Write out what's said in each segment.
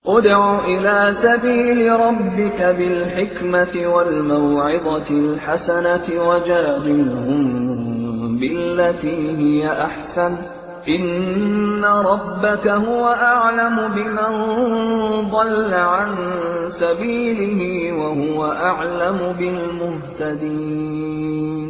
ادْعُ إِلَىٰ سَبِيلِ رَبِّكَ بِالْحِكْمَةِ وَالْمَوْعِظَةِ الْحَسَنَةِ وَجَادِلْهُم بِالَّتِي هِيَ أَحْسَنُ ۚ إِنَّ رَبَّكَ هُوَ أَعْلَمُ بِمَن ضَلَّ عَن سَبِيلِهِ وَهُوَ أَعْلَمُ بِالْمُهْتَدِينَ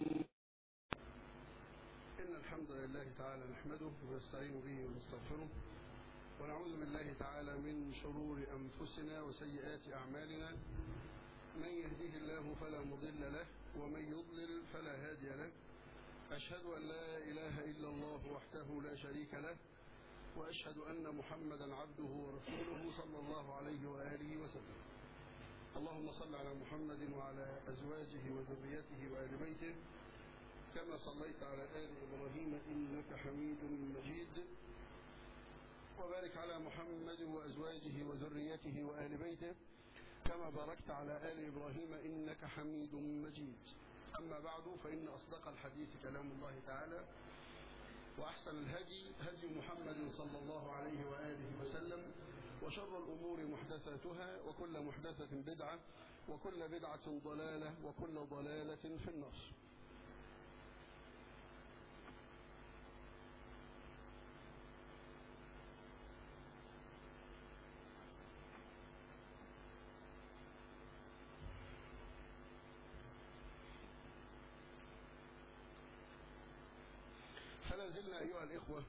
إن الحمد لله تعالى نحمده ونستعين به ونستغفره ونعوذ بالله تعالى من شرور أنفسنا وسيئات أعمالنا من يهده الله فلا مضل له ومن يضلل فلا هادي له أشهد أن لا إله إلا الله وحده لا شريك له وأشهد أن محمدا عبده ورسوله صلى الله عليه وآله وسلم اللهم صل على محمد وعلى أزواجه وذريته وآل بيته كما صليت على آل إبراهيم إنك حميد مجيد وبارك على محمد وأزواجه وذريته وآل بيته كما باركت على آل إبراهيم إنك حميد مجيد أما بعد فإن أصدق الحديث كلام الله تعالى وأحسن الهدي هدي محمد صلى الله عليه وآله وسلم وشر الأمور محدثاتها وكل محدثة بدعة وكل بدعة ضلالة وكل ضلالة في النار فلا زلنا أيها الإخوة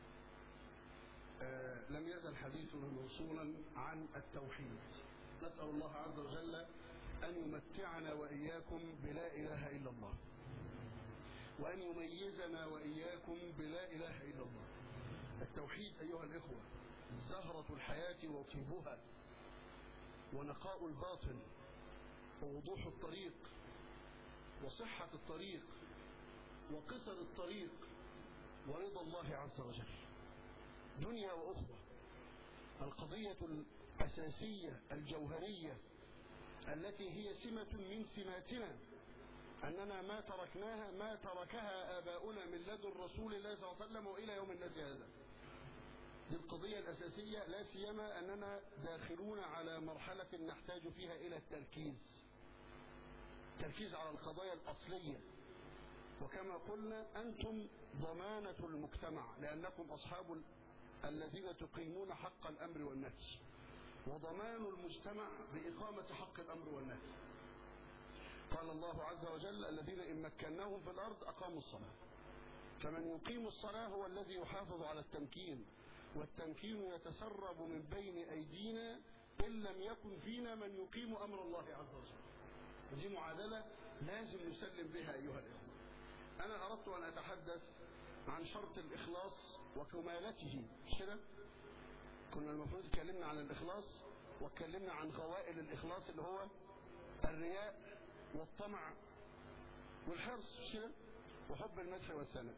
آه لم يزل حديثنا موصولا عن التوحيد نسأل الله عز وجل أن يمتعنا وإياكم بلا إله إلا الله وأن يميزنا وإياكم بلا إله إلا الله التوحيد أيها الإخوة زهرة الحياة وطيبها ونقاء الباطن ووضوح الطريق وصحة الطريق وقصر الطريق ورضا الله عز وجل دنيا وأخرى القضية الأساسية الجوهرية التي هي سمة من سماتنا أننا ما تركناها ما تركها آباؤنا من لدن رسول الله صلى الله عليه وسلم وإلى يوم الناس هذا دي القضية الأساسية لا سيما أننا داخلون على مرحلة نحتاج فيها إلى التركيز تركيز على القضايا الأصلية وكما قلنا أنتم ضمانة المجتمع لأنكم أصحاب الذين تقيمون حق الأمر والنهي وضمان المجتمع بإقامة حق الأمر والنهي قال الله عز وجل الذين إن مكناهم في الأرض أقاموا الصلاة فمن يقيم الصلاة هو الذي يحافظ على التمكين والتمكين يتسرب من بين أيدينا إن لم يكن فينا من يقيم أمر الله عز وجل دي معادلة لازم نسلم بها أيها الإخوة أنا أردت أن أتحدث عن شرط الإخلاص وكمالته مش كده؟ كنا المفروض اتكلمنا عن الإخلاص واتكلمنا عن غوائل الإخلاص اللي هو الرياء والطمع والحرص مش كده؟ وحب المدح والثناء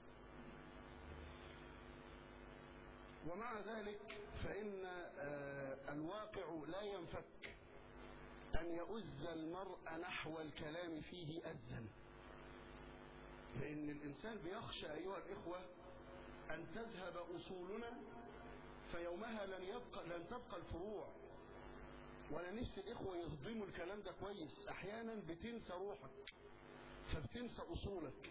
ومع ذلك فإن آه الواقع لا ينفك أن يؤز المرء نحو الكلام فيه أزا لأن الإنسان بيخشى أيها الإخوة أن تذهب أصولنا فيومها لن يبقى لن تبقى الفروع ولا نفس الإخوة يهضموا الكلام ده كويس أحيانا بتنسى روحك فبتنسى أصولك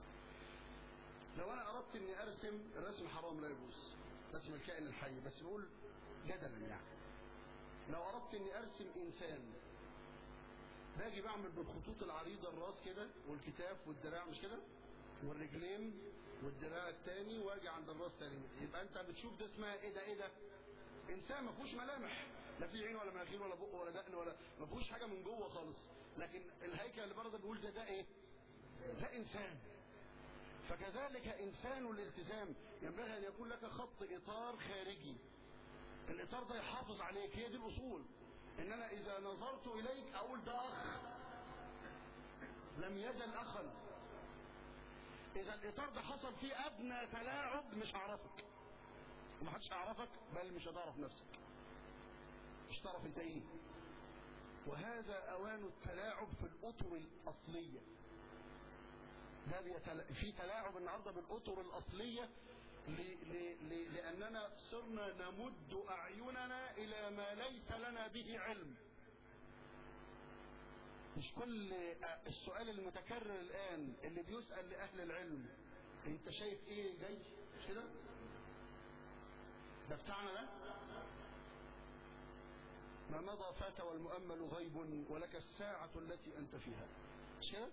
لو أنا أردت إني أرسم الرسم حرام لا يجوز رسم الكائن الحي بس نقول جدلا يعني لو أردت إني أرسم إنسان باجي بعمل بالخطوط العريضة الراس كده والكتاف والدراع مش كده والرجلين والدراع التاني واجي عند الراس تاني يبقى انت بتشوف ده اسمها ايه ده ايه ده انسان ما فيهوش ملامح لا في عين ولا مناخير ولا بق ولا دقن ولا ما فيهوش حاجه من جوه خالص لكن الهيكل اللي بره ده بيقول ده ده ايه ده انسان فكذلك انسان الالتزام ينبغي ان يكون لك خط اطار خارجي الاطار ده يحافظ عليك هي دي الاصول ان انا اذا نظرت اليك اقول ده اخ لم يزل اخا اذا الاطار ده حصل فيه ادنى تلاعب مش هعرفك ومحدش هيعرفك بل مش هتعرف نفسك مش هتعرف انت ايه وهذا اوان التلاعب في الاطر الاصليه ده بيتل... في تلاعب النهارده بالاطر الاصليه لأننا صرنا نمد أعيننا إلى ما ليس لنا به علم مش كل السؤال المتكرر الآن اللي بيسأل لأهل العلم انت شايف ايه جاي مش كده ده بتاعنا ده ما مضى فات والمؤمل غيب ولك الساعة التي أنت فيها مش كده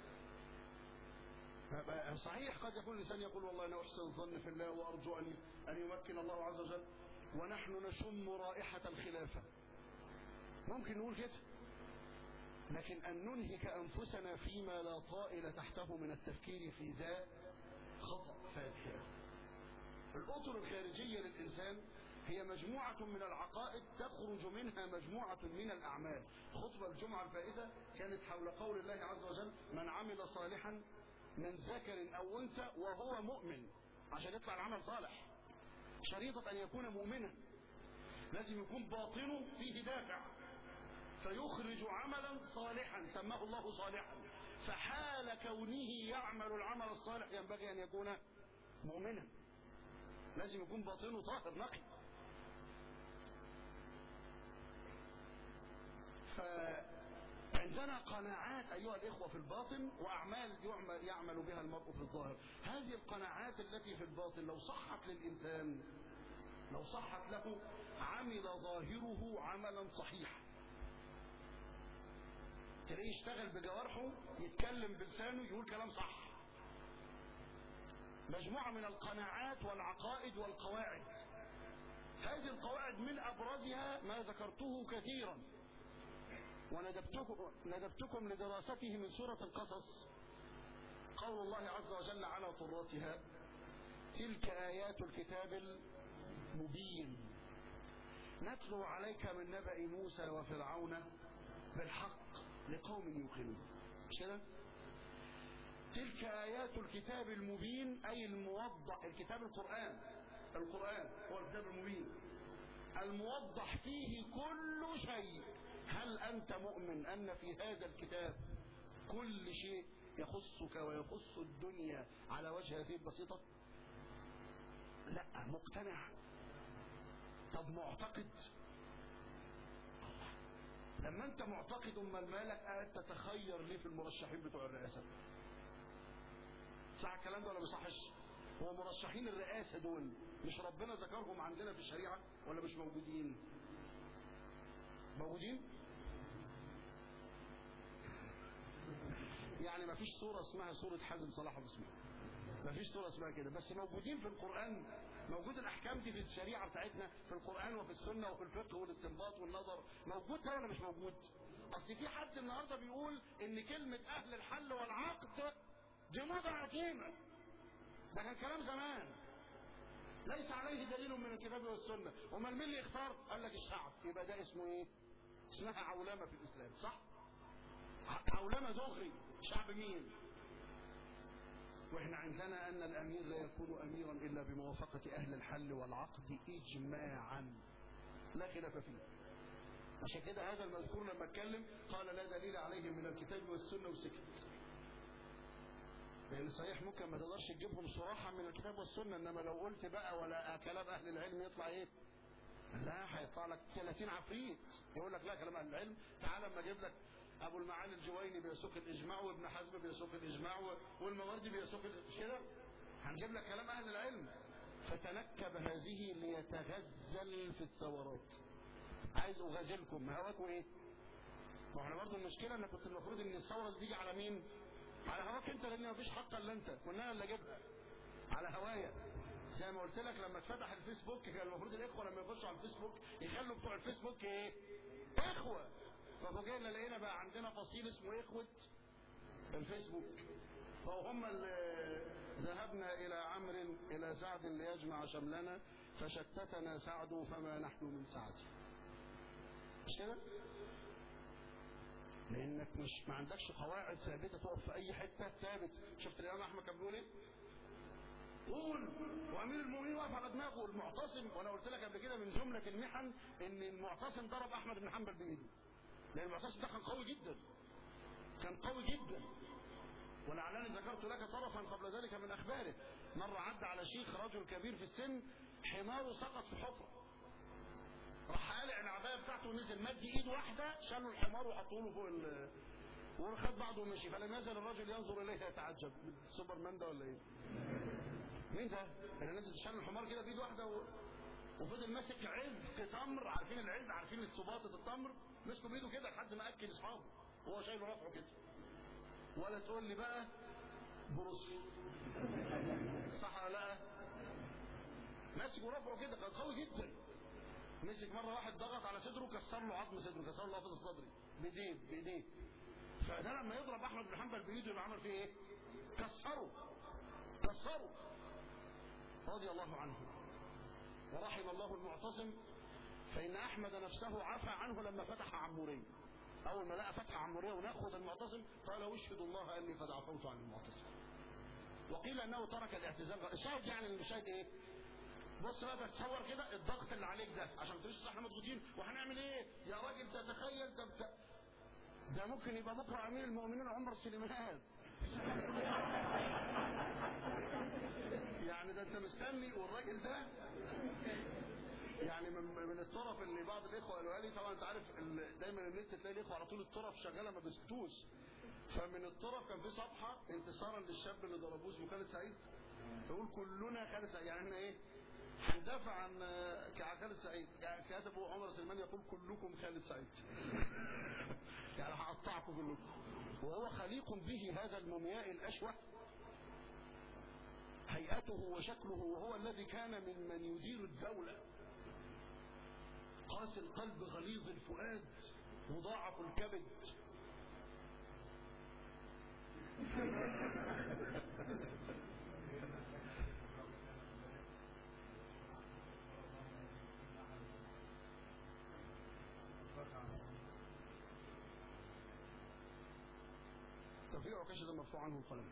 صحيح قد يكون الإنسان يقول والله أنا أحسن الظن في الله وأرجو أن أن يمكن الله عز وجل ونحن نشم رائحة الخلافة ممكن نقول كده لكن أن ننهك أنفسنا فيما لا طائل تحته من التفكير في ذا خطأ فادح الأطر الخارجية للإنسان هي مجموعة من العقائد تخرج منها مجموعة من الأعمال خطبة الجمعة الفائتة كانت حول قول الله عز وجل من عمل صالحا من ذكر أو أنثى وهو مؤمن عشان يطلع العمل صالح شريطة أن يكون مؤمنا لازم يكون باطنه فيه دافع فيخرج عملا صالحا سماه الله صالحا فحال كونه يعمل العمل الصالح ينبغي أن يكون مؤمنا لازم يكون باطنه طاهر نقي فعندنا قناعات أيها الإخوة في الباطن وأعمال يعمل, يعمل بها المرء في الظاهر هذه القناعات التي في الباطن لو صحت للإنسان لو صحت له عمل ظاهره عملا صحيحا تلاقيه يشتغل بجوارحه يتكلم بلسانه يقول كلام صح مجموعة من القناعات والعقائد والقواعد هذه القواعد من أبرزها ما ذكرته كثيرا وندبتكم ندبتكم لدراسته من سورة القصص قول الله عز وجل على طراتها تلك آيات الكتاب المبين نتلو عليك من نبأ موسى وفرعون بالحق لقوم يوقنون مش كده تلك آيات الكتاب المبين أي الموضح الكتاب القرآن القرآن هو الكتاب المبين الموضح فيه كل شيء هل أنت مؤمن أن في هذا الكتاب كل شيء يخصك ويخص الدنيا على وجه هذه البسيطة لا مقتنع طب معتقد لما انت معتقد امال مالك قاعد تتخير ليه في المرشحين بتوع الرئاسه صح الكلام ده ولا ما صحش هو مرشحين الرئاسه دول مش ربنا ذكرهم عندنا في الشريعه ولا مش موجودين موجودين يعني ما فيش صورة اسمها صورة حازم صلاح ابو اسماعيل ما فيش صورة اسمها كده بس موجودين في القرآن موجود الأحكام دي في الشريعة بتاعتنا في القرآن وفي السنة وفي الفقه والاستنباط والنظر موجود ده ولا مش موجود أصل في حد النهاردة بيقول إن كلمة أهل الحل والعقد دي موضة قديمة ده كان كلام زمان ليس عليه دليل من الكتاب والسنة امال مين اللي اختار قال لك الشعب يبقى ده اسمه ايه اسمها عولمة في الإسلام صح عولمة دغري شعب مين واحنا عندنا ان الامير لا يكون اميرا الا بموافقة اهل الحل والعقد اجماعا لا خلاف فيه عشان كده هذا المذكور لما اتكلم قال لا دليل عليه من الكتاب والسنة وسكت لان صحيح ممكن ما تقدرش تجيبهم صراحة من الكتاب والسنة انما لو قلت بقى ولا كلام اهل العلم يطلع ايه لا هيطلع لك 30 عفريت يقول لك لا كلام اهل العلم تعال اما اجيب لك ابو المعالي الجويني بيسوق الاجماع وابن حزم بيسوق الاجماع والمواردي بيسوق مش كده هنجيب لك كلام اهل العلم فتنكب هذه ليتغزل في الثورات عايز اغازلكم هواكم ايه ما احنا برضه المشكله ان كنت المفروض ان الثوره دي تيجي على مين على هواك انت لان مفيش حق الا انت كنا انا اللي اجيبها على هوايا زي ما قلت لك لما اتفتح الفيسبوك كان المفروض الاخوه لما يخشوا على الفيسبوك يخلوا بتوع الفيسبوك ايه اخوه ففوجئنا لقينا بقى عندنا فصيل اسمه اخوه الفيسبوك فهم اللي ذهبنا الى عمرو الى سعد ليجمع شملنا فشتتنا سعد فما نحن من سعد مش كده لانك مش ما عندكش قواعد ثابته تقف في اي حته ثابت شفت الامام احمد كان بيقول ايه قول وامير المؤمنين واقف على دماغه المعتصم وانا قلت لك قبل كده من جمله المحن ان المعتصم ضرب احمد بن حنبل بايده لان المعتصم ده كان قوي جدا كان قوي جدا ولعلني ذكرت لك طرفا قبل ذلك من اخباره مرة عدى على شيخ رجل كبير في السن حماره سقط في حفرة راح قالع العباية بتاعته ونزل مد ايد واحدة شالوا الحمار وحطوا له فوق ال وخد بعضه ومشي فلم يزل الرجل ينظر اليه يتعجب سوبرمان ده ولا ايه؟ مين ده؟ اللي نزل شال الحمار كده بايد واحدة و... وفضل ماسك عز تمر عارفين العز عارفين السباطة التمر مسكه بايده كده لحد ما اكل اصحابه وهو شايله رافعه كده ولا تقول لي بقى بروسلي صح ولا لا ماسك ورافعه كده كان قوي جدا مسك مره واحد ضغط على صدره كسر له عظم صدره كسر له حافظ الصدري بايديه بايديه فده لما يضرب احمد بن حنبل بايده يبقى عمل فيه ايه؟ كسره كسره رضي الله عنه ورحم الله المعتصم فإن أحمد نفسه عفى عنه لما فتح عمورية أول ما لقى فتح عمورية ونأخذ المعتصم قال واشهد الله أني قد عفوت عن المعتصم وقيل أنه ترك الاعتزال الشاهد يعني الشاهد إيه بص بقى تتصور كده الضغط اللي عليك ده عشان تقولش احنا مضغوطين وهنعمل ايه يا راجل ده تخيل ده ده, ده ممكن يبقى بكره امير المؤمنين عمر سليمان يعني ده انت مستني والراجل ده يعني من من الطرف اللي بعض الاخوه قالوا لي طبعا انت عارف دايما النت تلاقي الاخوه على طول الطرف شغاله ما بيسكتوش فمن الطرف كان في صفحه انتصارا للشاب اللي ضربوه اسمه خالد سعيد يقول كلنا خالد سعيد يعني احنا ايه هندافع عن خالد سعيد يعني كاتبه عمر سلمان يقول كلكم خالد سعيد يعني هقطعكم كلكم وهو خليق به هذا المومياء الاشوه هيئته وشكله وهو الذي كان ممن يدير الدولة قاسي القلب غليظ الفؤاد مضاعف الكبد توفيق عكاشة ده مرفوع عنه القلم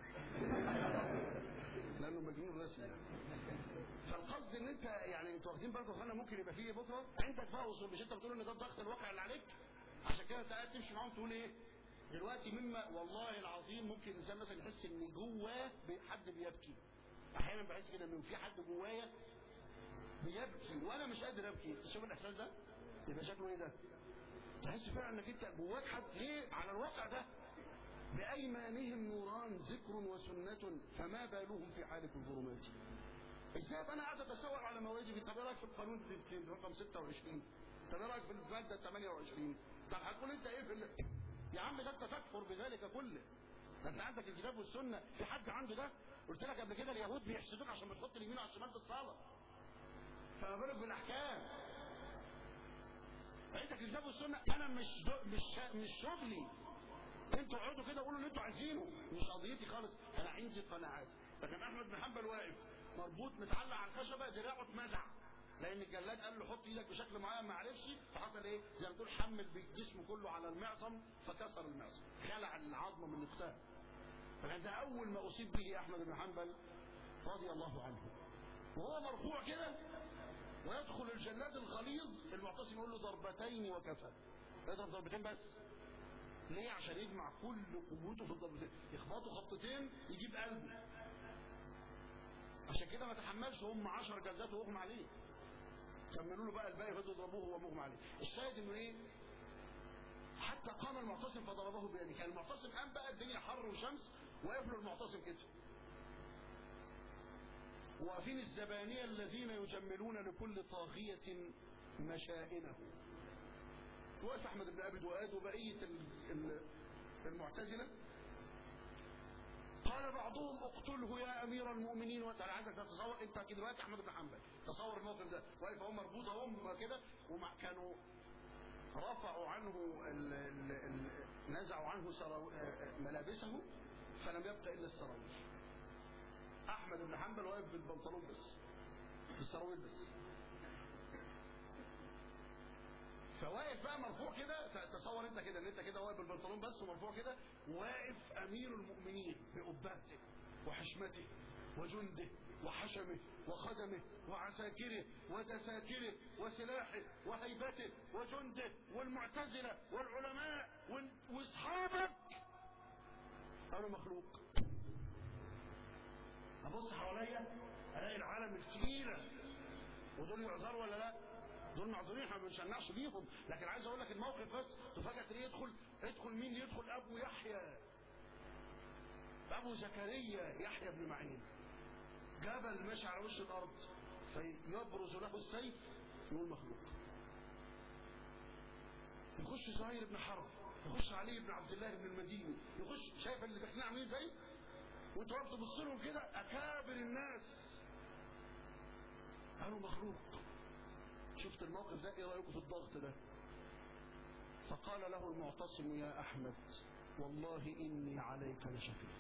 لانه مجنون رسمي يعني فالقصد ان انت يعني انتوا واخدين بالكم اخوانا ممكن يبقى فيه بكره عندك بقى وصول مش انت بتقول ان ده الضغط الواقع اللي عليك عشان كده انت قاعد تمشي معاهم تقول ايه دلوقتي مما والله العظيم ممكن الانسان مثلا يحس ان جواه حد بيبكي احيانا بحس كده ان في حد جوايا بيبكي وانا مش قادر ابكي تشوف الاحساس ده يبقى شكله ايه ده تحس فعلا انك انت جواك حد ايه على الواقع ده بأيمانهم نوران ذكر وسنة فما بالهم في حالة الظلمات ازاي انا قاعد اتسول على مواجبي طب ايه رايك في القانون رقم 26 طب ايه رايك في الماده 28 طب هتقول انت ايه في ال... يا عم ده انت تكفر بذلك كله ده انت عندك الكتاب والسنه في حد عنده ده قلت لك قبل كده اليهود بيحسدوك عشان بتحط اليمين على الشمال في الصلاه فما بالك بالاحكام عندك الكتاب والسنه انا مش دو... مش مش شغلي انتوا اقعدوا كده قولوا اللي انتوا عايزينه مش قضيتي خالص انا عندي قناعات لكن احمد بن حنبل واقف مربوط متعلق على الخشبه دراعه اتمزع لان الجلاد قال له حط ايدك بشكل معين ما عرفش فحصل ايه زي ما تقول حمل بالجسم كله على المعصم فكسر المعصم خلع العظمه من نفسها فكان ده اول ما اصيب به احمد بن حنبل رضي الله عنه وهو مرفوع كده ويدخل الجلاد الغليظ المعتصم يقول له ضربتين وكفى يضرب ضربتين بس ليه عشان يجمع كل قوته في الضربتين يخبطوا خبطتين يجيب قلبه عشان كده ما تحملش هم 10 جلدات واغمى عليه كملوا له بقى الباقي فضلوا يضربوه وهو مغمى عليه الشاهد انه ايه حتى قام المعتصم فضربه بيده كان المعتصم قام بقى الدنيا حر وشمس وقف له المعتصم كده واقفين الزبانية الذين يجملون لكل طاغية مشائنه وقف احمد بن ابي دؤاد وبقيه المعتزله قال بعضهم اقتله يا امير المؤمنين وانت انا عايزك تتصور انت كده دلوقتي احمد بن حنبل تصور الموقف ده واقف اهو مربوط اهو كده وكانوا رفعوا عنه ال ال ال نزعوا عنه سرو... ملابسه فلم يبقى الا السراويل احمد بن حنبل واقف بالبنطلون بس بالسراويل بس فواقف بقى مرفوع كده تصور انت كده ان انت كده واقف بالبنطلون بس ومرفوع كده واقف امير المؤمنين بأباته وحشمته وجنده وحشمه وخدمه وعساكره ودساتره وسلاحه وهيبته وجنده والمعتزلة والعلماء واصحابك انا مخلوق ابص حواليا الاقي العالم الثقيله ودول يعذروا ولا لا دول معذورين احنا ما بنشنعش بيهم لكن عايز اقول لك الموقف بس تفاجئ تلاقيه يدخل يدخل مين يدخل ابو يحيى ابو زكريا يحيى بن معين جبل ماشي على وش الارض فيبرز له السيف يقول مخلوق يخش زهير بن حرب يخش علي بن عبد الله بن المديني يخش شايف اللي داخلين عاملين ازاي وانتوا رحتوا تبص لهم كده اكابر الناس قالوا مخلوق شفت الموقف ده ايه رايكم في الضغط ده فقال له المعتصم يا احمد والله اني عليك لشفيق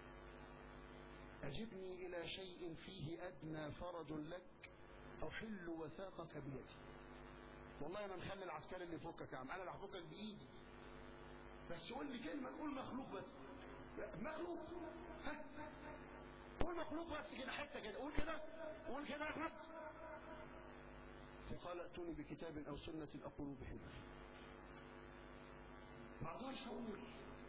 اجبني الى شيء فيه ادنى فرج لك احل وثاقك بيدي والله انا مخلي العسكري اللي فوقك يا عم انا اللي هفكك بايدي بس قول لي كلمه قول مخلوق بس مخلوق ها قول مخلوق بس كده حته كده قول كده قول كده يا احمد فقال ائتوني بكتاب او سنه اقول بحمد ما اقدرش اقول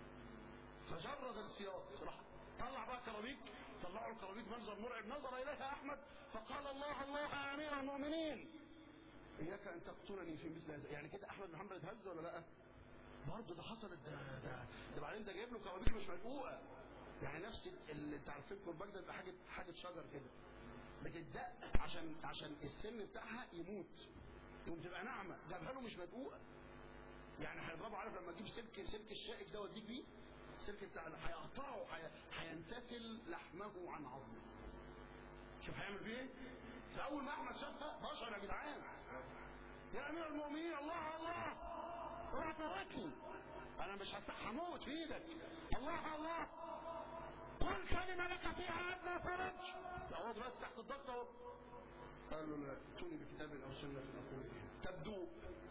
فجرد السياق راح طلع بقى كرابيك طلعوا الكرابيك منظر مرعب نظر اليها احمد فقال الله الله يا امير المؤمنين اياك ان تقتلني في مثل هذا يعني كده احمد بن حنبل اتهز ولا لا برضه ده حصلت ده ده, ده بعدين ده جايب له كرابيك مش مدقوقه يعني نفس اللي انت عارفين كرباج ده حاجه حاجه شجر كده بتدق عشان عشان السن بتاعها يموت يقوم تبقى ناعمه جابها له مش مدقوقه يعني هيضربه عارف لما تجيب سلك سلك الشائك ده وتجيب بيه السلك بتاع هيقطعه هينتقل لحمه عن عظمه شوف هيعمل بيه ايه فاول ما احمد شافها بشر يا جدعان يا امير المؤمنين الله الله اوعى تركني انا مش هموت في ايدك الله الله قل كلمه لك فيها ادنى فرج اقعد بس تحت الضغط اهو قالوا لا ائتوني بكتاب او سنه اقول تبدو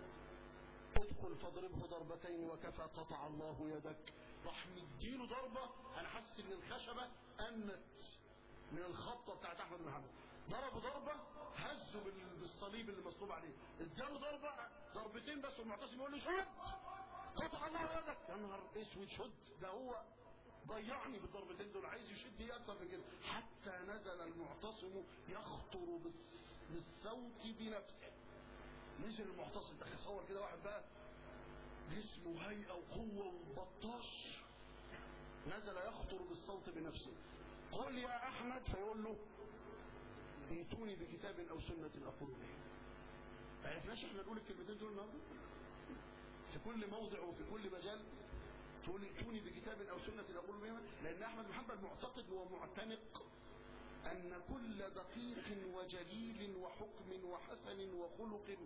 ادخل فاضربه ضربتين وكفى قطع الله يدك راح مديله ضربه انا حاسس ان الخشبه انت من الخبطه بتاعت احمد بن حنبل ضربه ضربه هزه بالصليب اللي مصلوب عليه اداله ضربه ضربتين بس والمعتصم يقول له شد قطع الله يدك يا نهار اسود شد ده هو ضيعني بالضربتين دول عايز يشد ايه اكتر من كده حتى نزل المعتصم يخطر بالصوت بنفسه نزل المعتصم ده تصور كده واحد بقى جسم وهيئه وقوه وبطاش نزل يخطر بالصوت بنفسه قل يا احمد فيقول له ائتوني بكتاب او سنه اقول به عرفناش احنا نقول الكلمتين دول النهارده في كل موضع وفي كل مجال تقول ائتوني بكتاب او سنه اقول بها لان احمد بن حنبل معتقد ومعتنق أن كل دقيق وجليل وحكم وحسن وخلق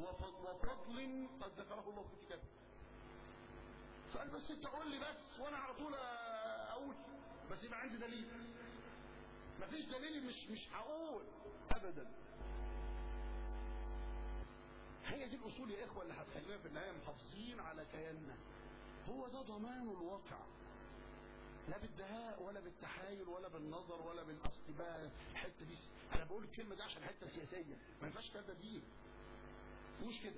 وفضل قد ذكره الله في كتابه فقال بس انت قول لي بس وانا على طول اقول بس يبقى عندي دليل مفيش دليل مش مش هقول ابدا هي دي الاصول يا اخوه اللي هتخلينا في النهايه محافظين على كياننا هو ده ضمان الواقع لا بالدهاء ولا بالتحايل ولا بالنظر ولا بالاصل بقى الحته دي انا بقول الكلمه دي عشان حته سياسيه ما ينفعش كده دين مش كده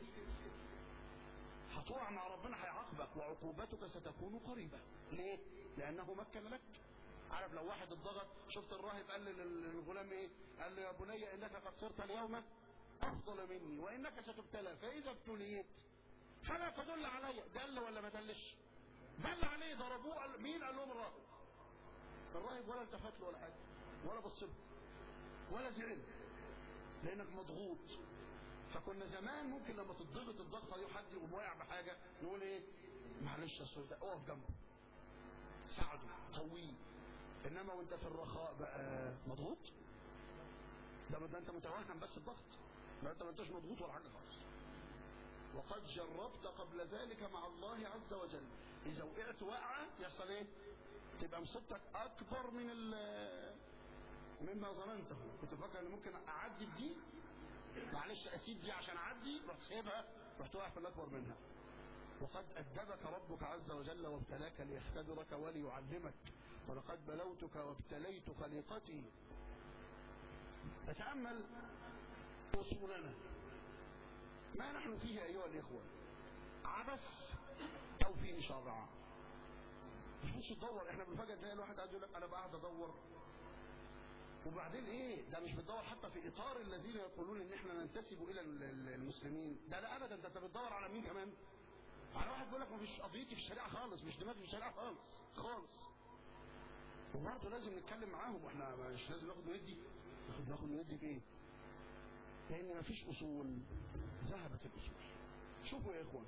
هتقع مع ربنا هيعاقبك وعقوبتك ستكون قريبه ليه؟ لانه مكن لك عارف لو واحد اتضغط شفت الراهب قال للغلام ايه؟ قال له يا بني انك قد صرت اليوم افضل مني وانك ستبتلى فاذا ابتليت فلا تدل علي دل ولا ما دلش؟ دل عليه ضربوه قال مين قال لهم الراهب الراهب ولا التفت له ولا حاجه ولا بص له ولا زعل لانك مضغوط فكنا زمان ممكن لما تتضغط الضغطه دي وحد يقوم واقع بحاجه نقول ايه معلش يا سيدي اقف جنبه ساعده قويه انما وانت في الرخاء بقى مضغوط ده ده انت متوهم بس الضغط لا انت ما انتش مضغوط ولا حاجه خالص وقد جربت قبل ذلك مع الله عز وجل اذا وقعت وقعه يحصل ايه تبقى مصيبتك اكبر من مما ظننته كنت فاكر ان ممكن اعدي بدي معلش اسيب دي عشان اعدي رحت سيبها رحت واقع في الاكبر منها وقد أدبك ربك عز وجل وابتلاك ليختبرك وليعلمك ولقد بلوتك وابتليت خليقتي فتأمل أصولنا ما نحن فيه أيها الإخوة عبث أو فيه شرع مش تدور احنا بالفجأة تلاقي الواحد قاعد يقول لك أنا قاعد أدور وبعدين ايه ده مش بتدور حتى في اطار الذين يقولون ان احنا ننتسب الى ال- ال- المسلمين ده لا ابدا ده انت بتدور على مين كمان على واحد بيقول لك مفيش قضيتي في الشريعه خالص مش دماغي في الشريعه خالص خالص وبرضه لازم نتكلم معاهم واحنا مش لازم ناخد وندي ناخد ناخد وندي في ايه لان مفيش اصول ذهبت الاصول شوفوا يا اخوان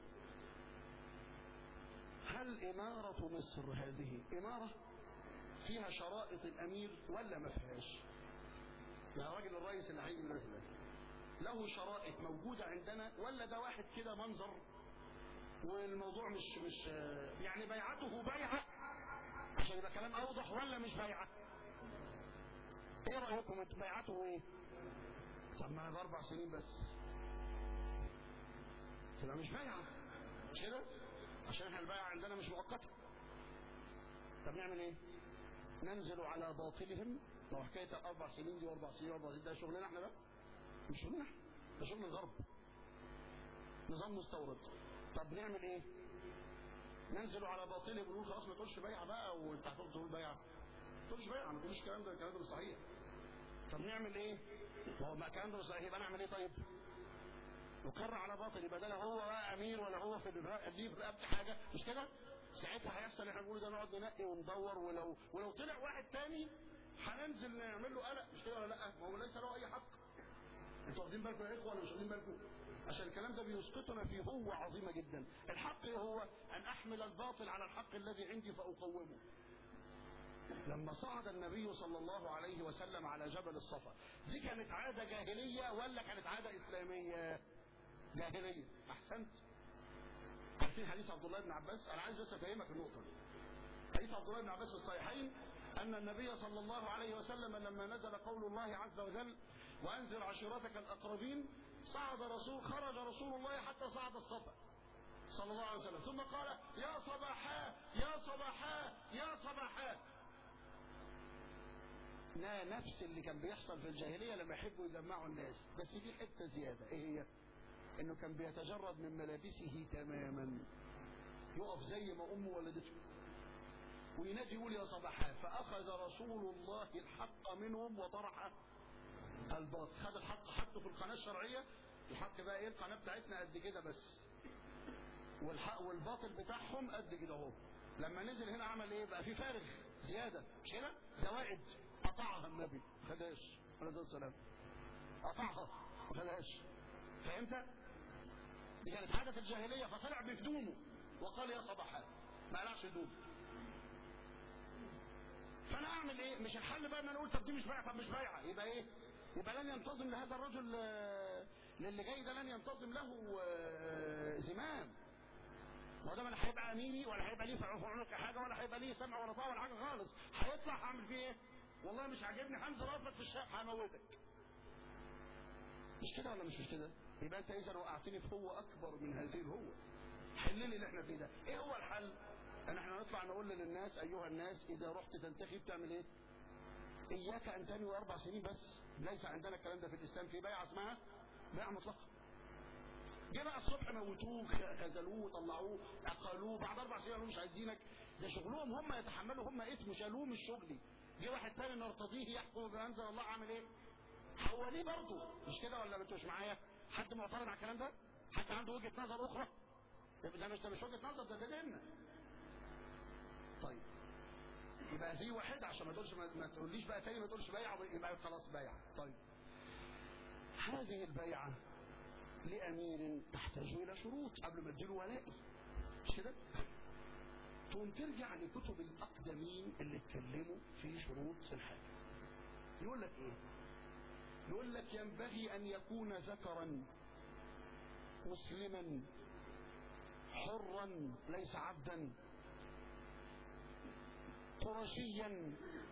هل إمارة مصر هذه إمارة فيها شرائط الأمير ولا ما فيهاش يا راجل الرئيس اللي هيجي دلوقتي ده له شرائط موجودة عندنا ولا ده واحد كده منظر والموضوع مش مش يعني بيعته بيعة عشان يبقى كلام أوضح ولا مش بيعة ايه رأيكم انتوا بيعته ايه طب ما ده أربع سنين بس تبقى مش بيعة مش كده عشان احنا البيعة عندنا مش مؤقتة طب نعمل ايه ننزل على باطلهم لو حكاية أربع سنين دي وأربع سنين وأربع سنين ده شغلنا احنا ده مش شغلنا احنا ده شغل الغرب نظام مستورد طب نعمل ايه ننزل على باطلهم ونقول خلاص ما تقولش بيعة بقى وانت هتقول تقول بيعة ما تقولش بيعة ما تقولش الكلام ده الكلام ده مش صحيح طب نعمل ايه ما هو ما الكلام ده مش صحيح يبقى نعمل ايه طيب نقر على باطل يبقى ده لا هو بقى امير ولا هو في الرق- دي في رقبته حاجه مش كده؟ ساعتها هيحصل اللي احنا بنقوله ده نقعد ننقي وندور ولو ولو طلع واحد تاني هننزل نعمل له قلق مش كده ولا لا؟ ما هو ليس له اي حق. انتوا واخدين بالكم يا اخوه ولا مش واخدين بالكم؟ عشان الكلام ده بيسقطنا في هوة عظيمة جدا الحق هو أن أحمل الباطل على الحق الذي عندي فأقومه لما صعد النبي صلى الله عليه وسلم على جبل الصفا دي كانت عادة جاهلية ولا كانت عادة إسلامية جاهلية أحسنت عارفين حديث عبد الله بن عباس أنا عايز بس أفهمك النقطة دي حديث عبد الله بن عباس في الصحيحين أن النبي صلى الله عليه وسلم لما نزل قول الله عز وجل وأنذر عشيرتك الأقربين صعد رسول خرج رسول الله حتى صعد الصفا صلى الله عليه وسلم ثم قال يا صباحا يا صباحا يا صباحا لا نفس اللي كان بيحصل في الجاهلية لما يحبوا يجمعوا الناس بس دي حتة زيادة ايه هي انه كان بيتجرد من ملابسه تماما يقف زي ما امه ولدته وينادي يقول يا صباحا فاخذ رسول الله الحق منهم وطرح الباطل خد الحق حطه في القناة الشرعية الحق بقى ايه القناة بتاعتنا قد كده بس والحق والباطل بتاعهم قد كده اهو لما نزل هنا عمل ايه بقى في فارغ زيادة مش كده زوائد قطعها النبي ما خدهاش عليه الصلاة والسلام قطعها ما خدهاش فهمت دي كانت عادة الجاهلية فطلع بهدومه وقال يا صباحا ما قلعش هدوم فانا اعمل ايه مش الحل بقى ان انا اقول طب دي مش بايعه طب مش بايعه يبقى ايه يبقى لن ينتظم لهذا الرجل آه، للي جاي ده لن ينتظم له آه، زمام ما ده لا هيبقى اميري ولا هيبقى ليه في عنق حاجه ولا هيبقى ليه سمع ولا طاعه ولا حاجه خالص هيطلع هعمل فيه ايه والله مش عاجبني هنزل اطلق في الشارع هموتك مش كده ولا مش مش كده يبقى انت اذا وقعتني في هو اكبر من هذه الهوة حل لي اللي احنا فيه ده ايه هو الحل ان احنا نطلع نقول للناس ايها الناس اذا رحت تنتخب تعمل ايه اياك ان تنوي اربع سنين بس ليس عندنا الكلام ده في الاسلام في بيعه اسمها بيعه مطلقه جه بقى الصبح موتوه خذلوه طلعوه اقلوه بعد اربع سنين قالوا مش عايزينك ده شغلهم هم يتحملوا هم اسمه شالوه من شغلي جه واحد تاني نرتضيه يحكم بما انزل الله عامل ايه حوليه برضه مش كده ولا انتوا مش معايا حد معترض على الكلام ده حد عنده وجهه نظر اخرى ده ده مش ده مش وجهه نظر ده ده ديننا طيب يبقى دي واحدة عشان ما تقولش ما, ما تقوليش بقى تاني ما تقولش بيعة يبقى خلاص بيعة طيب هذه البيعة لأمير تحتاج إلى شروط قبل ما تديله ولائي مش كده؟ تقوم ترجع لكتب الأقدمين اللي اتكلموا في شروط الحاجة يقول لك إيه؟ يقول لك ينبغي أن يكون ذكرا مسلما حرا ليس عبدا قرشيا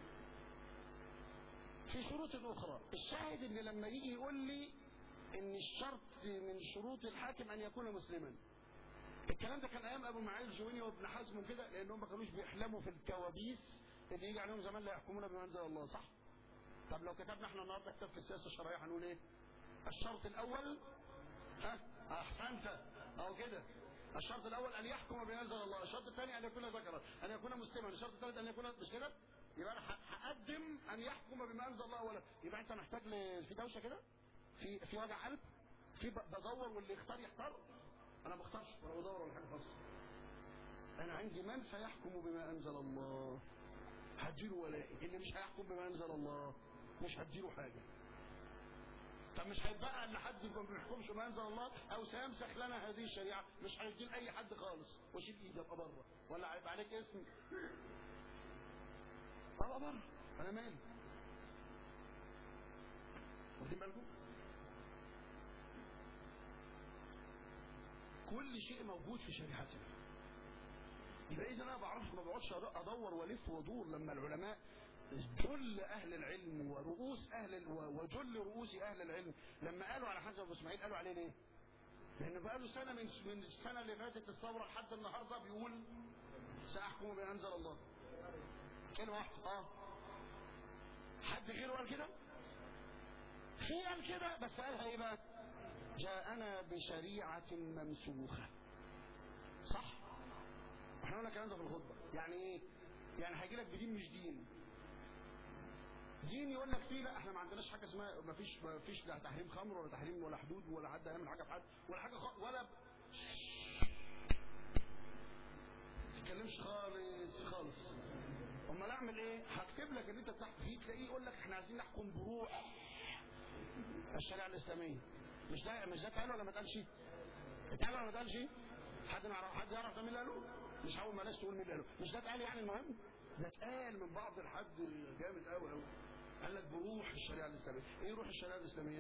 في شروط أخرى الشاهد ان لما يجي يقول لي ان الشرط من شروط الحاكم ان يكون مسلما الكلام ده كان ايام ابو معاذ الجويني وابن حزم وكده لانهم ما كانوش بيحلموا في الكوابيس اللي يجي عليهم زمان لا يحكمون بما انزل الله صح طب لو كتبنا احنا النهارده كتاب في السياسه الشرعيه هنقول ايه الشرط الاول ها احسنت او كده الشرط الاول ان يحكم بما انزل الله الشرط الثاني ان يكون ذكرا ان يكون مسلما الشرط الثالث ان يكون مش كده يبقى انا هقدم ان يحكم بما انزل الله ولا يبقى انت محتاج ل... في دوشه كده في في وجع قلب في بدور واللي يختار يختار انا ما بختارش ولا بدور ولا حاجه خالص انا عندي من سيحكم بما انزل الله هديله ولائي اللي مش هيحكم بما انزل الله مش هديله حاجه طب مش هيتبقى ان حد ما بيحكمش بما انزل الله او سيمسح لنا هذه الشريعه مش هيدين اي حد خالص واشيل ايدي ابقى بره ولا هيبقى عليك اسم ابقى بره انا مالي واخدين بالكم كل شيء موجود في شريعتنا يبقى اذا انا بعرف ما بقعدش ادور والف وادور لما العلماء جل اهل العلم ورؤوس اهل وجل رؤوس اهل العلم لما قالوا على حسن ابو اسماعيل قالوا عليه ليه؟ لان بقاله سنه من من السنه اللي فاتت الثوره لحد النهارده بيقول ساحكم بما انزل الله كلمه واحده اه حد غيره قال كده؟ في قال كده بس قالها ايه بقى؟ جاءنا بشريعه ممسوخه صح؟ احنا قلنا الكلام ده في الخطبه يعني ايه؟ يعني هيجي لك بدين مش دين دين يقول لك فيه لا احنا ما عندناش حاجه اسمها ما فيش ما فيش لا تحريم خمر ولا تحريم ولا حدود ولا حد هيعمل حاجه في حد ولا حاجه خ... ولا ب... تتكلمش خالص خالص امال اعمل ايه هكتب لك ان انت تحت فيه تلاقيه يقول لك احنا عايزين نحكم بروح الشريعه الاسلاميه مش ده مش ده اتقال ولا ما اتقالش اتقال ولا ما اتقالش حد ما يعرف حد يعرف ده مين اللي قاله مش اول ما ناس تقول مين اللي قاله مش ده اتقال يعني المهم ده اتقال من بعض الحد جامد قوي قوي قال لك بروح الشريعه الاسلاميه ايه روح الشريعه الاسلاميه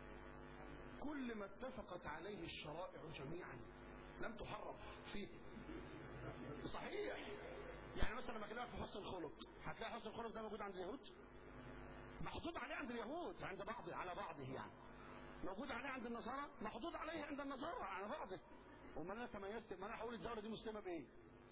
كل ما اتفقت عليه الشرائع جميعا لم تحرف فيه صحيح يعني مثلا لما اكلمك في حسن الخلق هتلاقي حسن الخلق ده موجود عند اليهود محطوط عليه عند اليهود عند بعض على بعضه يعني موجود عليه عند النصارى محطوط عليه عند النصارى على بعضه امال انا تميزت ما انا هقول الدوله دي مسلمه بايه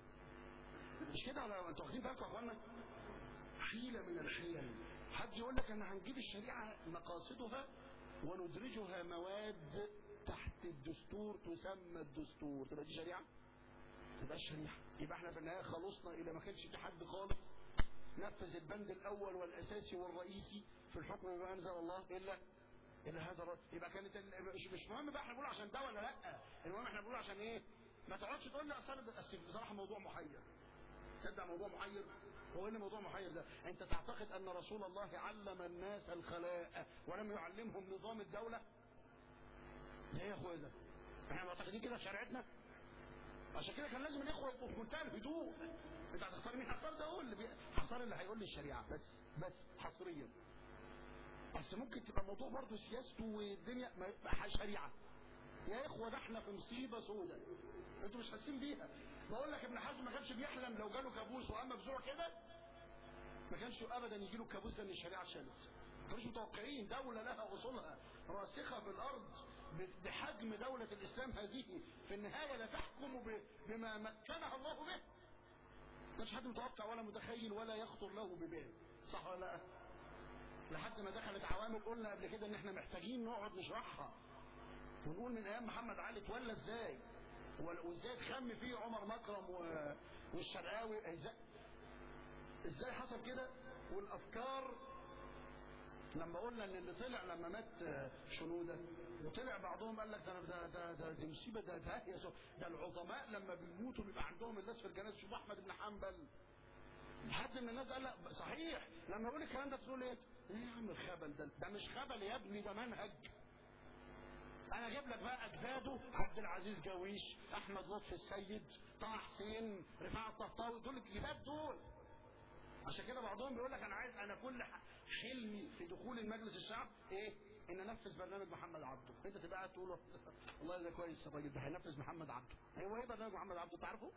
مش كده ولا انتوا واخدين بالكم يا اخوانا حيله من الحيل حد يقول لك ان هنجيب الشريعه مقاصدها وندرجها مواد تحت الدستور تسمى الدستور تبقى دي شريعه تبقى شريعه يبقى احنا في النهايه خلصنا الى ما كانش في حد خالص نفذ البند الاول والاساسي والرئيسي في الحكم بما انزل الله الا الا هذا الرد يبقى كانت مش, مش مهم بقى احنا بنقول عشان ده ولا لا المهم احنا بنقول عشان ايه ما تقعدش تقول لي اصل بصراحه موضوع محير تصدق موضوع محير هو ايه موضوع محير ده انت تعتقد ان رسول الله علم الناس الخلاء ولم يعلمهم نظام الدولة ده ايه يا اخويا ده احنا معتقدين كده في شريعتنا عشان كده كان لازم الاخوه يبقوا في منتهى الهدوء انت هتختار مين هختار ده هو اللي بي... هختار اللي هيقول لي الشريعه بس بس حصريا بس ممكن تبقى الموضوع برضه سياسته والدنيا ما شريعه يا اخوه ده احنا في مصيبه سوداء انتوا مش حاسين بيها بقول لك ابن حزم ما كانش بيحلم لو جاله كابوس وقام مفزوع كده ما كانش ابدا يجي له الكابوس ده ان الشريعه اتشالت ما كانوش متوقعين دوله لها اصولها راسخه في الارض بحجم دوله الاسلام هذه في النهايه لا تحكم بما مكنها الله به ما كانش حد متوقع ولا متخيل ولا يخطر له ببال صح ولا لا لحد ما دخلت عوامل قلنا قبل كده ان احنا محتاجين نقعد نشرحها ونقول من ايام محمد علي اتولى ازاي وازاي اتخم فيه عمر مكرم والشرقاوي ازاي ازاي حصل كده والافكار لما قلنا ان اللي طلع لما مات شنوده وطلع بعضهم قال لك ده ده ده, ده دي مصيبه ده ده ده العظماء لما بيموتوا بيبقى عندهم الناس في الجنازه شوف احمد بن حنبل حد من الناس قال لا صحيح لما يقول الكلام ده تقول ايه؟ ايه يا عم الخبل ده؟ ده مش خبل يا ابني ده منهج انا اجيب لك بقى اجداده عبد العزيز جويش احمد لطفي السيد طه حسين رفاعه الطهطاوي دول الجداد دول عشان كده بعضهم بيقول لك انا عايز انا كل حلمي في دخول المجلس الشعب ايه ان انفذ برنامج محمد عبده انت تبقى قاعد تقول والله ده كويس الراجل ده هينفذ محمد عبده هو ايه برنامج محمد عبده تعرفه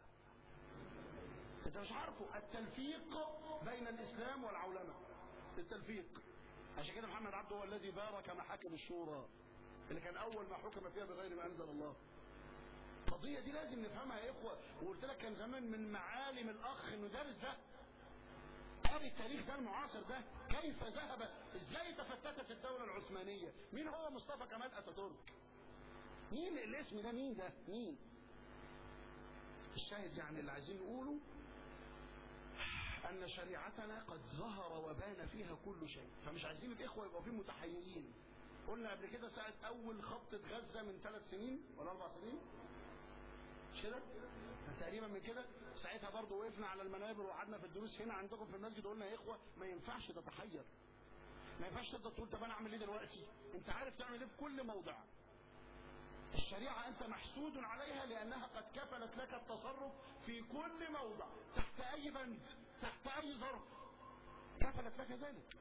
انت مش عارفه التلفيق بين الاسلام والعولمه التلفيق عشان كده محمد عبده هو الذي بارك محاكم الشورى اللي كان اول ما حكم فيها بغير ما انزل الله القضية دي لازم نفهمها يا اخوة وقلت لك كان زمان من معالم الاخ انه دارس ده قاري التاريخ ده المعاصر ده كيف ذهب ازاي تفتتت الدولة العثمانية مين هو مصطفى كمال اتاتورك مين الاسم ده مين ده مين الشاهد يعني اللي عايزين نقوله أن شريعتنا قد ظهر وبان فيها كل شيء فمش عايزين الإخوة يبقوا فيه متحيرين قلنا قبل كده ساعة أول خبطة غزة من ثلاث سنين ولا أربع سنين مش كده؟ تقريبا من كده ساعتها برضه وقفنا على المنابر وقعدنا في الدروس هنا عندكم في المسجد وقلنا يا إخوة ما ينفعش تتحير ما ينفعش تبدا تقول طب انا اعمل ايه دلوقتي؟ انت عارف تعمل ايه في كل موضع. الشريعة أنت محسود عليها لأنها قد كفلت لك التصرف في كل موضع تحت أي بند تحت أي ظرف كفلت لك ذلك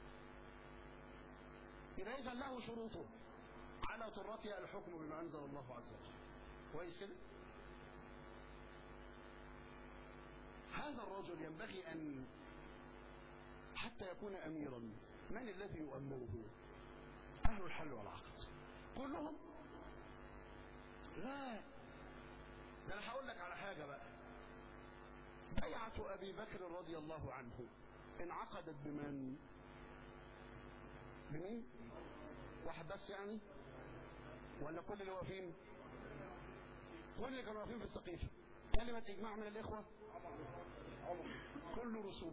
إذا إذا له شروطه على طرتها الحكم بما أنزل الله عز وجل كويس كده هذا الرجل ينبغي أن حتى يكون أميرا من الذي يؤمره أهل الحل والعقد كلهم لا ده انا هقول لك على حاجه بقى بيعة ابي بكر رضي الله عنه انعقدت بمن؟ بمين؟ واحد بس يعني؟ ولا كل اللي واقفين؟ كل اللي كانوا واقفين في السقيفه كلمة إجماع من الإخوة كل رسوب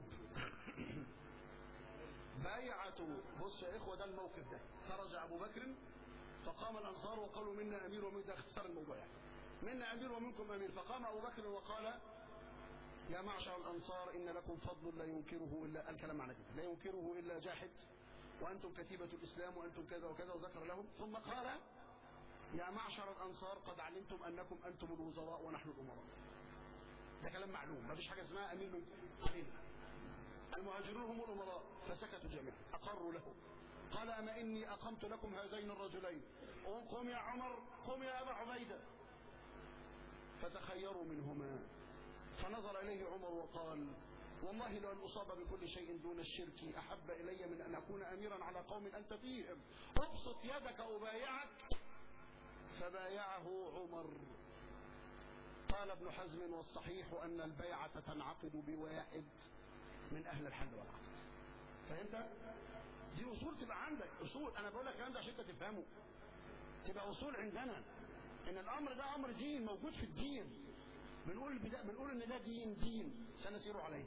بيعة بص يا إخوة ده الموقف ده خرج أبو بكر فقام الأنصار وقالوا منا أمير ومن ده اختصار الموضوع منا أمير ومنكم أمير فقام أبو بكر وقال يا معشر الأنصار إن لكم فضل لا ينكره إلا الكلام على كده لا ينكره إلا جاحد وأنتم كتيبة الإسلام وأنتم كذا وكذا وذكر لهم ثم قال يا معشر الأنصار قد علمتم أنكم أنتم الوزراء ونحن الأمراء ده كلام معلوم ما فيش حاجة اسمها أمير من علينا المهاجرون هم الأمراء فسكتوا جميعا أقروا له قال أما إني أقمت لكم هذين الرجلين قم يا عمر قم يا أبا عبيدة فتخيروا منهما فنظر إليه عمر وقال والله لو أن أصاب بكل شيء دون الشرك أحب إلي من أن أكون أميرا على قوم أنت فيهم ابسط يدك أبايعك فبايعه عمر قال ابن حزم والصحيح أن البيعة تنعقد بواحد من أهل الحل والعقد فهمت؟ دي أصول تبقى عندك أصول أنا بقول لك الكلام ده عشان أنت تفهمه تبقى أصول عندنا إن الأمر ده أمر دين موجود في الدين بنقول البداية بنقول إن ده دين دين سنسير عليه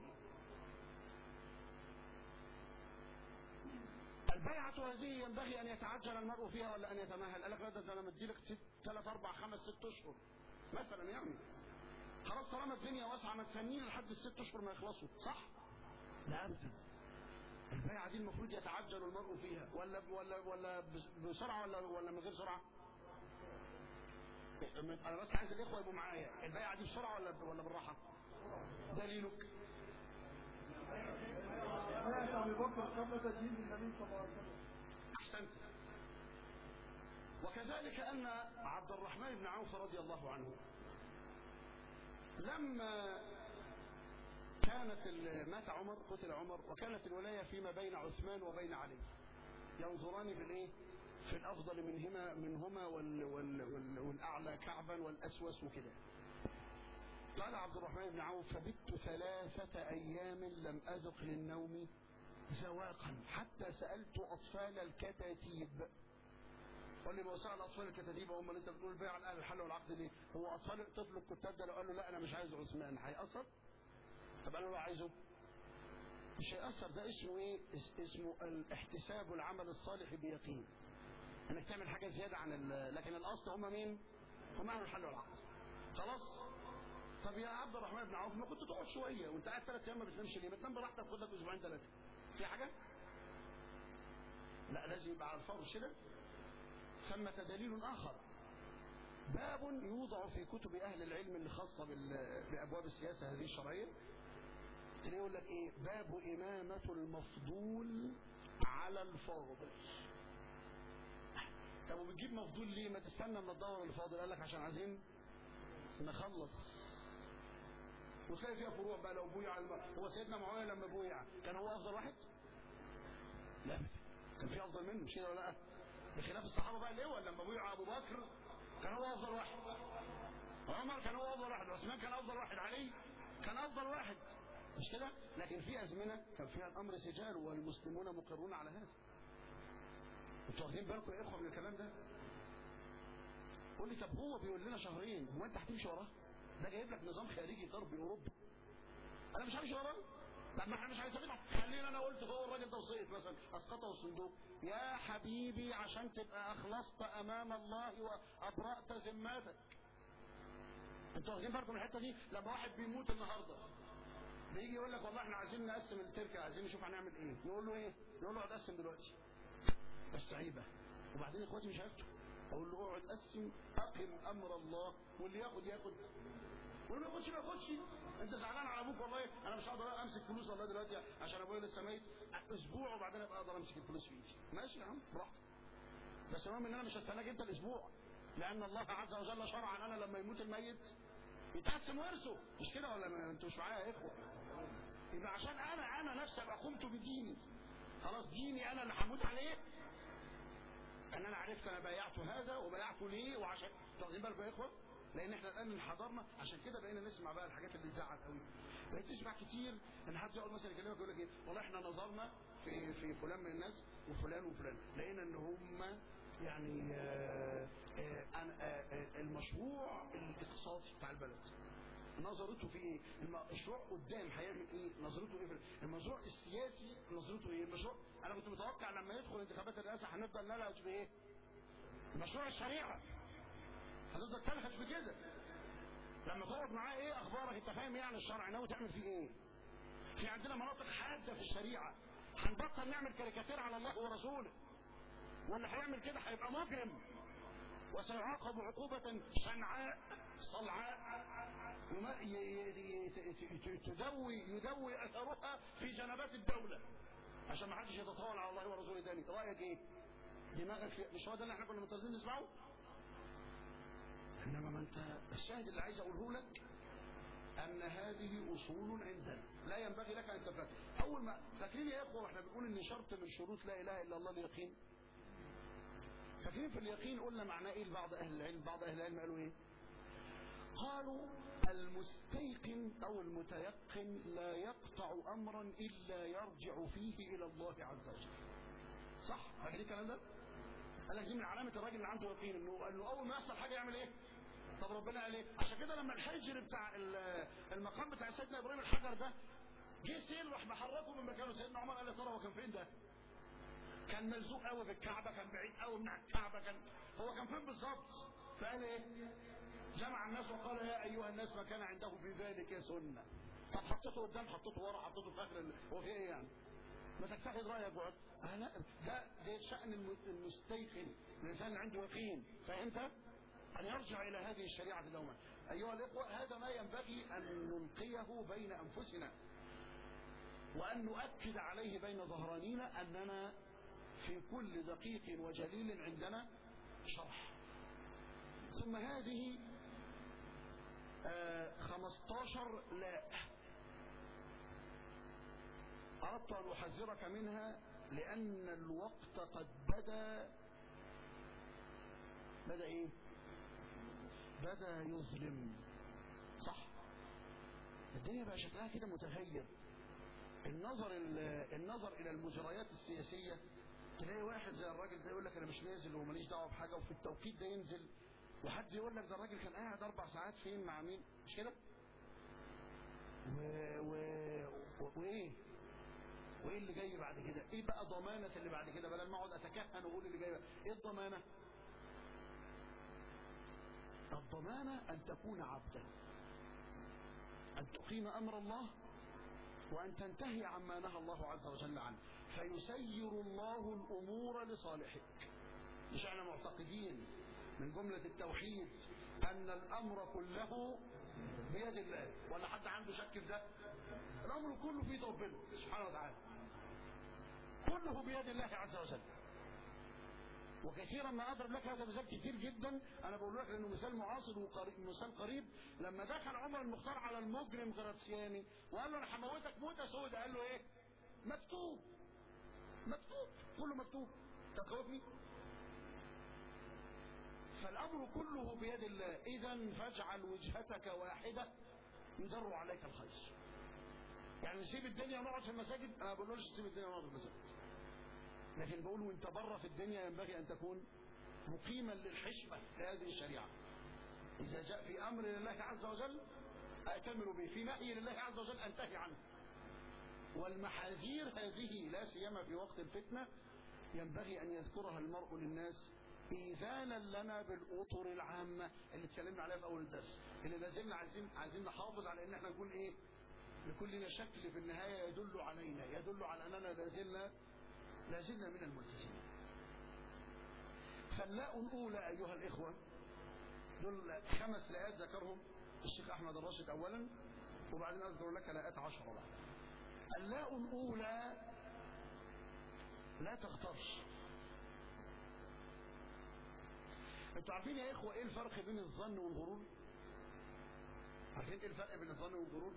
البيعة هذه ينبغي أن يتعجل المرء فيها ولا أن يتمهل قال لك لا ده أنا مديلك ثلاث أربع خمس ست أشهر مثلا يعني خلاص طالما الدنيا واسعة ما تفنينا لحد الست أشهر ما يخلصوا صح؟ لا أبدا البيعة دي المفروض يتعجل المرء فيها ولا ولا ولا بسرعة ولا ولا من غير سرعة؟ أنا بس عايز الإخوة يبقوا معايا البيعة دي بسرعة ولا ولا بالراحة؟ دليلك أبي بكر قبل تجهيز النبي صلى الله عليه وسلم أحسنت وكذلك أن عبد الرحمن بن عوف رضي الله عنه لما كانت ال- مات عمر قتل عمر وكانت الولاية فيما بين عثمان وبين علي ينظران بالايه في الافضل منهما منهما وال وال وال والاعلى كعبا والاسوس وكده قال عبد الرحمن بن عوف فبت ثلاثة أيام لم أذق للنوم زواقا حتى سألت أطفال الكتاتيب قال لي ما هو سأل أطفال الكتاتيب هم اللي أنت بتقول بيع الآن الحل والعقد ليه؟ هو أطفال طفل الكتاب ده لو قال له لا أنا مش عايز عثمان هيأثر؟ طب أنا بقى عايزه مش هيأثر ده اسمه ايه اس- اسمه الاحتساب العمل الصالح بيقين انك تعمل حاجة زيادة عن ال- لكن الاصل هم مين هم اهل الحل والعقد خلاص طب يا عبد الرحمن بن عوف ما كنت تقعد شوية وانت قاعد ثلاث ايام ما بتنامش ليه ما تنام براحتك خد لك اسبوعين ثلاثة في حاجة لا لازم يبقى على الفور كده ثمة دليل اخر باب يوضع في كتب اهل العلم اللي خاصة بال- بابواب السياسة هذه الشرعية اللي يقول لك ايه باب امامة المفضول على الفاضل طب وبتجيب مفضول ليه ما تستنى اما تدور الفاضل قال لك عشان عايزين نخلص وتلاقي فيها فروع بقى لو بويع الم... هو سيدنا معاويه لما بويع كان هو افضل واحد؟ لا كان في افضل منه مش كده ولا لا؟ بخلاف الصحابه بقى الاول لما بويع ابو بكر كان هو افضل واحد عمر كان هو افضل واحد عثمان كان افضل واحد علي كان افضل واحد مش كده لكن في ازمنه كان فيها الامر سجال والمسلمون مقرون على هذا انتوا واخدين بالكم يا اخوه من الكلام ده قول لي طب هو بيقول لنا شهرين هو انت هتمشي وراه ده جايب لك نظام خارجي غربي اوروبي انا مش همشي وراه طب ما احنا مش هنثبتها خلينا انا قلت هو الراجل ده وسقط مثلا اسقطه الصندوق يا حبيبي عشان تبقى اخلصت امام الله وابرأت ذمتك انتوا واخدين بالكم من الحته دي لما واحد بيموت النهارده بيجي يقول لك والله احنا عايزين نقسم التركه عايزين نشوف هنعمل ايه نقول له ايه نقول له اقعد قسم دلوقتي بس عيبه وبعدين اخواتي مش هياخدوا اقول له اقعد قسم اقم امر الله واللي ياخد ياخد واللي ما ياخدش ما ياخدش انت زعلان على ابوك والله انا مش هقدر امسك فلوس والله دلوقتي عشان ابويا لسه ميت اسبوع وبعدين ابقى اقدر امسك الفلوس في ايدي ماشي يا عم براحتك بس المهم ان انا مش هستناك انت الاسبوع لان الله عز وجل شرع ان انا لما يموت الميت يتقسم ورثه مش كده ولا ما انتوا مش معايا يا اخوه يبقى عشان انا انا نفسي ابقى قمت بديني خلاص ديني انا اللي هموت عليه ان انا عرفت انا بايعت هذا وبايعته ليه وعشان واخدين بالكم يا اخوه لان احنا الان انحدرنا عشان كده بقينا نسمع بقى الحاجات اللي تزعل قوي بقيت تسمع كتير ان حد يقعد مثلا يكلمك يقول لك ايه والله احنا نظرنا في في فلان من الناس وفلان وفلان لقينا ان هم يعني آه آه آه المشروع الاقتصادي بتاع البلد نظرته في ايه المشروع قدام هيعمل ايه نظرته ايه المشروع السياسي نظرته ايه المشروع انا كنت متوقع لما يدخل انتخابات الرئاسه هنفضل نلعب في ايه مشروع الشريعه هتفضل تلهج في كده لما تقعد معاه ايه اخبارك انت فاهم ايه عن الشرع ناوي تعمل فيه ايه في عندنا مناطق حاده في الشريعه هنبطل نعمل كاريكاتير على الله ورسوله واللي هيعمل كده هيبقى مجرم وسيعاقب عقوبة شنعاء صلعاء تدوي يدوي اثرها في جنبات الدولة عشان ما حدش يتطاول على الله ورسوله تاني رايك ايه دماغك مش هو ده اللي احنا كنا مترددين نسمعه انما ما انت الشاهد اللي عايز اقوله لك ان هذه اصول عندنا لا ينبغي لك ان تفهم اول ما فاكرين يا اخوه واحنا بنقول ان شرط من شروط لا اله الا الله اليقين فاكرين في اليقين قلنا معناه ايه لبعض اهل العلم بعض اهل العلم قالوا ايه قالوا المستيقن او المتيقن لا يقطع امرا الا يرجع فيه الى الله عز وجل صح فاكرين الكلام ده قال لك دي من علامه الراجل اللي عنده يقين انه انه اول ما يحصل حاجه يعمل ايه طب ربنا قال ايه عشان كده لما الحجر بتاع المقام بتاع سيدنا ابراهيم الحجر ده جه سيل راح محركه من مكانه سيدنا عمر قال يا ترى هو كان فين ده كان ملزوق قوي في الكعبه كان بعيد قوي من الكعبه كان هو كان فين بالظبط فقال ايه جمع الناس وقال يا ايها الناس ما كان عنده في ذلك سنه طب حطيته قدام حطيته ورا حطيته في اخر هو في ايه يعني ما تتخذ رايك وقعد أنا ده ده شان المستيقن الانسان اللي عنده يقين فانت ان يرجع الى هذه الشريعه دوما ايها الاخوه هذا ما ينبغي ان نلقيه بين انفسنا وان نؤكد عليه بين ظهرانينا اننا في كل دقيق وجليل عندنا شرح ثم هذه آه 15 لا أردت أن أحذرك منها لأن الوقت قد بدا بدا إيه بدا يظلم صح الدنيا بقى شكلها كده متغير النظر النظر إلى المجريات السياسية تلاقي واحد زي الراجل ده يقول لك انا مش نازل وماليش دعوه بحاجه وفي التوقيت ده ينزل وحد يقول لك ده الراجل كان قاعد اربع ساعات فين مع مين مش كده و... و... و... وايه وايه اللي جاي بعد كده ايه بقى ضمانه اللي بعد كده بدل ما اقعد اتكهن واقول اللي جاي بقى. ايه الضمانه الضمانه ان تكون عبدا ان تقيم امر الله وأن تنتهي عما نهى الله عز وجل عنه فيسير الله الأمور لصالحك مش احنا معتقدين من جملة التوحيد أن الأمر كله بيد الله ولا حد عنده شك في ده الأمر كله في ربنا سبحانه وتعالى كله بيد الله عز وجل وكثيرا ما اضرب لك هذا مثال كتير جدا انا بقول لك لانه مثال معاصر ومثال قريب لما دخل عمر المختار على المجرم غراتسياني وقال له انا هموتك موته سودة قال له ايه مكتوب مكتوب كله مكتوب تخوفني فالامر كله بيد الله اذا فاجعل وجهتك واحده يدر عليك الخير يعني نسيب الدنيا ونقعد في المساجد انا ما بقولوش سيب الدنيا ونقعد في المساجد لكن بقول وانت بره في الدنيا ينبغي ان تكون مقيما للحشمه لهذه الشريعه اذا جاء في امر لله عز وجل اتمر به في نهي لله عز وجل انتهي عنه والمحاذير هذه لا سيما في وقت الفتنة ينبغي أن يذكرها المرء للناس إيذانا لنا بالأطر العامة اللي اتكلمنا عليها في أول الدرس اللي لازلنا عايزين عايزين نحافظ على إن احنا نكون إيه يكون لنا شكل في النهاية يدل علينا يدل على أننا لازلنا لازلنا من الملتزمين فاللاء الأولى أيها الإخوة دول خمس لاءات ذكرهم الشيخ أحمد الراشد أولا وبعدين أذكر لك لاءات عشرة بعد اللاء الأولى لا تغترش انتوا عارفين يا إخوة إيه الفرق بين الظن والغرور عارفين إيه الفرق بين الظن والغرور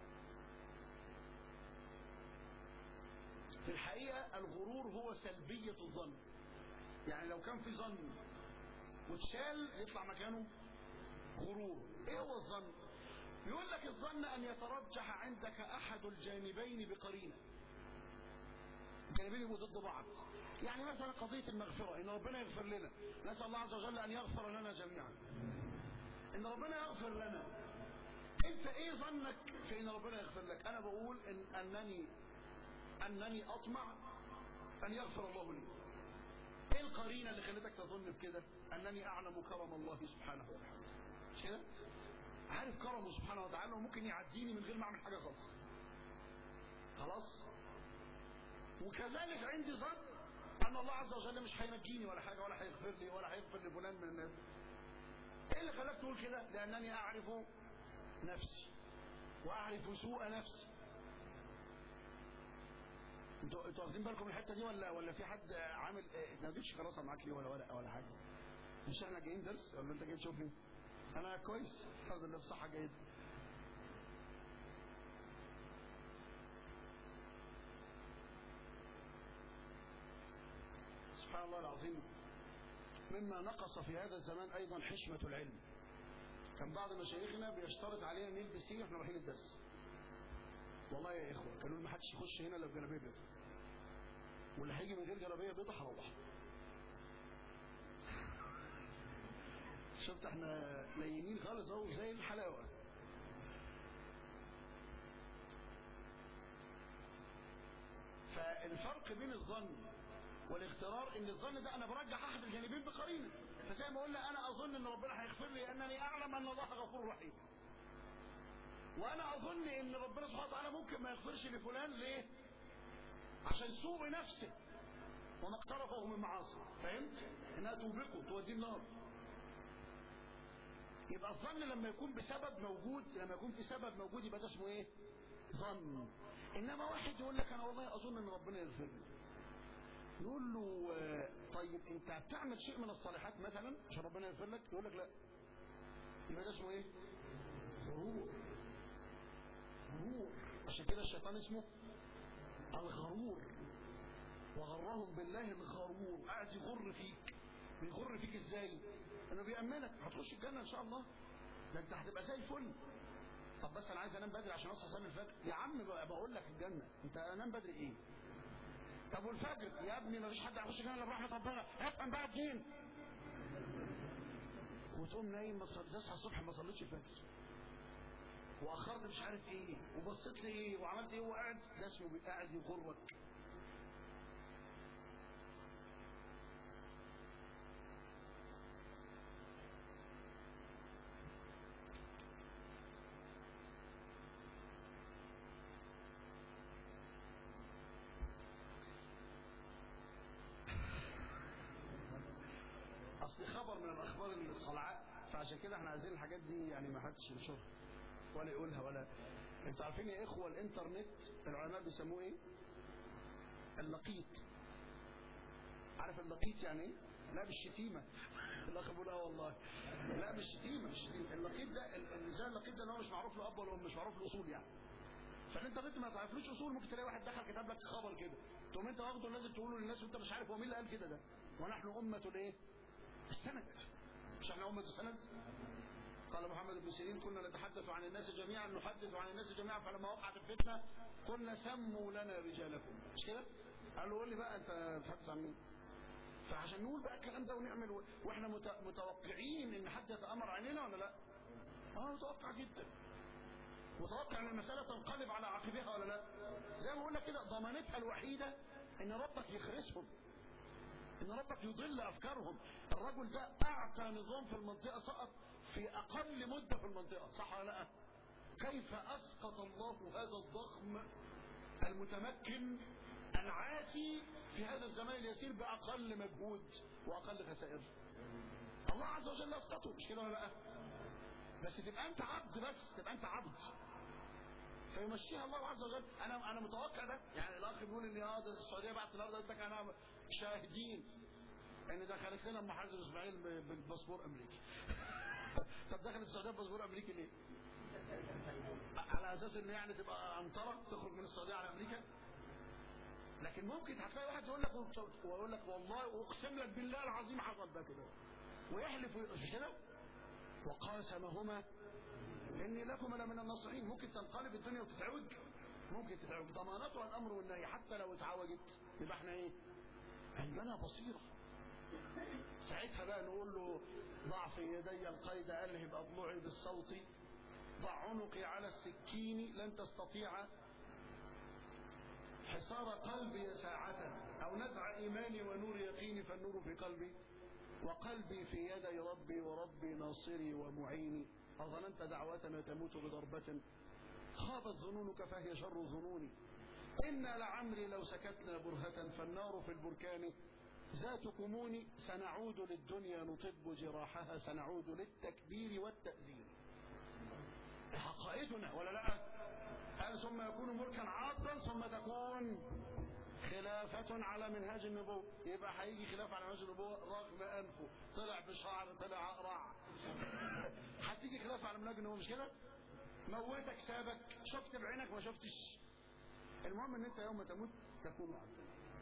في الحقيقة الغرور هو سلبية الظن يعني لو كان في ظن واتشال يطلع مكانه غرور ايه هو الظن يقول لك الظن ان يترجح عندك احد الجانبين بقرينه الجانبين يبقوا ضد بعض يعني مثلا قضيه المغفره ان ربنا يغفر لنا نسال الله عز وجل ان يغفر لنا جميعا ان ربنا يغفر لنا انت ايه ظنك في ان ربنا يغفر لك انا بقول ان انني انني اطمع ان يغفر الله لي ايه القرينه اللي خلتك تظن بكده انني اعلم كرم الله سبحانه وتعالى مش كده عارف كرمه سبحانه وتعالى وممكن يعديني من غير ما اعمل حاجه خالص خلاص وكذلك عندي ظن ان الله عز وجل مش هينجيني ولا حاجه ولا هيغفر لي ولا هيغفر لفلان من الناس ايه اللي خلاك تقول كده لانني اعرف نفسي واعرف سوء نفسي انتوا انتوا واخدين بالكم من الحته دي ولا ولا في حد عامل اه ما جيتش خلاص معاك ليه ولا ورقه ولا حاجه مش احنا جايين درس ولا انت جاي تشوفني انا كويس الحمد لله بصحه جيده سبحان الله العظيم مما نقص في هذا الزمان ايضا حشمه العلم كان بعض مشايخنا بيشترط علينا نلبس ايه واحنا رايحين الدرس والله يا اخوه قالوا لي ما حدش يخش هنا الا بجلابيه بيضاء واللي هيجي من غير جلابيه بيضاء هروح شفت احنا لينين خالص اهو زي الحلاوه فالفرق بين الظن والاغترار ان الظن ده انا برجح احد الجانبين بقرينه فزي ما قلنا انا اظن ان ربنا هيغفر لي لانني اعلم ان الله غفور رحيم وانا اظن ان ربنا سبحانه وتعالى ممكن ما يغفرش لفلان ليه عشان سوء نفسه وما اقترفه من معاصي فهمت انها توبقه توديه النار يبقى الظن لما يكون بسبب موجود لما يكون في سبب موجود يبقى ده اسمه ايه ظن انما واحد يقول لك انا والله اظن ان ربنا يغفر لي نقول له آه، طيب انت بتعمل شيء من الصالحات مثلا عشان ربنا يغفر لك يقول لك لا يبقى ده اسمه ايه غرور غرور عشان كده الشيطان اسمه الغرور وغرهم بالله الغرور قاعد يغر فيك بيغر فيك ازاي انه بيأمنك هتخش الجنة ان شاء الله ده انت هتبقى زي الفل طب بس انا عايز انام بدري عشان اصحى اصلي الفجر يا عم بقى بقول لك الجنة انت انام بدري ايه طب والفجر يا ابني ما فيش حد هيخش الجنة الا برحمة ربنا افهم بقى الدين وتقوم نايم ما تصلي تصحى الصبح ما صليتش الفجر واخرت مش عارف ايه وبصيت لي ايه وعملت ايه وقاعد ده اسمه قاعد يغرك اصل خبر من الاخبار الصلعاء فعشان كده احنا عايزين الحاجات دي يعني ما حدش ينشرها ولا يقولها ولا انتوا عارفين يا اخوه الانترنت العلماء بيسموه ايه اللقيط عارف اللقيط يعني ايه لا بالشتيمه الاخ بيقول اه والله لا مش شتيمه مش شتيمه اللقيط ده ال- اللي زي اللقيط ده اللي هو مش معروف له اب ولا ام مش معروف له اصول يعني فالانترنت ما تعرفلوش اصول ممكن تلاقي واحد دخل كتب لك خبر كده تقوم انت واخده لازم تقوله للناس وانت مش عارف هو مين اللي قال كده ده ونحن امه الايه السند مش احنا امه السند قال محمد بن سيرين كنا نتحدث عن الناس جميعا نحدث عن الناس جميعا فلما وقعت الفتنه قلنا سموا لنا رجالكم مش كده؟ قال له قول لي بقى انت بتحدث عن مين؟ فعشان نقول بقى الكلام ده ونعمل و... واحنا مت... متوقعين ان حد يتامر علينا ولا لا؟ اه متوقع جدا متوقع ان المساله تنقلب على عقبها ولا لا زي ما بقول لك كده ضمانتها الوحيده ان ربك يخرسهم ان ربك يضل افكارهم الرجل ده اعتى نظام في المنطقه سقط في اقل مده في المنطقه صح ولا لا كيف اسقط الله هذا الضخم المتمكن العاتي في هذا الزمان اليسير باقل مجهود واقل خسائر الله عز وجل اسقطه مش كده ولا لا بس تبقى انت عبد بس تبقى انت عبد فيمشيها الله عز وجل انا انا متوقع ده يعني الاخ بيقول ان اه ده السعوديه بعت النهارده قلت لك انا شاهدين ان دخلت لنا ام حازم اسماعيل ب- بالباسبور امريكي طب دخلت السعوديه بباسبور امريكي ليه؟ على اساس ان يعني تبقى انطره تخرج من السعوديه على امريكا لكن ممكن هتلاقي واحد يقول لك ويقول لك والله اقسم لك بالله العظيم حصل ده كده ويحلف وي- مش كده وقاسمهما اني لكم لمن الناصحين ممكن تنقلب الدنيا وتتعوج ممكن تتعوج ضمانتها الامر والنهي حتى لو اتعوجت يبقى احنا ايه عندنا بصيره ساعتها بقى نقول له ضع في يدي القيد الهب اضلعي بالصوت ضع عنقي على السكين لن تستطيع حصار قلبي ساعة أو نزع إيماني ونور يقيني فالنور في قلبي وقلبي في يدي ربي وربي ناصري ومعيني أظننت دعوتنا تموت بضربة خابت ظنونك فهي شر ظنوني إنا لعمري لو سكتنا برهة فالنار في البركان ذات كمون سنعود للدنيا نطب جراحها سنعود للتكبير والتأذير حقائدنا ولا لا قال ثم يكون ملكا عاضا ثم تكون خلافة على منهاج النبوة يبقى هيجي خلافة على منهاج النبوة رغم أنفه طلع بشعر طلع أقرع هتيجي خلافة على منهاج النبوة مش كده موتك سابك شفت بعينك ما شفتش المهم ان انت يوم تموت تكون عبدا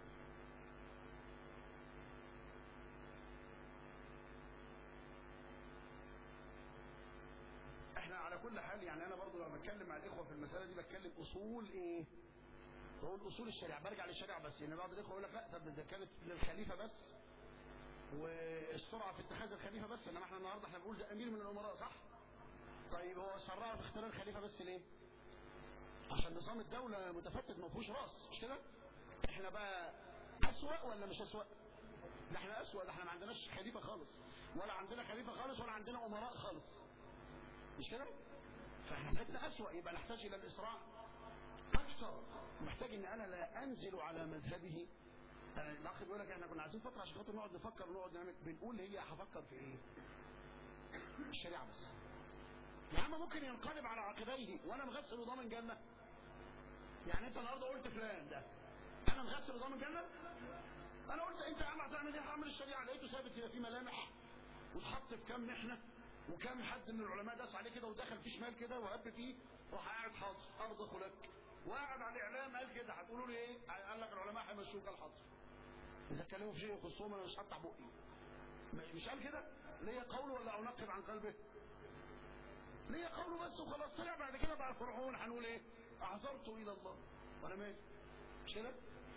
احنا على كل حال يعني انا برضو لما بتكلم مع الاخوه في المساله دي بتكلم اصول ايه بقول اصول الشريعه برجع للشريعه بس يعني بعض الاخوه يقول لك لا طب ده كانت للخليفه بس والسرعه في اتخاذ الخليفه بس انما احنا النهارده احنا بنقول ده امير من الامراء صح طيب هو سرع في اختيار الخليفه بس ليه عشان نظام الدوله متفتت ما فيهوش راس مش كده احنا بقى اسوا ولا مش اسوا ده احنا اسوا ده احنا ما عندناش خليفه خالص ولا عندنا خليفه خالص ولا عندنا امراء خالص مش كده فاحنا حالتنا اسوا يبقى نحتاج الى الاسراع اكثر محتاج ان انا لا انزل على مذهبه يعني الاخ بيقول لك احنا كنا عايزين فتره عشان خاطر نقعد نفكر نقعد نعمل بنقول هي هفكر في ايه الشريعه بس يا عم ممكن ينقلب على عقبيه وانا مغسل وضامن جنه يعني انت النهارده قلت فلان ده انا مغسل وضامن جنه انا قلت انت يا عم هتعمل ايه هعمل الشريعه لقيته ثابت كده في ملامح واتحط في كام محنه وكام حد من العلماء داس عليه كده ودخل فيه شمال كده وهب فيه راح قاعد حاضر ارضخ لك وقعد على الاعلام قال كده هتقولوا لي ايه قال لك العلماء هيمشوك الحظر اذا اتكلموا في شيء يخصهم انا مش هفتح بقي م- مش قال كده ليا قول ولا انقب عن قلبه ليا قول بس وخلاص طلع بعد كده بقى فرعون هنقول ايه اعذرت الى الله وانا مالي مش كده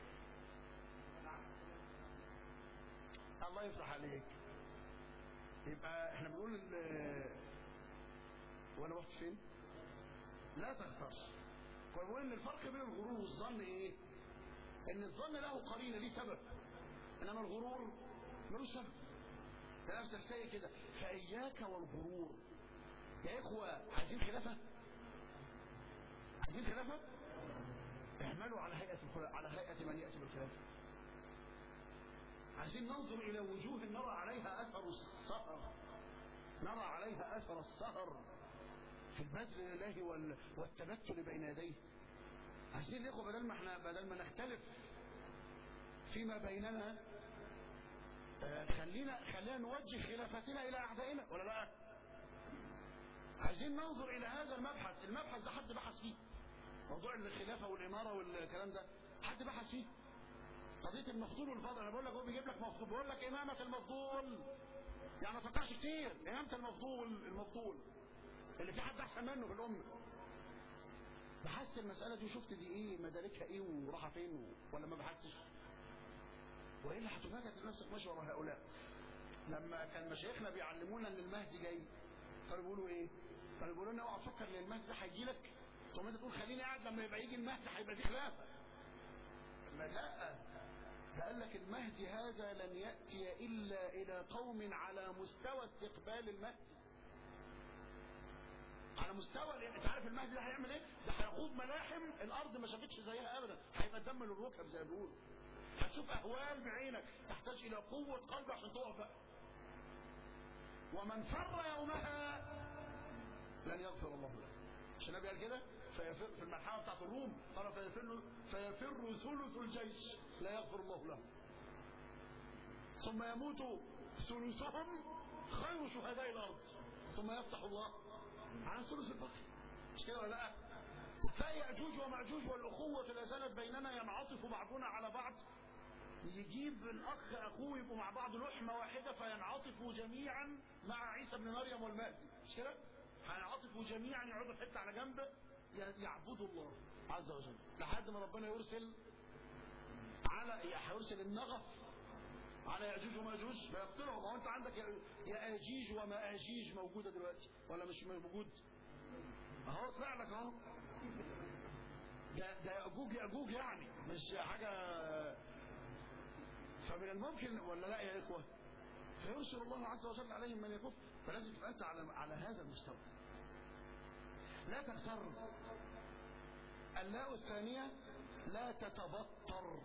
الله يفتح عليك يبقى احنا بنقول ال- وانا رحت فين لا تغترش فبقول ان الفرق بين الغرور والظن ايه ان الظن له قرينه ليه سبب انما الغرور ملوش سبب ده نفسك سايق كده فاياك والغرور يا اخوه عايزين خلافه عايزين خلافه اعملوا على هيئه الخلا- على هيئه من ياتي بالخلافه عايزين ننظر الى وجوه نرى عليها اثر السهر نرى عليها اثر السهر في البذل لله وال- والتبتل بين يديه عايزين يا اخوه بدل ما احنا بدل ما نختلف فيما بيننا آه، خلينا خلينا نوجه خلافتنا الى اعدائنا ولا لا عايزين ننظر الى هذا المبحث المبحث ده حد بحث فيه موضوع الخلافه والاماره والكلام ده حد بحث فيه قضيه المفضول والفضل انا بقول لك هو بيجيب لك مفضول بقول لك امامه المفضول يعني ما فكرش كتير امامه المفضول المفضول اللي في حد احسن منه في الامه بحثت المساله دي وشفت دي ايه مداركها ايه وراحه فين و- ولا ما بحثتش والا هتفاجئ نفسك ماشي ورا هؤلاء لما كان مشايخنا بيعلمونا ان المهدي جاي كانوا بيقولوا ايه؟ كانوا بيقولوا لنا اوعى تفكر ان المهدي ده هيجي لك ثم انت تقول خليني قاعد لما يبقى يجي المهدي هيبقى في خلافه ما لا فقال لك المهدي هذا لن يأتي إلا إلى قوم على مستوى استقبال المهدي على مستوى انت عارف المهدي ده هيعمل ايه؟ ده هيخوض ملاحم الارض ما شافتش زيها ابدا هيبقى الدم للركب زي ما بيقولوا هتشوف اهوال بعينك تحتاج الى قوه قلب عشان تقف بقى ومن فر يومها لن يغفر الله له عشان النبي قال كده فيفر في المرحله بتاعت الروم قال فيفر فيفر ثلث الجيش لا يغفر الله له ثم يموت ثلثهم خير شهداء الارض ثم يفتح الله على ثلث البقر مش كده ولا لا فيأجوج ومأجوج والأخوة لا زالت بيننا ينعطف بعضنا على بعض يجيب الأخ أخوه يبقوا مع بعض لحمة واحدة فينعطفوا جميعا مع عيسى بن مريم والمهدي مش كده؟ هينعطفوا جميعا يقعدوا في حتة على جنب يعبدوا الله عز وجل لحد ما ربنا يرسل على هيرسل النغف على يأجوج ومأجوج فيقتلهم هو انت عندك يأجيج ومأجيج موجودة دلوقتي ولا مش موجود اهو طلع لك اهو ده ده يأجوج يأجوج يعني مش حاجة فمن الممكن ولا لا يا إخوة فيرسل الله عز وجل عليهم من يكف فلازم تبقى أنت على على هذا المستوى لا تغتر اللاء الثانية لا تتبطر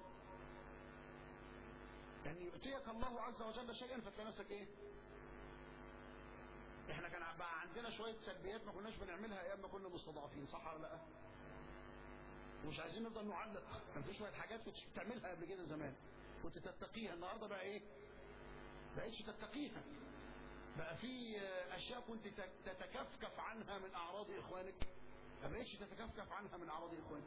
يعني يؤتيك الله عز وجل شيئا فتلاقي نفسك ايه احنا كان بقى عندنا شوية سلبيات ما كناش بنعملها ايام ما كنا مستضعفين صح ولا لا ومش عايزين نفضل نعلق كان في شوية حاجات كنت بتعملها قبل كده زمان كنت تتقيها النهارده بقى ايه بقيتش تتقيها بقى في اشياء كنت تتكفكف عنها من اعراض اخوانك ما بقيتش تتكفكف عنها من اعراض اخوانك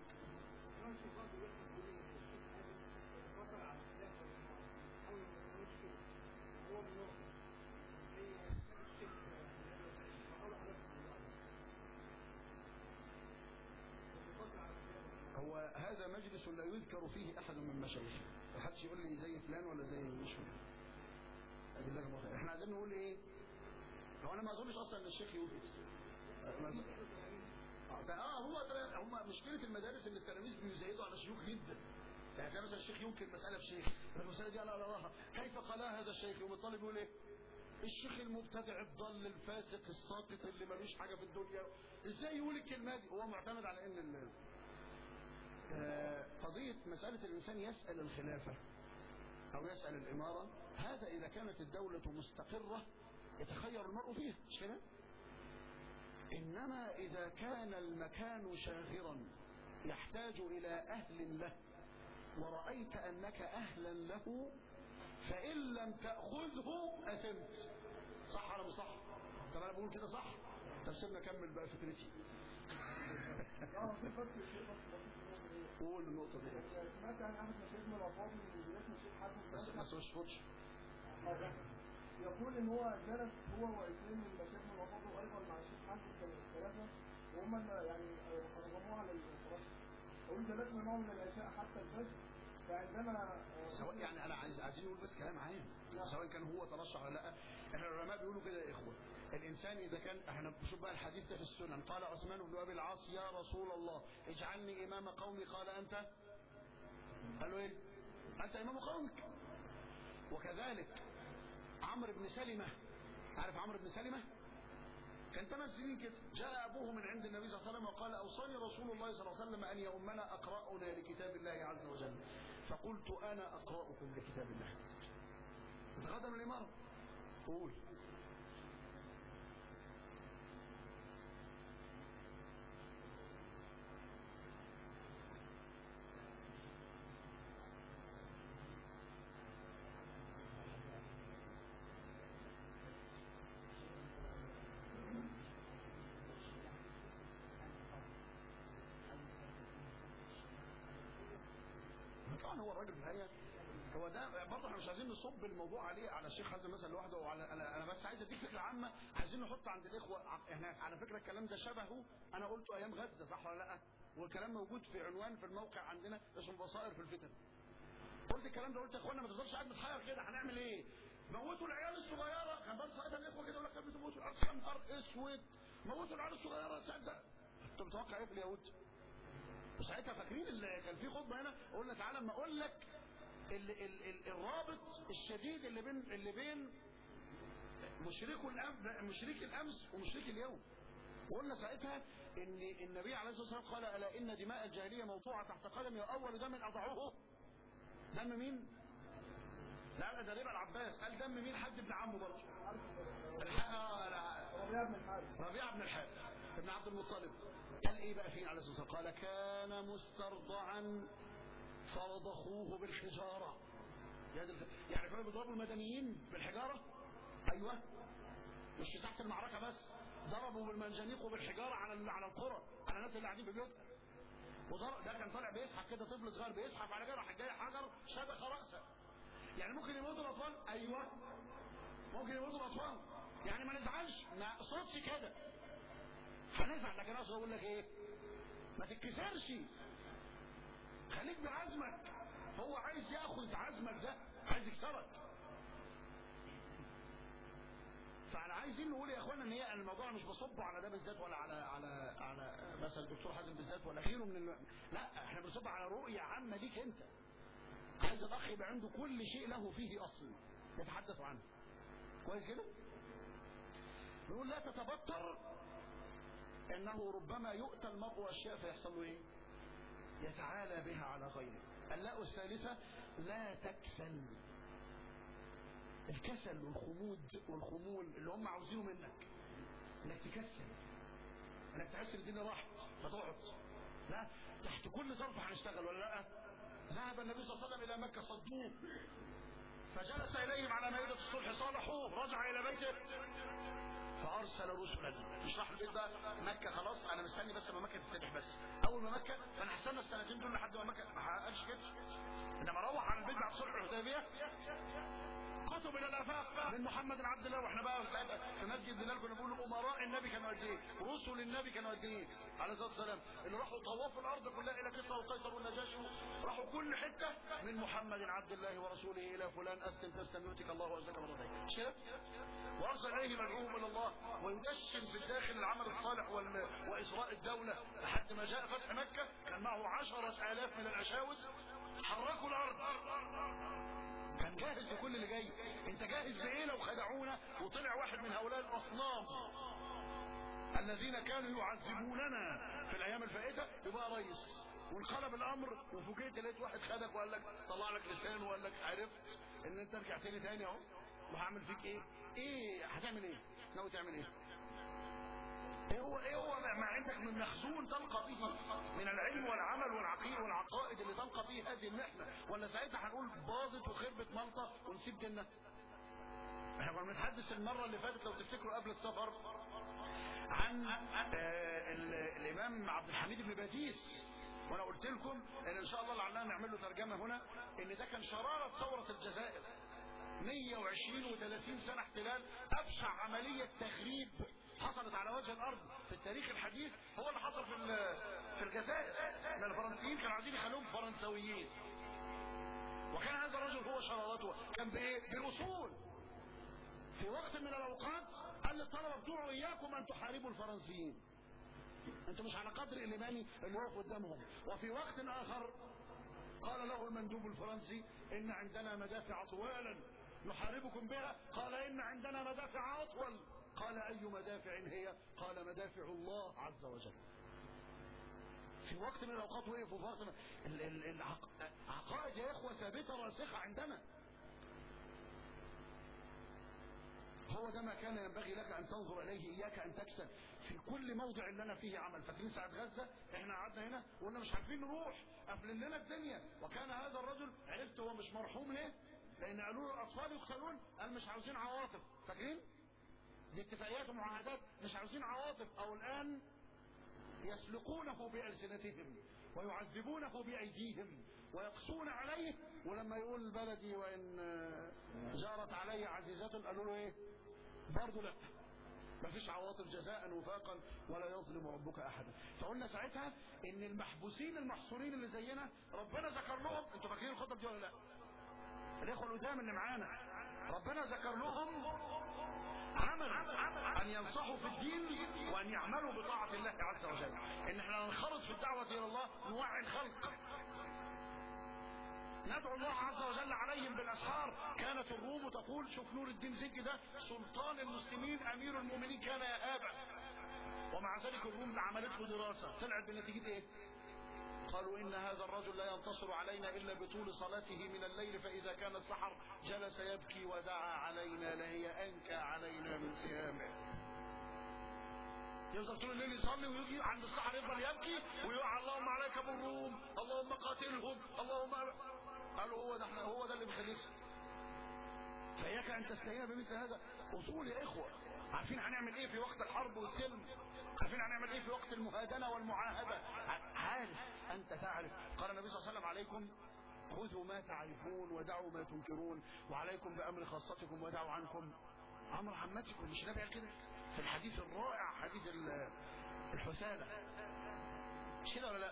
هو هذا مجلس لا يذكر فيه احد من مشايخه محدش يقول لي زي فلان ولا زي مش فلان احنا عايزين نقول ايه هو انا ما اظنش اصلا ان الشيخ يقول كده اه هو هم مشكله المدارس ان التلاميذ بيزايدوا على الشيوخ جدا يعني كان مثلا الشيخ ينكر مساله بشيخ المساله دي لا لا كيف قالها هذا الشيخ يوم الطالب يقول ايه الشيخ المبتدع الضل الفاسق الساقط اللي ملوش حاجه في الدنيا ازاي يقول الكلمه دي هو معتمد على ان قضية مسألة الإنسان يسأل الخلافة أو يسأل الإمارة هذا إذا كانت الدولة مستقرة يتخير المرء فيها مش كده؟ إنما إذا كان المكان شاغرا يحتاج إلى أهل له ورأيت أنك أهلا له فإن لم تأخذه أثمت صح ولا مش صح؟ طب أنا بقول كده صح؟ طب سيبنا أكمل بقى فكرتي قول النقطة دي سمعت عن احد مشايخنا الافاضل اللي اسمه الشيخ حسن بس بس مش فوتش يقول ان هو جلس هو واثنين من مشايخنا الافاضل ايضا مع الشيخ حسن الثلاثه وهم اللي يعني نظموها على الفراش يقول جلسنا معهم من العشاء حتى الفجر فعندما سواء يعني انا عايز عايزين نقول بس كلام عام سواء كان هو ترشح ولا لا احنا العلماء بيقولوا كده يا اخوه الانسان اذا كان احنا شوف بقى الحديث ده في السنن قال عثمان بن ابي العاص يا رسول الله اجعلني امام قومي قال انت قال له ايه انت امام قومك وكذلك عمرو بن سلمة عارف عمرو بن سلمة كان ثمان سنين كده جاء أبوه من عند النبي صلى الله عليه وسلم وقال أوصاني رسول الله صلى الله عليه وسلم أن يؤمنا أقرأنا لكتاب الله عز وجل فقلت أنا أقرأكم لكتاب الله تقدم الإمارة قول طبعا هو الراجل في الحقيقه هو ده برضه احنا مش عايزين نصب الموضوع عليه على الشيخ حازم مثلا لوحده وعلى انا انا بس عايز اديك فكره عامه عايزين نحط عند الاخوه احنا على فكره الكلام ده شبهه انا قلته ايام غزه صح ولا لا؟ والكلام موجود في عنوان في الموقع عندنا اسمه بصائر في الفتن. قلت الكلام ده قلت يا اخوانا ما تفضلش قاعد متحير كده هنعمل ايه؟ موتوا العيال الصغيره كان برضه ساعتها الاخوه كده يقول لك بتموتوا يا نهار اسود موتوا العيال الصغيره تصدق انت تتوقع ايه في اليهود وساعتها فاكرين اللي كان في خطبه هنا قلنا تعالى اما اقول لك ال ال ال الرابط الشديد اللي بين اللي بين مشركو الأم مشرك الامس ومشرك اليوم وقلنا ساعتها ان النبي عليه الصلاه والسلام قال الا ان دماء الجاهليه موضوعه تحت قدمي واول دم اضعوه دم مين؟ لا لا ده ربع العباس قال دم مين حد ابن عمه برضه الح- آه، لا. ربيع بن الحارث ربيعه بن الحارث ابن عبد المطلب قال ايه بقى فين عليه الصلاه والسلام قال كان مسترضعا فرضخوه بالحجاره يا دي الف- يعني كانوا بيضربوا المدنيين بالحجاره ايوه مش في تحت المعركه بس ضربوا بالمنجنيق وبالحجاره على ال- على القرى على الناس اللي قاعدين في بيوتها وضرب ده كان طالع بيزحف كده طفل صغير بيزحف على جرح جاي حجر شدخ راسه يعني ممكن يموتوا الاطفال ايوه ممكن يموتوا الاطفال يعني ما نزعلش ما اقصدش كده هنزعل لكن اقصد اقول لك ايه ما تتكسرش خليك بعزمك هو عايز ياخذ عزمك ده عايز يكسرك فانا عايزين نقول يا اخوانا ان هي الموضوع مش بصبه على ده بالذات ولا على على على مثلا الدكتور حازم بالذات ولا غيره من ال... لا احنا بنصب على رؤيه عامه ليك انت عايز الاخ يبقى عنده كل شيء له فيه اصل يتحدث عنه كويس كده نقول لا تتبطر انه ربما يؤتى المرء اشياء فيحصل له ايه يتعالى بها على غيره اللاء الثالثه لا تكسل الكسل والخمود والخمول اللي هم عاوزينه منك انك تكسل انك تحس ان الدنيا راحت فتقعد لا تحت كل ظرف هنشتغل ولا لا ذهب النبي صلى الله عليه وسلم الى مكه صدوه فجلس اليهم على مائده الصلح صالحوه رجع الى بيته فارسل رسلا مش راح البيت بقى مكه خلاص انا مستني بس ما مكه تفتح بس اول ما مكه فانا هستنى السنتين دول لحد ما مكه ما حققش كده انما اروح على البيت بعد صلح الحديبيه كتب الى الافاق من محمد عبد الله واحنا بقى ساعتها في مسجد بلال كنا بنقول امراء النبي كانوا قد ايه رسل النبي كانوا قد ايه عليه الصلاه والسلام اللي راحوا طوافوا الارض كلها الى كسرى وقيصر والنجاشي راحوا كل حته من محمد عبد الله ورسوله الى فلان اسلم تسلم يؤتك الله واجرك مرتين مش كده؟ وارسل اليه مدعوهم الى الله ويدشن في الداخل العمل الصالح وال... واصراء الدوله لحد ما جاء فتح مكه كان معه عشرة آلاف من الاشاوس حركوا الارض كان جاهز لكل اللي جاي انت جاهز بايه لو خدعونا وطلع واحد من هؤلاء الاصنام الذين كانوا يعذبوننا في الايام الفائته يبقى رئيس وانقلب الامر وفوجئت لقيت واحد خدك وقال لك طلع لك لسان وقال لك عرفت ان انت رجعت لي تاني اهو وهعمل فيك ايه؟ ايه هتعمل ايه؟ ناوي تعمل ايه؟ ايه هو ايه هو ما عندك من مخزون تلقى به من العلم والعمل والعقيده والعقائد اللي تلقى به هذه المحنه ولا ساعتها هنقول باظت وخربت مالطه ونسيب جنه احنا كنا بنتحدث المره اللي فاتت لو تفتكروا قبل السفر عن آه ال- الامام عبد الحميد بن باديس وانا قلت لكم ان ان شاء الله لعلنا نعمل له ترجمه هنا ان ده كان شراره ثوره الجزائر 120 و30 سنه احتلال ابشع عمليه تخريب حصلت على وجه الارض في التاريخ الحديث هو اللي حصل في ال- في الجزائر ان الفرنسيين كانوا عايزين يخلوهم فرنسويين وكان هذا الرجل هو شرارته كان بايه باصول في وقت من الاوقات قال للطلبه بتوعه اياكم ان تحاربوا الفرنسيين انتم مش على قدر الايماني اللي واقف قدامهم وفي وقت اخر قال له المندوب الفرنسي ان عندنا مدافع طوالا نحاربكم بها قال ان عندنا مدافع اطول قال اي مدافع هي قال مدافع الله عز وجل في وقت من الاوقات وقفوا في وقت من ال- ال- العق- عقائد يا اخوه ثابته راسخه عندنا هو ده ما كان ينبغي لك ان تنظر اليه اياك ان تكسل في كل موضع لنا فيه عمل فاكرين ساعه غزه احنا قعدنا هنا وقلنا مش عارفين نروح قافلين لنا الدنيا وكان هذا الرجل عرفت هو مش مرحوم ليه؟ لان قالوا له الاطفال يقتلون قال مش عاوزين عواطف فاكرين؟ دي اتفاقيات ومعاهدات مش عاوزين عواطف او الان يسلقونه بألسنتهم ويعذبونه بأيديهم ويقسون عليه ولما يقول بلدي وإن جارت علي عزيزة قالوا له إيه برضه لا مفيش عواطف جزاء وفاقا ولا يظلم ربك احدا فقلنا ساعتها ان المحبوسين المحصورين اللي زينا ربنا ذكر لهم انتوا فاكرين الخطب دي ولا لا الاخوه القدام اللي معانا ربنا ذكر لهم عمل ان ينصحوا في الدين وان يعملوا بطاعه الله عز وجل ان احنا الدعوة إلى الله نوعي الخلق ندعو الله عز وجل عليهم بالأسحار كانت الروم تقول شوف نور الدين زكي ده سلطان المسلمين أمير المؤمنين كان يهابا ومع ذلك الروم عملت له دراسة طلعت بنتيجة ايه قالوا إن هذا الرجل لا ينتصر علينا إلا بطول صلاته من الليل فإذا كان السحر جلس يبكي ودعا علينا لهي أنكى علينا من صيامه يفضل طول الليل يصلي ويجي عند السحر يفضل يبكي ويقع اللهم عليك بالروم اللهم قاتلهم اللهم قالوا هو ده احنا هو ده اللي بيخليك فإياك أن تستهين بمثل هذا أصول يا إخوة عارفين هنعمل إيه في وقت الحرب والسلم عارفين هنعمل إيه في وقت المهادنة والمعاهدة عارف أنت تعرف قال النبي صلى الله عليه وسلم عليكم خذوا ما تعرفون ودعوا ما تنكرون وعليكم بأمر خاصتكم ودعوا عنكم أمر عمتكم مش نبي قال كده في الحديث الرائع حديث الحسالة مش كده ولا لا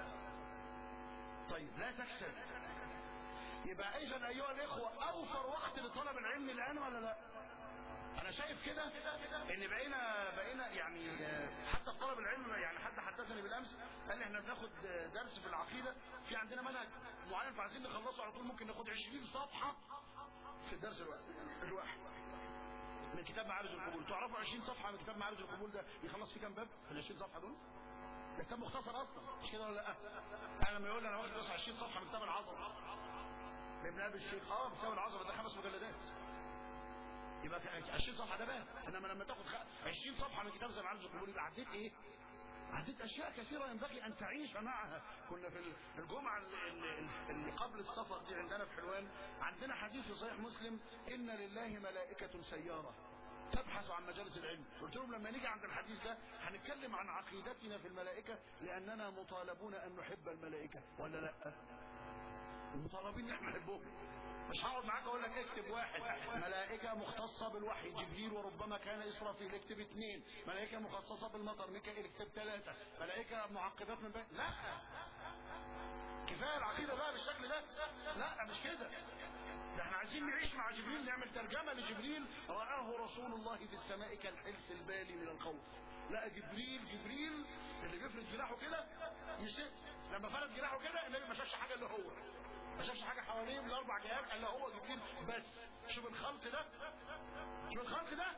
طيب لا تكسل يبقى اذا ايها الاخوه اوفر وقت لطلب العلم الان ولا لا انا شايف كده ان بقينا بقينا يعني حتى طلب العلم يعني حد حدثني بالامس قال لي احنا بناخد درس في العقيده في عندنا منهج معين فعايزين نخلصه على طول ممكن ناخد 20 صفحه في الدرس الواحد من كتاب معارج القبول تعرفوا 20 صفحه من كتاب معارج القبول ده يخلص فيه كام باب في ال 20 صفحه دول ده كتاب مختصر اصلا مش كده ولا لا انا لما يقول لي انا واخد بس 20 صفحه من كتاب العظمه ابن ابي الشيخ اه كتاب العظمه ده خمس مجلدات يبقى 20 صفحه ده بقى انما لما تاخد 20 صفحه من كتاب زي معارج القبول يبقى عديت ايه عديت اشياء كثيره ينبغي ان تعيش معها كنا في الجمعه اللي, اللي قبل السفر دي عندنا في حلوان عندنا حديث في صحيح مسلم ان لله ملائكه سياره تبحث عن مجالس العلم قلت لهم لما نيجي عند الحديث ده هنتكلم عن عقيدتنا في الملائكه لاننا مطالبون ان نحب الملائكه ولا لا مطالبين ان احنا نحبهم مش هقعد معاك اقول لك اكتب واحد ملائكة مختصة بالوحي جبريل وربما كان اسرافيل اكتب اثنين ملائكة مخصصة بالمطر ميكائيل اكتب ثلاثة ملائكة معقبات من بين لا كفاية العقيدة بقى بالشكل ده لا مش كده ده احنا عايزين نعيش مع جبريل نعمل ترجمة لجبريل رآه رسول الله في السماء كالحلس البالي من الخوف لا جبريل جبريل اللي بيفرد جناحه كده يشد لما فرد جناحه كده النبي ما شافش حاجة الا هو ما شافش حاجة حواليه من الأربع جهات الا هو جبريل بس شوف الخلق ده شوف الخلق ده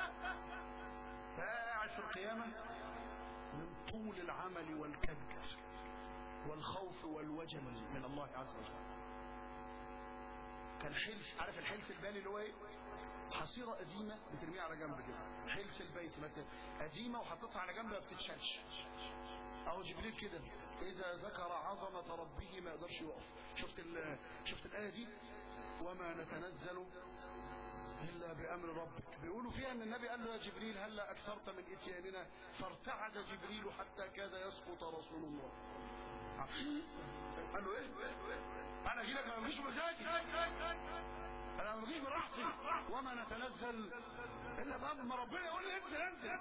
قاعد في القيامة من طول العمل والكد والخوف والوجل من الله عز وجل كان حلس عارف الحلس البالي اللي هو ايه حصيرة قديمة بترميها على جنب كده حلس البيت مثلا قديمة وحطيتها على جنب ما بتتشالش اهو جبريل كده اذا ذكر عظمة ربه ما يقدرش يقف شفت شفت الآية دي وما نتنزل إلا بأمر ربك بيقولوا فيها أن النبي قال له يا جبريل هلا أكثرت من إتياننا فارتعد جبريل حتى كاد يسقط رسول الله قال له إيه أنا أجي لك ما بجيش مزاجي أنا ما بجيش براحتي وما نتنزل إلا بأمر ما ربنا يقول لي انزل انزل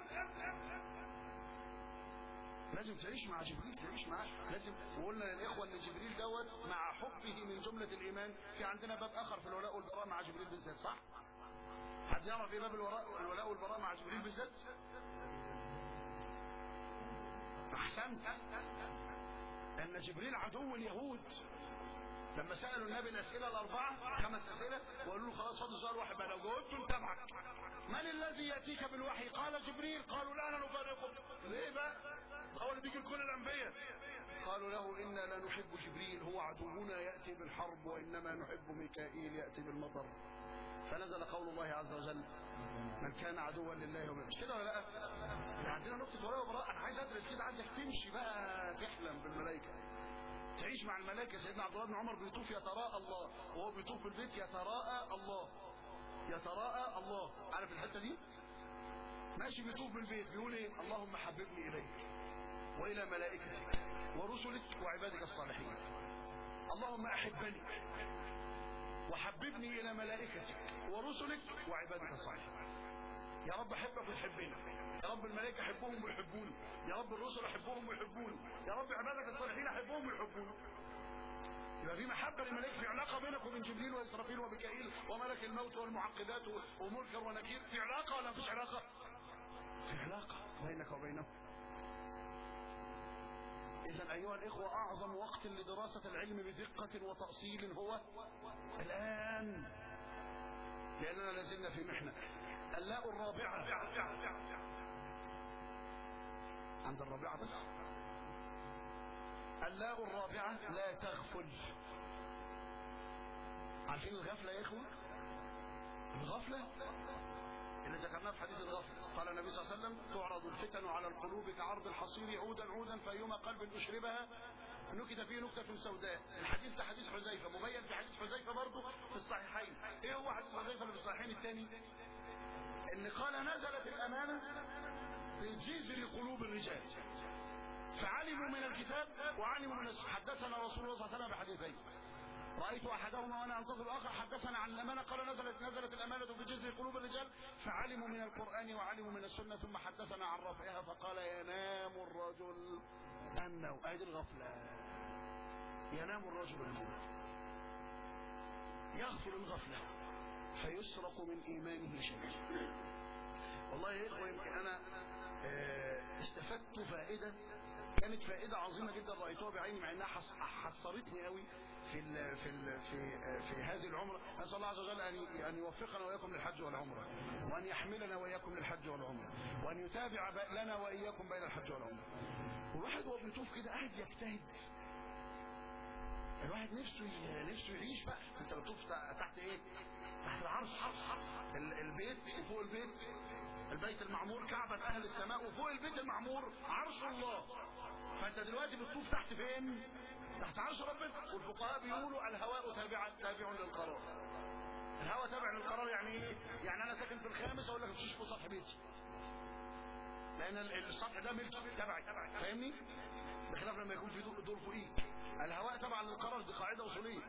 لازم تعيش مع جبريل تعيش معاه لازم وقلنا للاخوه ان جبريل دوت مع حبه من جمله الايمان في عندنا باب اخر في الولاء والبراء مع جبريل بالذات صح؟ حد يعرف ايه باب الولاء الولاء والبراء مع جبريل بالذات؟ احسنت ان جبريل عدو اليهود لما سالوا النبي الاسئله الاربعه خمس اسئله وقالوا له خلاص فاضل سؤال واحد بقى لو جاوبته نتابعك من الذي ياتيك بالوحي قال جبريل قالوا لا انا نفارقه ليه بقى هو اللي بيجي لكل الانبياء قالوا له انا لا نحب جبريل هو عدونا ياتي بالحرب وانما نحب ميكائيل ياتي بالمطر فنزل قول الله عز وجل من كان عدوا لله ومن مش كده ولا لا؟ عندنا نقطة ولاء وبراء أنا عايز أدرس كده عايزك تمشي بقى تحلم بالملائكة تعيش مع الملائكة سيدنا عبد الله بن عمر بيطوف يتراءى الله وهو بيطوف في البيت يتراءى الله يتراءى الله عارف الحتة دي؟ ماشي بيطوف بالبيت بيقول ايه؟ اللهم حببني إليك وإلى ملائكتك ورسلك وعبادك الصالحين اللهم أحبني وحببني إلى ملائكتك ورسلك وعبادك الصالحين يا رب أحبك وتحبني يا رب الملائكة أحبهم ويحبوني يا رب الرسل أحبهم ويحبوني يا رب عبادك الصالحين أحبهم ويحبوني يبقى في محبة للملائكة في علاقة بينك وبين جبريل وإسرافيل وميكائيل وملك الموت والمعقبات ومنكر ونكير في علاقة ولا مفيش علاقة؟ في علاقة بينك وبينهم إذا أيها الإخوة أعظم وقت لدراسة العلم بدقة وتأصيل هو الآن لأننا لازلنا في محنة اللاء الرابعة عند الرابعة بس اللاء الرابعة لا تغفل عارفين الغفلة يا إخوة الغفلة اللي ذكرناه في حديث الغفلة قال النبي صلى الله عليه وسلم تعرض الفتن على القلوب كعرض الحصير عودا عودا فأيما قلب أشربها نكت فيه نكتة سوداء الحديث ده حديث حذيفة مبين في حديث حذيفة برضه في الصحيحين ايه هو حديث حذيفة اللي في الصحيحين الثاني ان قال نزلت الأمانة بجذر قلوب الرجال فعلموا من الكتاب وعلموا من السنة حدثنا رسول الله صلى الله عليه وسلم بحديثين رأيت أحدهما وأنا أنتظر الآخر حدثنا عن الأمانة قال نزلت نزلت الأمانة بجزء قلوب الرجال فعلموا من القرآن وعلموا من السنة ثم حدثنا عن رفعها فقال ينام الرجل النوم هذه الغفلة ينام الرجل النوم يغفل الغفلة فيسرق من إيمانه شيء والله يا إخوة يمكن أنا استفدت فائدة كانت فائدة عظيمة جدا رأيتها بعيني مع انها حصرتني قوي في ال في ال في في هذه العمرة نسأل الله عز وجل أن أن يوفقنا وإياكم للحج والعمرة وأن يحملنا وإياكم للحج والعمرة وأن يتابع لنا وإياكم بين الحج والعمرة والواحد وهو بيطوف كده قاعد يجتهد الواحد نفسه نفسه يعيش بقى انت بتطوف تحت ايه تحت العرش البيت وفوق البيت البيت المعمور كعبة أهل السماء وفوق البيت المعمور عرش الله فأنت دلوقتي بتطوف تحت فين تحت عرش ربنا والفقهاء بيقولوا الهواء تابع تابع للقرار الهواء تابع للقرار يعني ايه يعني انا ساكن في الخامس اقول لك مش فوق سطح بيتي لان السطح ده ملك تبعي فاهمني بخلاف لما يكون في دور فوقيك الهواء تبع للقرار دي قاعده اصوليه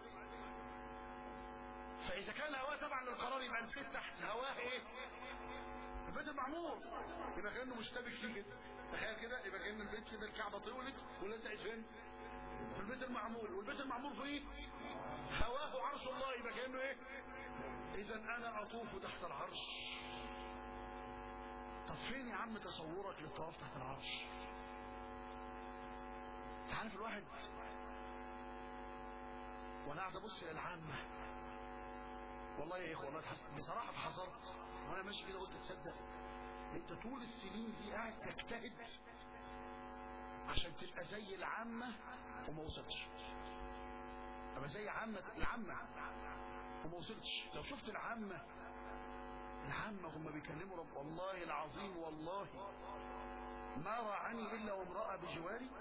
فاذا كان الهواء تبع للقرار يبقى البيت تحت هواه ايه البيت المعمور يبقى كانه مشتبك فيه كده تخيل كده يبقى كان البيت كده الكعبه طولت ولا انت قاعد فين في البيت المعمور والبيت المعمور فيه هواه عرش الله يبقى كانه ايه اذا انا اطوف تحت العرش طب فين يا عم تصورك للطواف تحت العرش تعرف الواحد وانا قاعد ابص الى العامه والله يا اخوه والله بصراحه اتحذرت وانا ماشي كده قلت تصدق انت طول السنين دي قاعد تجتهد عشان تبقى زي العامة وما وصلتش ابقى زي عامة العامة وما وصلتش لو شفت العامة العامة هم بيكلموا رب والله العظيم والله ما رعني إلا وامرأة بجواري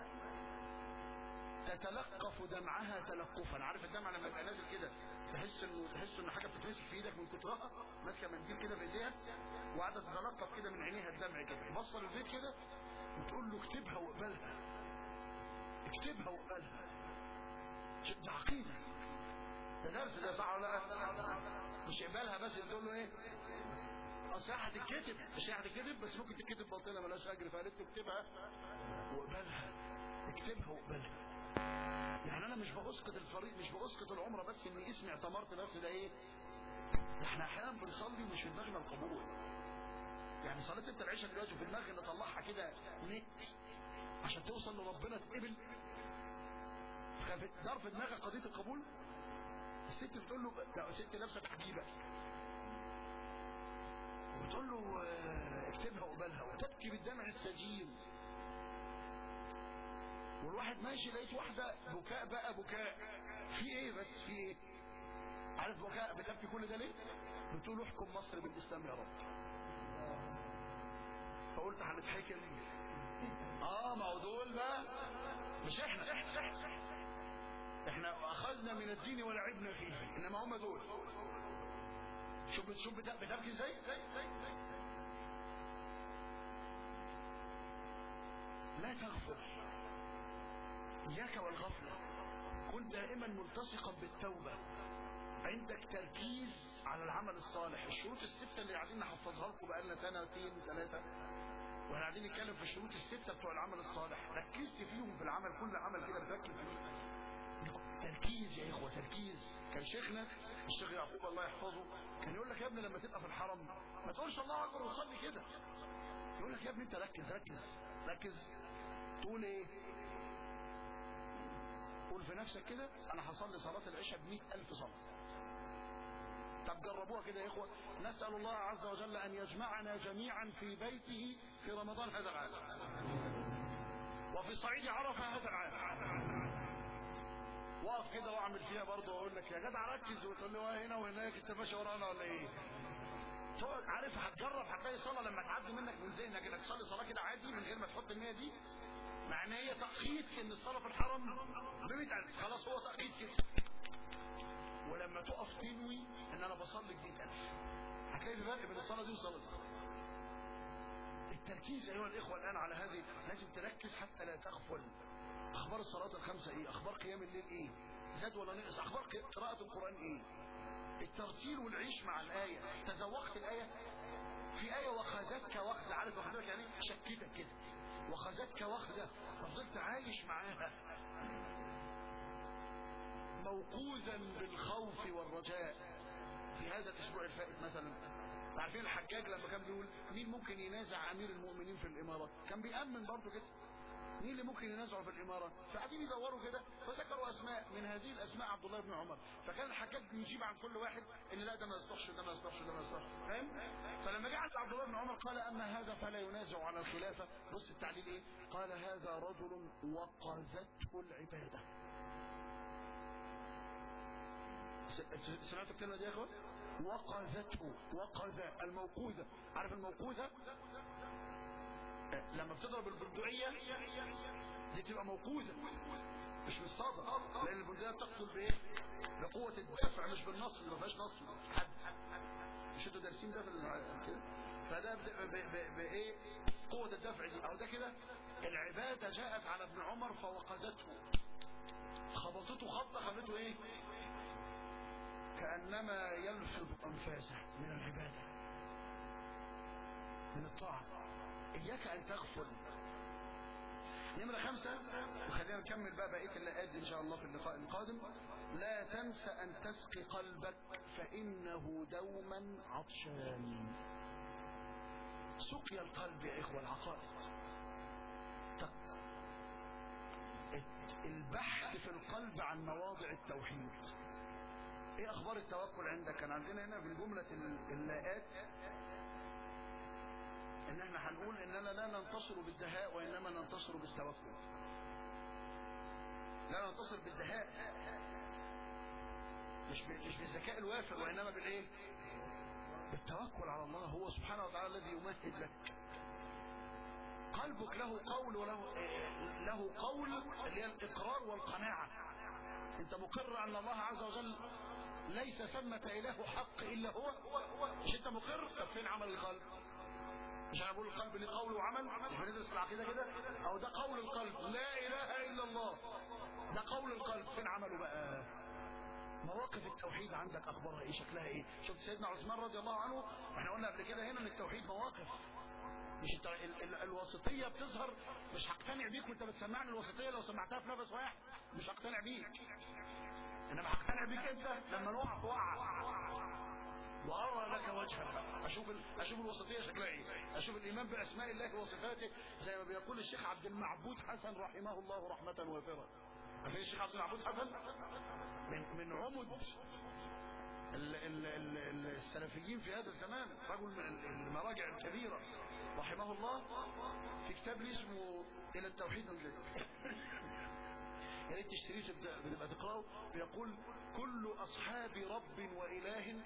تتلقف دمعها تلقفا عارف الدمع لما يبقى نازل كده تحس انه تحس انه حاجه بتتمسك في ايدك من كترها ماسكه منديل كده في ايديها وقاعده تتلقف كده من عينيها الدمع كده بصل البيت كده وتقول له اكتبها واقبلها اكتبها واقبلها ده عقيده ده درس ده صح ولا لا مش اقبلها بس تقول له ايه اصل هتتكتب مش هتتكتب بس ممكن تتكتب باطله ملهاش اجر فقالت له اكتبها واقبلها اكتبها واقبلها يعني انا مش باسقط الفريق مش باسقط العمره بس اني اسمي اعتمرت بس ده ايه ده احنا احيانا بنصلي ومش في دماغنا القبول يعني صلاه انت العشاء دلوقتي في دماغي اللي طلعها كده نت عشان توصل لربنا تقبل دار في دماغك قضيه القبول الست بتقول له لا ست لابسه حجيبه وتقول له اكتبها وقبلها وتبكي بالدمع السجين والواحد ماشي لقيت واحدة بكاء بقى بكاء في ايه بس في ايه عارف بكاء بتبكي كل ده ليه بتقول احكم مصر بالاسلام يا رب فقلت هنتحكم اه ما هو دول بقى مش احنا احنا اخذنا من الدين ولعبنا فيه انما هم دول شوف شوف بتبكي ازاي لا تغفر إياك والغفلة كن دائما ملتصقا بالتوبة عندك تركيز على العمل الصالح الشروط الستة اللي قاعدين نحفظها لكم بقالنا سنتين ثلاثة واحنا قاعدين نتكلم في الشروط الستة بتوع العمل الصالح ركزت فيهم في العمل كل عمل كده بتركز فيه تركيز يا اخوة تركيز كان شيخنا الشيخ يعقوب الله يحفظه كان يقول لك يا ابني لما تبقى في الحرم ما تقولش الله اكبر وصلي كده يقول لك يا ابني انت ركز ركز ركز تقول ايه في نفسك كده انا هصلي صلاة العشاء ب ألف صلاة طب جربوها كده يا اخوة نسأل الله عز وجل ان يجمعنا جميعا في بيته في رمضان هذا العام وفي صعيد عرفة هذا العام واقف كده واعمل فيها برضه واقول لك يا جدع ركز وتقول لي هنا وهناك انت ماشي ورانا ولا ايه؟ تقعد عارف هتجرب هتلاقي صلاه لما تعدي منك من ذهنك انك تصلي صلاه كده عادي من غير ما تحط النيه دي مع ان هي تأقيت ان الصلاه في الحرم ب 100000 خلاص هو تأقيت كده ولما تقف تنوي ان انا بصلي ب 100000 هتلاقي في فرق بين الصلاه دي والصلاه دي التركيز ايها الاخوه الان على هذه لازم تركز حتى لا تغفل اخبار الصلاه الخمسه ايه اخبار قيام الليل ايه زاد ولا نقص اخبار قراءه القران ايه الترتيل والعيش مع الايه تذوقت الايه في ايه وخذتك واخذه عارف واخذتك يعني شكتك كده وخذتك واخذه فضلت عايش معاها موقوزا بالخوف والرجاء في هذا الاسبوع الفائت مثلا عارفين الحجاج لما كان بيقول مين ممكن ينازع امير المؤمنين في الاماره كان بيامن برضه كده مين اللي ممكن ينازعوا في الاماره فقاعدين يدوروا كده فذكروا اسماء من هذه الاسماء عبد الله بن عمر فكان الحجاج بيجيب عن كل واحد ان لا ده ما يصلحش ده ما يصلحش ده ما يصلحش فاهم فلما جه عند عبد الله بن عمر قال اما هذا فلا ينازع على الخلافه بص التعليل ايه قال هذا رجل وقذته العباده سمعت الكلمه دي يا اخوان وقذته وقذ الموقوذه عارف الموقوذه لما بتضرب البندقية دي تبقى موقوذة مش بالصدى لان البندقية بتقتل بايه بقوة الدفع مش بالنصر ما فيهاش نصر حد مش انتوا دارسين ده في كده فده بايه قوة الدفع دي او ده كده العبادة جاءت على ابن عمر فوقدته خبطته خبطة خلته ايه كأنما يلفظ أنفاسه من العبادة من الطاعة إياك أن تغفل نمرة خمسة وخلينا نكمل بقى بقية اللقاءات إن شاء الله في اللقاء القادم لا تنسى أن تسقي قلبك فإنه دوما عطشان سقيا القلب يا إخوة العقائد البحث في القلب عن مواضع التوحيد ايه اخبار التوكل عندك كان عندنا هنا في جملة اللاءات ان احنا هنقول اننا لا ننتصر بالدهاء وانما ننتصر بالتوكل لا ننتصر بالدهاء مش مش بالذكاء الوافر وانما بالايه بالتوكل على الله هو سبحانه وتعالى الذي يمهد لك قلبك له قول وله له قول اللي هي الاقرار والقناعه انت مقر ان الله عز وجل ليس ثمة اله حق الا هو مش انت مقر طب فين عمل القلب مش انا بقول القلب ليه قول وعمل مش بندرس العقيده كده او ده قول القلب لا اله الا الله ده قول القلب فين عمله بقى مواقف التوحيد عندك اخبارها ايه شكلها ايه شفت سيدنا عثمان رضي الله عنه احنا قلنا قبل كده هنا ان التوحيد مواقف مش التو... ال... ال... الوسطيه بتظهر مش هقتنع بيك وانت بتسمعني الوسطيه لو سمعتها في نفس واحد مش هقتنع بيك انما هقتنع بيك انت لما نقع وقع وارى لك وجهك اشوف ال... اشوف الوسطيه شكلها ايه اشوف الايمان باسماء الله وصفاته زي ما بيقول الشيخ عبد المعبود حسن رحمه الله رحمه وافره عارفين الشيخ عبد المعبود حسن من من عمد ال ال ال السلفيين في هذا الزمان رجل من المراجع الكبيره رحمه الله في كتاب لي اسمه الى التوحيد من جديد يا ريت تشتريه بتبقى تقراه بيقول كل اصحاب رب واله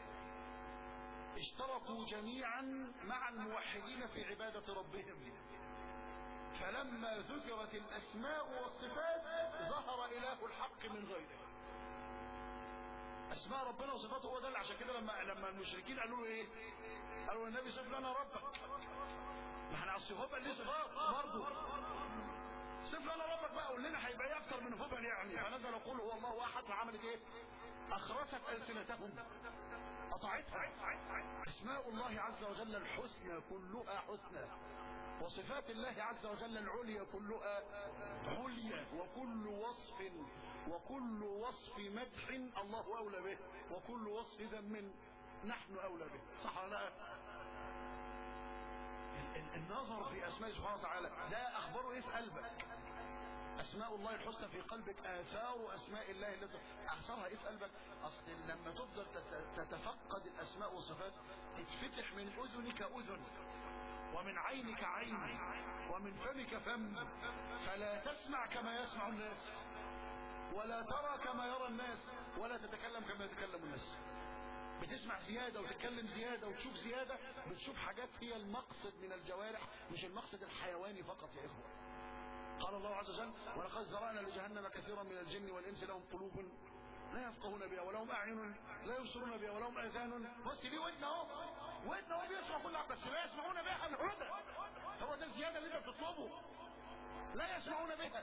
اشتركوا جميعا مع الموحدين في عبادة ربهم فلما ذكرت الأسماء والصفات ظهر إله الحق من غيره أسماء ربنا وصفاته هو ده عشان كده لما لما المشركين قالوا له إيه؟ قالوا النبي صف لنا ربك ما احنا الصفات قال ليه صفات برضه صف لنا ربك بقى قول لنا هيبقى ايه اكتر من فضل يعني فنزل يقول هو الله احد فعملت ايه؟ اخرست السنتهم قطعتها اسماء الله عز وجل الحسنى كلها حسنى وصفات الله عز وجل العليا كلها عليا وكل وصف وكل وصف مدح الله اولى به وكل وصف ذم نحن اولى به صح ولا لا النظر في اسماء سبحانه وتعالى ده اخباره ايه في قلبك أسماء الله الحسنى في قلبك آثار أسماء الله التي أحصرها إيه في قلبك أصل لما تفضل تتفقد الأسماء والصفات تتفتح من أذنك أذن ومن عينك عين ومن فمك فم فلا تسمع كما يسمع الناس ولا ترى كما يرى الناس ولا تتكلم كما يتكلم الناس بتسمع زيادة وتتكلم زيادة وتشوف زيادة بتشوف حاجات هي المقصد من الجوارح مش المقصد الحيواني فقط يا إخوة قال الله عز وجل ولقد ذرأنا لجهنم كثيرا من الجن والإنس لهم قلوب لا يفقهون بها ولهم أعين لا يبصرون بها ولهم آذان بس ليه ودن اهو ودن اهو بيسمع كل بس لا يسمعون بها الهدى هو ده الزيادة اللي انت بتطلبه لا يسمعون بها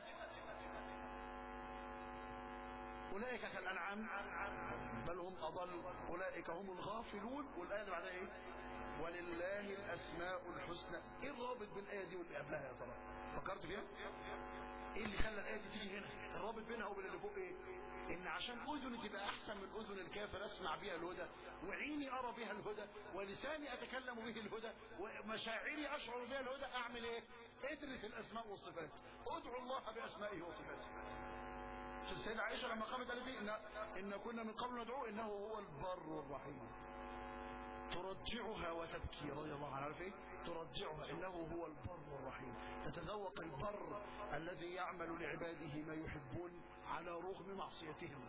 أولئك كالأنعام بل هم أضل أولئك هم الغافلون والآية اللي بعدها إيه ولله الأسماء الحسنى إيه الرابط بين الآية دي واللي قبلها يا ترى فكرت فيها إيه اللي خلى الآية دي تيجي هنا الرابط بينها وبين اللي فوق إيه إن عشان أذني تبقى أحسن من أذن الكافر أسمع بها الهدى وعيني أرى بها الهدى ولساني أتكلم به الهدى ومشاعري أشعر بها الهدى أعمل إيه ادرس الأسماء والصفات ادعو الله بأسمائه وصفاته السيدة عائشة لما قامت قالت إن, إن كنا من قبل ندعوه إنه هو البر الرحيم ترجعها وتبكي رضي الله عنها عارف ترجعها إنه هو البر الرحيم تتذوق البر الذي يعمل لعباده ما يحبون على رغم معصيتهم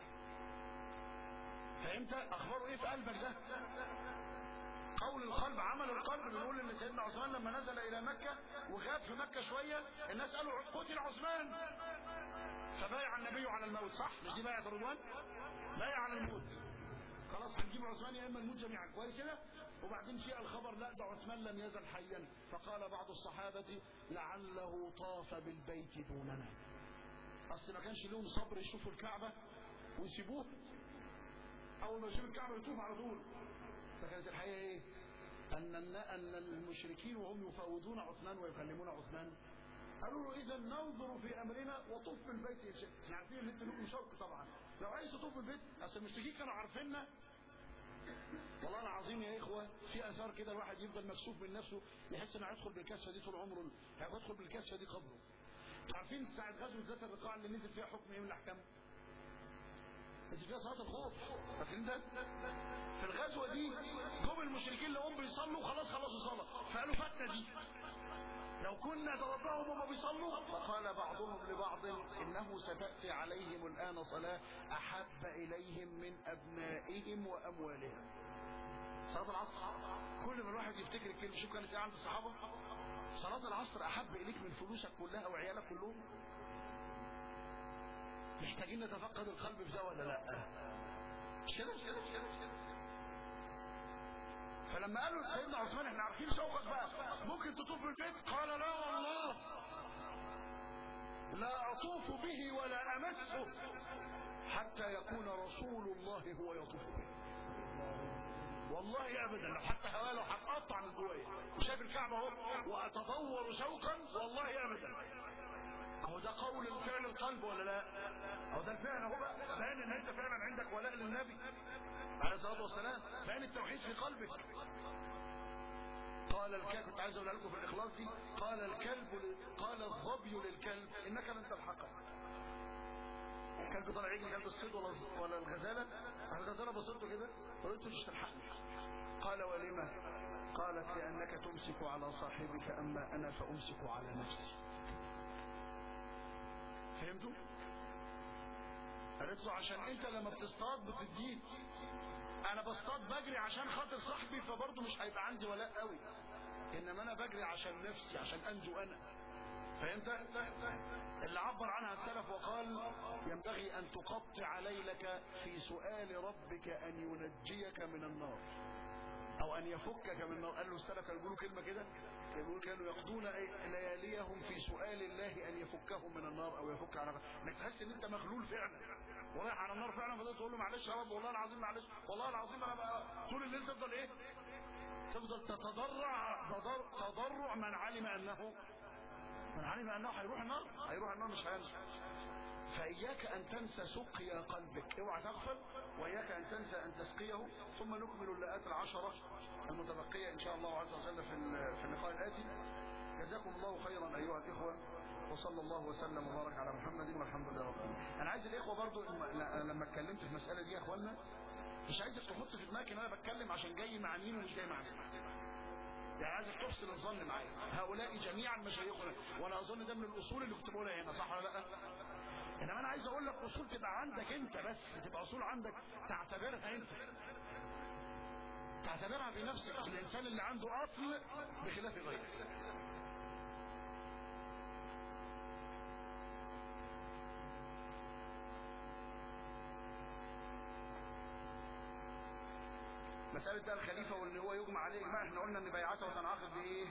فأنت أخباره إيه في قلبك ده قول القلب عمل القلب بنقول ان سيدنا عثمان لما نزل الى مكة وغاب في مكة شوية الناس قالوا قتل عثمان فبايع النبي على الموت صح مش دي بايعة الرضوان بايع على الموت خلاص هنجيب عثمان يا اما نموت جميعا كويس كده وبعدين جاء الخبر لا ده عثمان لم يزل حيا فقال بعض الصحابة لعله طاف بالبيت دوننا اصل ما كانش لهم صبر يشوفوا الكعبة ويسيبوه اول ما يشوفوا الكعبة يطوف على طول فكانت الحقيقة ايه ان ان المشركين وهم يفاوضون عثمان ويكلمون عثمان قالوا له اذا ننظر في امرنا وطوف بالبيت يا شيخ احنا عارفين ان انت لكم شوق طبعا لو عايز تطوف بالبيت اصل المشركين كانوا عارفيننا والله العظيم يا اخوه في اثار كده الواحد يفضل مكسوف من نفسه يحس انه هيدخل بالكسفه دي طول عمره هيدخل بالكسفه دي قبره عارفين ساعه غزوه ذات الرقاع اللي نزل فيها حكم ايه من الاحكام نزل فيها صلاه الخوف فاكرين ده في الغزوه دي جم المشركين اللي هم بيصلوا خلاص خلصوا صلاه فقالوا فاتنا دي لو كنا ضربناهم وهم بيصلوا فقال بعضهم لبعض انه ستاتي عليهم الان صلاه احب اليهم من ابنائهم واموالهم صلاه العصر كل ما الواحد يفتكر الكلمه شوف كانت ايه عند الصحابه صلاه العصر احب اليك من فلوسك كلها وعيالك كلهم محتاجين نتفقد القلب في ده ولا لا مش كده مش كده مش كده مش كده فلما قالوا لسيدنا عثمان احنا عارفين شوقك بقى ممكن تطوف بالبيت قال لا والله لا اطوف به ولا امسه حتى يكون رسول الله هو يطوف به والله ابدا لو حتى هواه لو هتقطع من جوايا وشايف الكعبه اهو واتطور شوقا والله ابدا اهو ده قول فعل القلب ولا لا اهو ده الفعل اهو بقى باين ان انت فعلا عندك ولاء للنبي عليه الصلاه والسلام باين التوحيد في قلبك قال الكلب كنت عايز اقول لكم في الاخلاص دي قال الكلب قال الظبي للكلب انك لن تلحقه الكلب طالع يجري جنب الصيد ولا ولا الغزاله الغزاله بصيته كده قلت مش تلحقني قال ولما قالت لانك تمسك على صاحبك اما انا فامسك على نفسي فهمتوا قالت له عشان انت لما بتصطاد بتديه انا بصطاد بجري عشان خاطر صاحبي فبرضه مش هيبقى عندي ولاء قوي انما انا بجري عشان نفسي عشان انجو انا فهمت اللي عبر عنها السلف وقال ينبغي ان تقطع ليلك في سؤال ربك ان ينجيك من النار او ان يفكك من النار قال له السلف كانوا يقولوا كلمه كده يقول كانوا يقضون لياليهم في سؤال الله ان يفكهم من النار او يفك على انك تحس ان انت مغلول فعلا ورايح على النار فعلا فضلت تقول له معلش يا رب والله العظيم معلش والله العظيم انا بقى طول الليل تفضل ايه تفضل تتضرع تضرع من علم انه من علم انه هيروح النار هيروح النار مش هينجح فإياك أن تنسى سقيا قلبك اوعى تغفل وإياك أن تنسى أن تسقيه ثم نكمل اللآت العشرة المتبقية إن شاء الله عز وجل في في اللقاء الآتي جزاكم الله خيرا أيها الإخوة وصلى الله وسلم وبارك على محمد الحمد لله رب العالمين انا عايز الاخوه برضو لما لما اتكلمت في المساله دي يا اخوانا مش عايزك تحط في دماغك ان انا بتكلم عشان جاي مع مين ومش جاي مع مين يعني عايزك تحسن الظن معايا هؤلاء جميعا مشايخنا وانا اظن ده من الاصول اللي كنت بقولها هنا صح ولا لا انما انا عايز اقول لك اصول تبقى عندك انت بس تبقى اصول عندك تعتبرها انت تعتبرها بنفسك الانسان اللي عنده اصل بخلاف غيره مسألة بقى الخليفة واللي هو يجمع عليه إجماع احنا قلنا إن بيعته تنعقد بإيه؟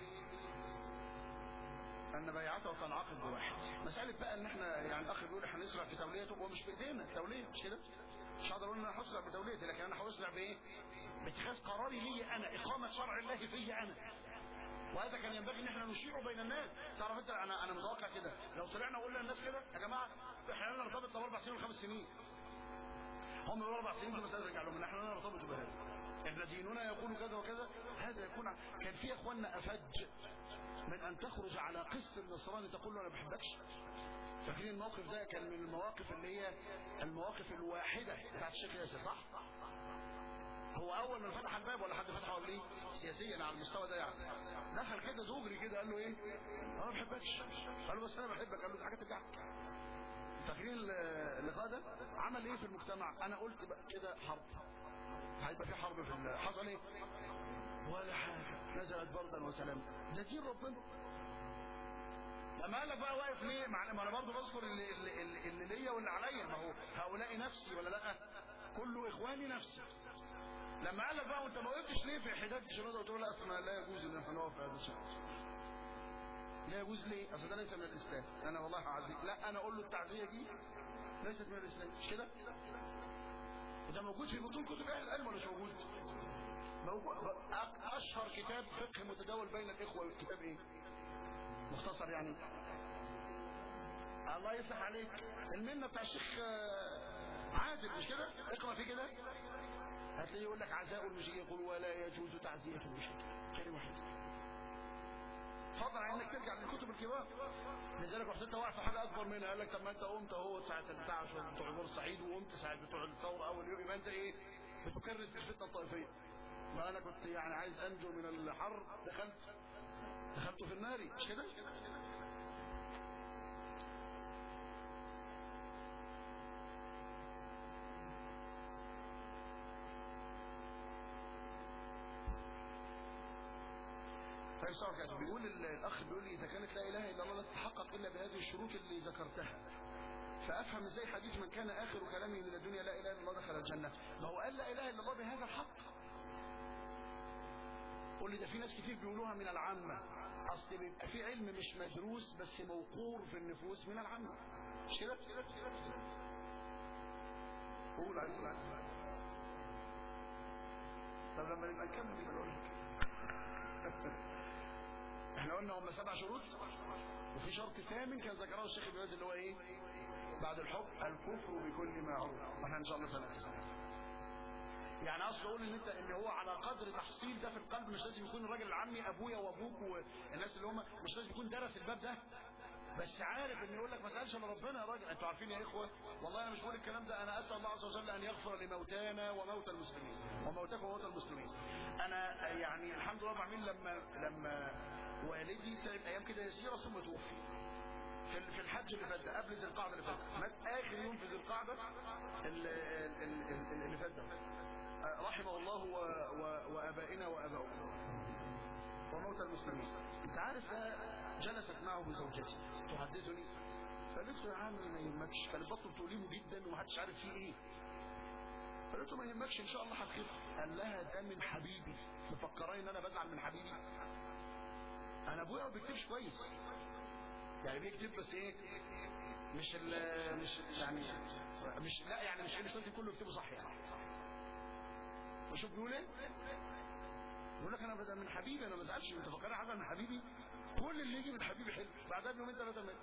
أن بيعته تنعقد بواحد. مسألة بقى إن احنا يعني الأخ بيقول احنا نسرع في توليته هو مش بإيدينا تولية مش كده؟ مش هقدر أقول إن أنا هسرع بتوليتي لكن أنا هسرع بإيه؟ باتخاذ قراري لي أنا إقامة شرع الله في أنا. وهذا كان ينبغي ان احنا نشيعه بين الناس تعرف انت انا انا متوقع كده لو طلعنا وقلنا للناس كده يا جماعه احنا لنا نرتبط لو اربع سنين وخمس سنين هم من اربع سنين دول مسألة رجع لهم ان احنا لنا نرتبط بهذا احنا ديننا يقول كذا وكذا هذا يكون ع- كان في اخواننا افج من ان تخرج على قس النصراني تقول له انا ما بحبكش فاكرين الموقف ده كان من المواقف اللي هي المواقف الواحده بتاعت الشيخ ياسر صح؟ هو اول ما فتح الباب ولا حد فتحه ولا ايه؟ سياسيا على المستوى ده يعني دخل كده دغري كده قال له ايه؟ انا ما بحبكش قال له بس انا بحبك قال له دي حاجه ترجعك فاكرين اللقاء ده عمل ايه في المجتمع انا قلت بقى كده حرب هيبقى في حرب في ال- حصل ايه ولا حاجه نزلت بردا وسلاما ده دين ربنا لما قال لك بقى واقف ليه مع ما انا برضه بذكر اللي, اللي, اللي, اللي ليا واللي عليا ما هو هؤلاء نفسي ولا لا كل اخواني نفسي لما قال لك بقى وانت ما وقفتش ليه في حداد الشرطه وتقول لا اصل ما لا يجوز ان احنا نقف في هذا الشيء لا يجوز ليه اصل ده ليس من الاسلام انا والله هعزيك لا انا اقول له التعزيه دي ليست من الاسلام مش كده وده موجود في بطون كتب اهل العلم ولا مش موجود موجود أ- اشهر كتاب فقه متداول بين الاخوه كتاب ايه مختصر يعني الله يفتح عليك المنه بتاع الشيخ آه، عادل مش كده اقرا فيه كده هتلاقيه يقول لك عزاء المشرك يقول ولا يجوز تعزيه المشرك كلمه واحده فضلا عن انك ترجع للكتب الكبار لذلك رحت انت واقف في حاجه اكبر منها قال لك طب ما انت قمت اهو ساعه البتاع بتوع بورسعيد وقمت ساعه بتوع الثوره اول يوم يبقى انت ايه بتكرس الفتنه الطائفيه ما انا كنت يعني عايز انجو من الحر دخلت دخلت في النار مش كده طيب صار كده بيقول ال- الاخ بيقول لي اذا كانت لا اله الا الله لا تتحقق الا بهذه الشروط اللي ذكرتها فافهم ازاي حديث من كان اخر كلامه من الدنيا لا اله الا الله دخل الجنه ما هو قال لا اله الا الله بهذا الحق قول لي ده في ناس كتير بيقولوها من العامه اصل بيبقى في علم مش مدروس بس موقور في النفوس من العامه مش كده قول عايز قول عايز طب لما نبقى نكمل يبقى نقول لك احنا قلنا هم سبع شروط وفي شرط ثامن كان ذكره الشيخ ابن باز اللي هو ايه بعد الحب الكفر بكل ما عرف واحنا ان شاء الله سنه يعني اصل اقول ان انت ان هو على قدر تحصيل ده في القلب مش لازم يكون الراجل العمي ابويا وابوك والناس اللي هم مش لازم يكون درس الباب ده بس عارف ان يقول لك ما تسالش الا ربنا يا راجل انتوا عارفين يا اخوه والله انا مش بقول الكلام ده انا اسال الله عز وجل ان يغفر لموتانا وموتى المسلمين وموتاكم وموتى المسلمين انا يعني الحمد لله رب العالمين لما لما والدي تعب ايام كده يسيره ثم توفي في ال- في الحج اللي فات ده قبل ذي القعده اللي فات مات اخر يوم في ذي القعده ال- ال- ال- ال- اللي فات ده رحمه الله و... و... وابائنا واباؤنا وموتى المسلمين انت عارف ده جلست معه زوجتي تحدثني فقلت له يا عمي ما يهمكش كانت بطنه تؤلمه جدا ومحدش عارف فيه ايه فقلت له ما يهمكش ان شاء الله هتخف قال لها ده من حبيبي مفكراني ان انا بزعل من حبيبي انا ابويا ما بيكتبش كويس يعني بيكتب بس ايه مش ال مش يعني مش لا يعني مش مش لازم كله يكتبه صح يعني وشوف بيقول ايه يقول لك انا بدل من حبيبي انا ما بزعلش انت فكرني حاجه من حبيبي كل اللي يجي من حبيبي حلو بعدها بيومين ثلاثه مات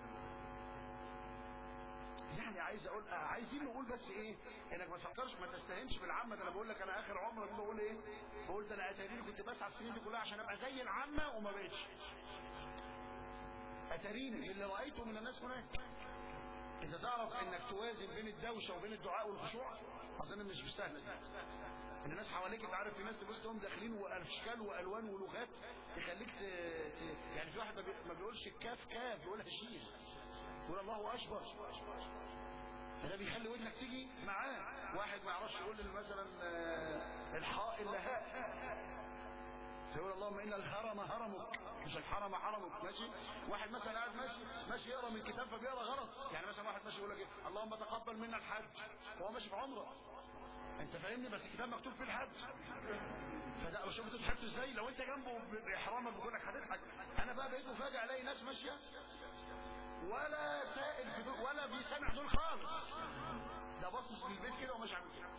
يعني عايز اقول عايزين نقول بس ايه انك ما تفكرش ما تستهينش بالعامه ده انا بقول لك انا اخر عمر بقول ايه بقول ده انا اتاريني كنت بسعى السنين دي كلها عشان ابقى زي العامه وما بقتش اتاريني اللي رايته من الناس هناك انت تعرف انك توازن بين الدوشه وبين الدعاء والخشوع اظن مش مستاهله دي ان الناس حواليك انت عارف في ناس تبص لهم داخلين واشكال والوان ولغات تخليك ت... ت... يعني في واحد ما بي- ما بيقولش الكاف كاف بيقولها شين يقول الله اكبر فده بيخلي ودنك تيجي معاه واحد ما يعرفش يقول مثلا آه، الحاء الا هاء فيقول اللهم ان الهرم هرمك مش الحرم حرمك ماشي واحد مثلا قاعد ماشي ماشي يقرا من كتاب فبيقرا غلط يعني مثلا واحد ماشي يقول لك ايه اللهم تقبل منا الحج وهو ماشي في عمره انت فاهمني بس الكتاب مكتوب فيه الحج فده شوف انتوا بتضحكوا ازاي لو انت جنبه ب- باحرامك بيقول لك هتضحك انا بقى بقيت مفاجئ الاقي ناس ماشيه ولا سائل في دول ولا بيسمع دول خالص ده باصص للبيت كده وماشي عامل كده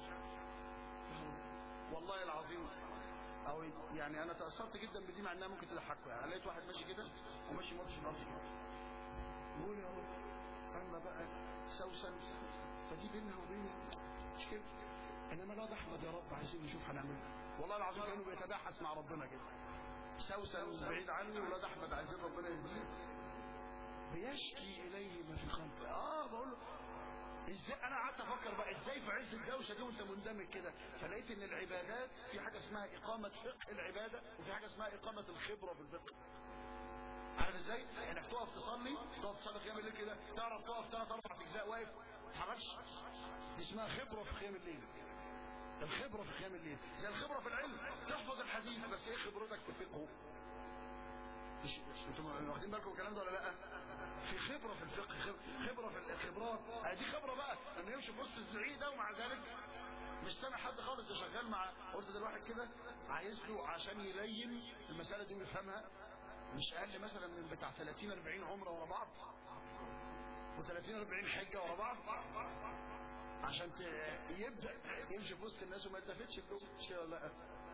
والله العظيم او يعني انا تاثرت جدا بدي مع انها ممكن تضحكوا يعني لقيت واحد ماشي كده وماشي ماتش الارض يقول يا رب اما بقى سوسن فدي بينها وبين مش كده انما لا ده احمد يا رب عايزين نشوف هنعمل إيه. والله العظيم كانه بيتباحث مع ربنا كده سوسن بعيد عني ولاد احمد عايزين ربنا يهديه بيشكي اليه ما في خلقه اه بقول له ازاي انا قعدت افكر بقى ازاي في عز الدوشه دي وانت مندمج كده فلقيت ان العبادات في حاجه اسمها اقامه فقه العباده وفي حاجه اسمها اقامه الخبره في الفقه عارف ازاي؟ انك تقف تصلي تقف تصلي قيام الليل كده تعرف تقف ثلاث اربع اجزاء واقف ما تتحركش دي اسمها خبره في قيام الليل الخبره في قيام الليل زي الخبره في العلم تحفظ الحديث بس ايه خبرتك في الفقه مش انتوا واخدين بالكم الكلام ده ولا لا في خبره في الفقه خب- خبره في الخبرات آه دي خبره بقى انه يمشي في وسط الزعيق ده ومع ذلك مش سامع حد خالص ده شغال مع قلت ده الواحد كده عايز له عشان يلين المساله دي ويفهمها مش اقل مثلا من بتاع 30 40 عمره ورا بعض و30 40 حجه ورا بعض عشان ت- يبدا يمشي في وسط الناس وما يلتفتش بلوم مش كده ولا لا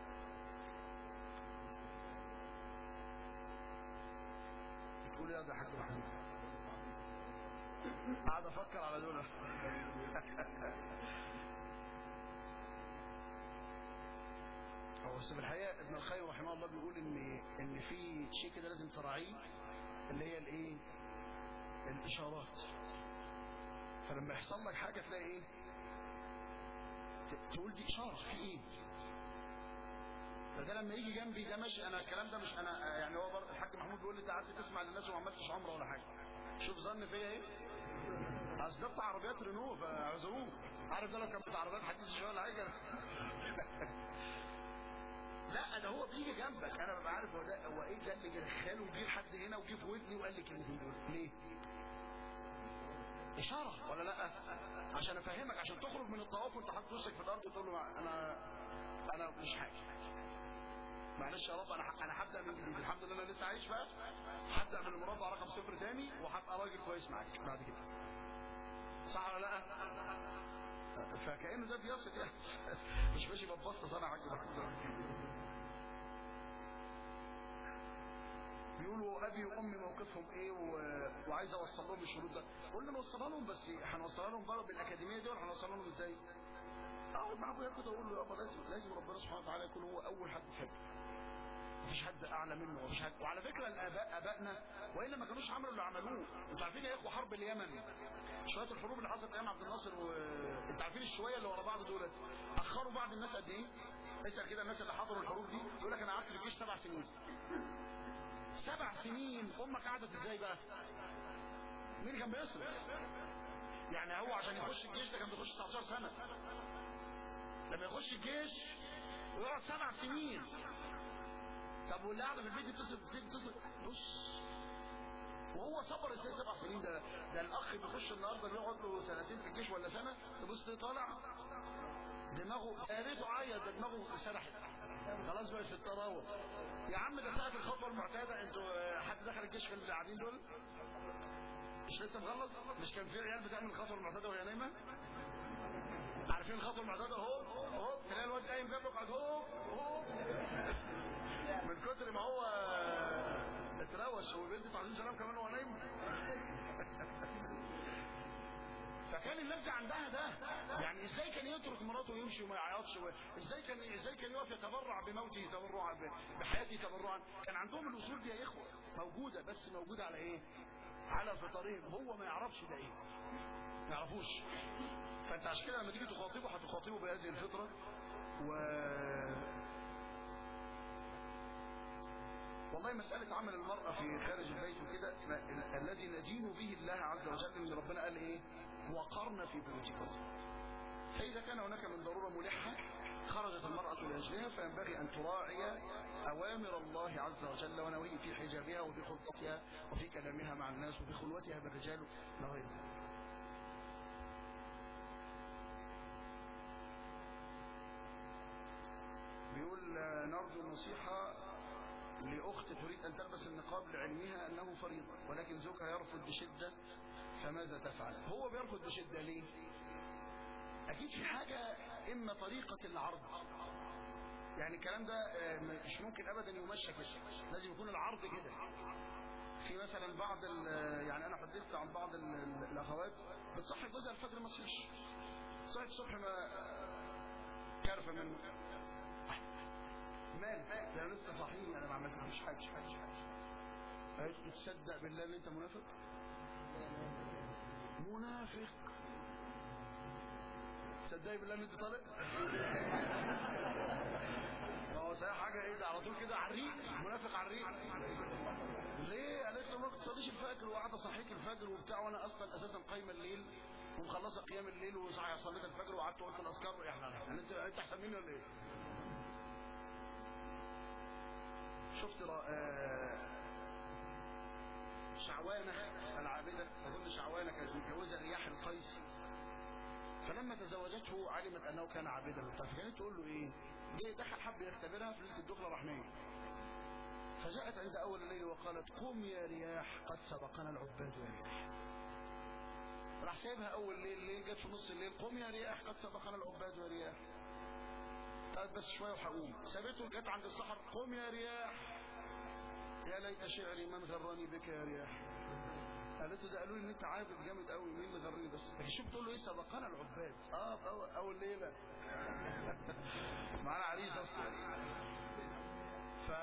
بتقول يا ده حاج محمود قاعد افكر على دول هو بس في الحقيقه ابن القيم رحمه الله بيقول ان ان في شيء كده لازم تراعيه اللي هي الايه الاشارات فلما يحصل لك حاجه تلاقي ايه ت- تقول دي اشاره في ايه فده لما يجي جنبي ده ماشي انا الكلام ده مش انا يعني هو برضه الحاج محمود بيقول لي انت قعدت تسمع للناس وما عملتش عمره ولا حاجه شوف ظن فيا ايه اصل ده بتاع عربيات رينو فاعذروه عارف ده لو كان بتاع عربيات حديث شويه ولا حاجه لا ده هو بيجي جنبك انا ببقى عارف هو ده هو ايه ده اللي دخله وجه لحد هنا وجه في ودني وقال لي كلمتين دول ليه؟ اشاره ولا لا؟ عشان افهمك عشان تخرج من الطواف وانت حاطط وشك في الارض وتقول له انا انا مش حاجه معلش يا رب انا انا هبدا من جديد الحمد لله انا لسه عايش بقى هبدا من المربع رقم صفر تاني وهبقى راجل كويس معاك بعد كده صح ولا لا؟ فكانه ده بيصل يعني مش ماشي ببسط انا عاجب بيقولوا ابي وامي موقفهم ايه و... وعايز اوصل لهم الشروط ده قلنا نوصلها لهم بس هنوصلها لهم بقى بالاكاديميه دي ولا هنوصلها لهم ازاي؟ اقعد مع ابويا كده اقول له يابا لازم لازم ربنا سبحانه وتعالى يكون هو اول حد تحبه مفيش حد اعلى منه مفيش حد وعلى فكره الاباء ابائنا والا ما كانوش عملوا اللي عملوه انتوا عارفين يا اخوه حرب اليمن شويه الحروب اللي حصلت ايام عبد الناصر و انتوا عارفين الشويه اللي ورا بعض دولت اخروا بعض الناس قد ايه؟ اسال كده الناس اللي حضروا الحروب دي يقول لك انا قعدت في الجيش سبع سنين سبع سنين امك قعدت ازاي بقى؟ مين اللي كان بيصرف؟ يعني هو عشان يخش الجيش ده كان بيخش 19 سنه لما يخش الجيش ويقعد سبع سنين طب واللي قاعده في البيت دي بتصرف بتصرف بص وهو صبر ازاي سبع سنين ده ده الاخ بيخش النهارده بيقعد له سنتين في الجيش ولا سنه تبص طالع دماغه يا ريته عيط ده دماغه سرحت خلاص بقت في الطراوه يا عم ده ساعه الخطوه المعتاده انتوا آه، حد دخل الجيش في اللي قاعدين دول مش لسه مخلص مش كان في عيال بتعمل الخطوه المعتاده وهي نايمه عارفين الخطوه المعتاده اهو اهو تلاقي الواد قايم جنبه قاعد هوب هوب من كتر ما هو اتروش وبنت عايزين سلام كمان وهو نايم فكان الناس دي عندها ده يعني ازاي كان يترك مراته ويمشي وما يعيطش و- ازاي كان ازاي كان يقف يتبرع بموته تبرعا ب- بحياته تبرعا كان عندهم الاصول دي يا اخوه موجوده بس موجوده على ايه على فطرهم هو ما يعرفش ده ايه يعرفوش فانت عشان كده لما تيجي تخاطبه هتخاطبه بهذه الفطره و والله مسألة عمل المرأة في خارج البيت وكده ال- الذي ندين به الله عز وجل ان ربنا قال ايه وقرن في بيوتكم فإذا كان هناك من ضرورة ملحة خرجت المرأة لأجلها فينبغي أن تراعي أوامر الله عز وجل ونويه في حجابها وفي خطتها وفي كلامها مع الناس وفي خلوتها بالرجال وغير ذلك بيقول آه، نرجو نصيحة لأخت تريد أن تلبس النقاب لعلمها أنه فريضة ولكن زوجها يرفض بشدة فماذا تفعل هو بيرفض بشدة ليه أكيد في حاجة إما طريقة العرض يعني الكلام ده آه، مش ممكن أبدا يمشى كده لازم يكون العرض كده في مثلا بعض ال- يعني أنا حدثت عن بعض ال- ال- الأخوات بتصحي جوزها الفجر ما تصحيش صحيت الصبح ما كارفة منه مال ده أنا لسه صاحيين انا ما عملتش حاجه حاجه قالت له تصدق بالله ان انت منافق منافق تصدقي بالله ان انت طالق ما هو صحيح حاجه ايه ده على طول كده عريق منافق عريق ليه قالت له ما بتصليش الفجر وقاعده صحيك الفجر وبتاع وانا اصلا اساسا قايمه الليل ومخلصه قيام الليل وصحي صليت الفجر وقعدت قلت الاذكار احنا يعني انت انت احسن مني ولا ايه؟ شفت را- آه، شعوانة العابدة أظن شعوانة كانت متجوزة رياح القيس فلما تزوجته علمت أنه كان عابدا وبتاع فكانت تقول له إيه؟ جه دخل حب يختبرها في ليلة الدخلة راح نايم فجاءت عند أول الليل وقالت قم يا رياح قد سبقنا العباد يا رياح راح سايبها أول ليل ليل جت في نص الليل قم يا رياح قد سبقنا العباد يا رياح طيب بس شوية وهقوم سابته جت عند السحر قم يا رياح يا ليت شعري من غرني بك يا رياح قالت له ده قالوا لي ان انت عابد جامد قوي مين اللي غرني بس لكن شوف بتقول له ايه سبقنا العباد اه في اول اول ليله معانا عريس اصلا ف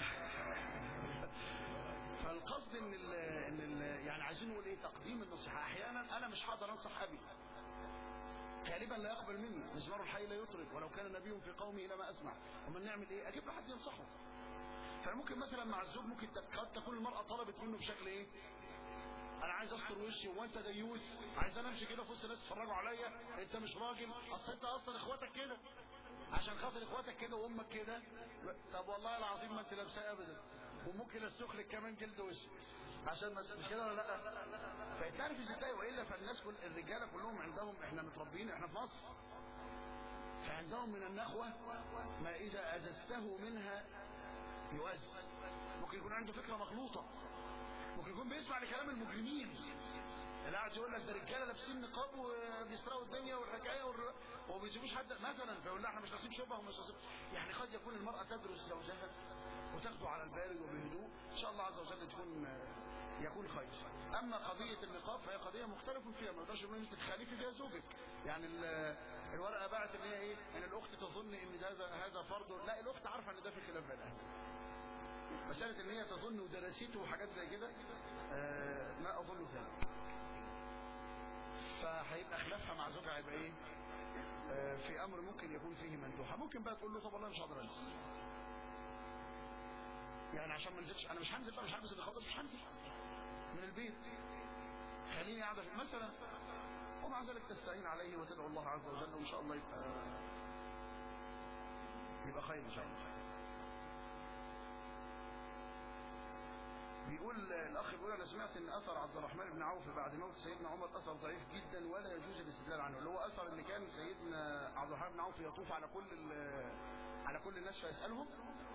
فالقصد ان ال... ان ال... يعني عايزين نقول ايه تقديم النصيحه احيانا انا مش هقدر انصح ابي غالبا لا يقبل مني مزمار الحي لا يطرب ولو كان نبي في قومه لما اسمع ومن نعمل ايه اجيب له حد ينصحه فممكن مثلا مع الزوج ممكن تك- قد تكون المرأة طلبت منه بشكل ايه انا عايز استر وشي وانت ديوث عايز انا امشي كده في وسط الناس يتفرجوا عليا انت مش راجل اصل انت اصلا اخواتك كده عشان خاطر اخواتك كده وامك كده طب والله العظيم ما انت لابساه ابدا وممكن اسلك كمان جلد وشك عشان ما مش كده ولا لا فيتعرف ازاي والا فالناس كل الرجاله كلهم عندهم احنا متربيين احنا في مصر فعندهم من النخوه ما اذا اززته منها يؤذي ممكن يكون عنده فكره مخلوطه ممكن يكون بيسمع لكلام المجرمين اللي قاعد يقول لك ده رجاله لابسين نقاب وبيسرقوا الدنيا والحكايه والر... وما بيسيبوش حد مثلا فيقول لها احنا مش لابسين شبهه ومش لابسين يعني قد يكون المراه تدرس زوجها وتاخده على البارد وبهدوء ان شاء الله عز وجل تكون يكون خير اما قضيه النقاب فهي قضيه مختلف فيها ما نقدرش نقول انت تخالفي فيها زوجك يعني ال- الورقه باعت ان هي ايه ان الاخت تظن ان ده هذا هذا فرض لا الاخت عارفه ان ده في خلاف بين اهلها مسألة ان هي تظن ودرسته وحاجات زي كده آه، ما اظن ذلك فهيبقى خلافها مع زوجها هيبقى ايه آه، في امر ممكن يكون فيه مندوحه ممكن بقى تقول له طب والله مش هقدر انزل يعني عشان ما انزلش انا مش هنزل بقى مش هلبس النقاب مش هنزل من البيت خليني قاعده في- مثلا ومع ذلك تستعين عليه وتدعو الله عز وجل وان شاء الله يبقى يبقى خير ان شاء الله بيقول الاخ بيقول انا سمعت ان اثر عبد الرحمن بن عوف بعد موت سيدنا عمر اثر ضعيف جدا ولا يجوز الاستدلال عنه اللي هو اثر ان كان سيدنا عبد الرحمن بن عوف يطوف على كل ال- على كل الناس فيسالهم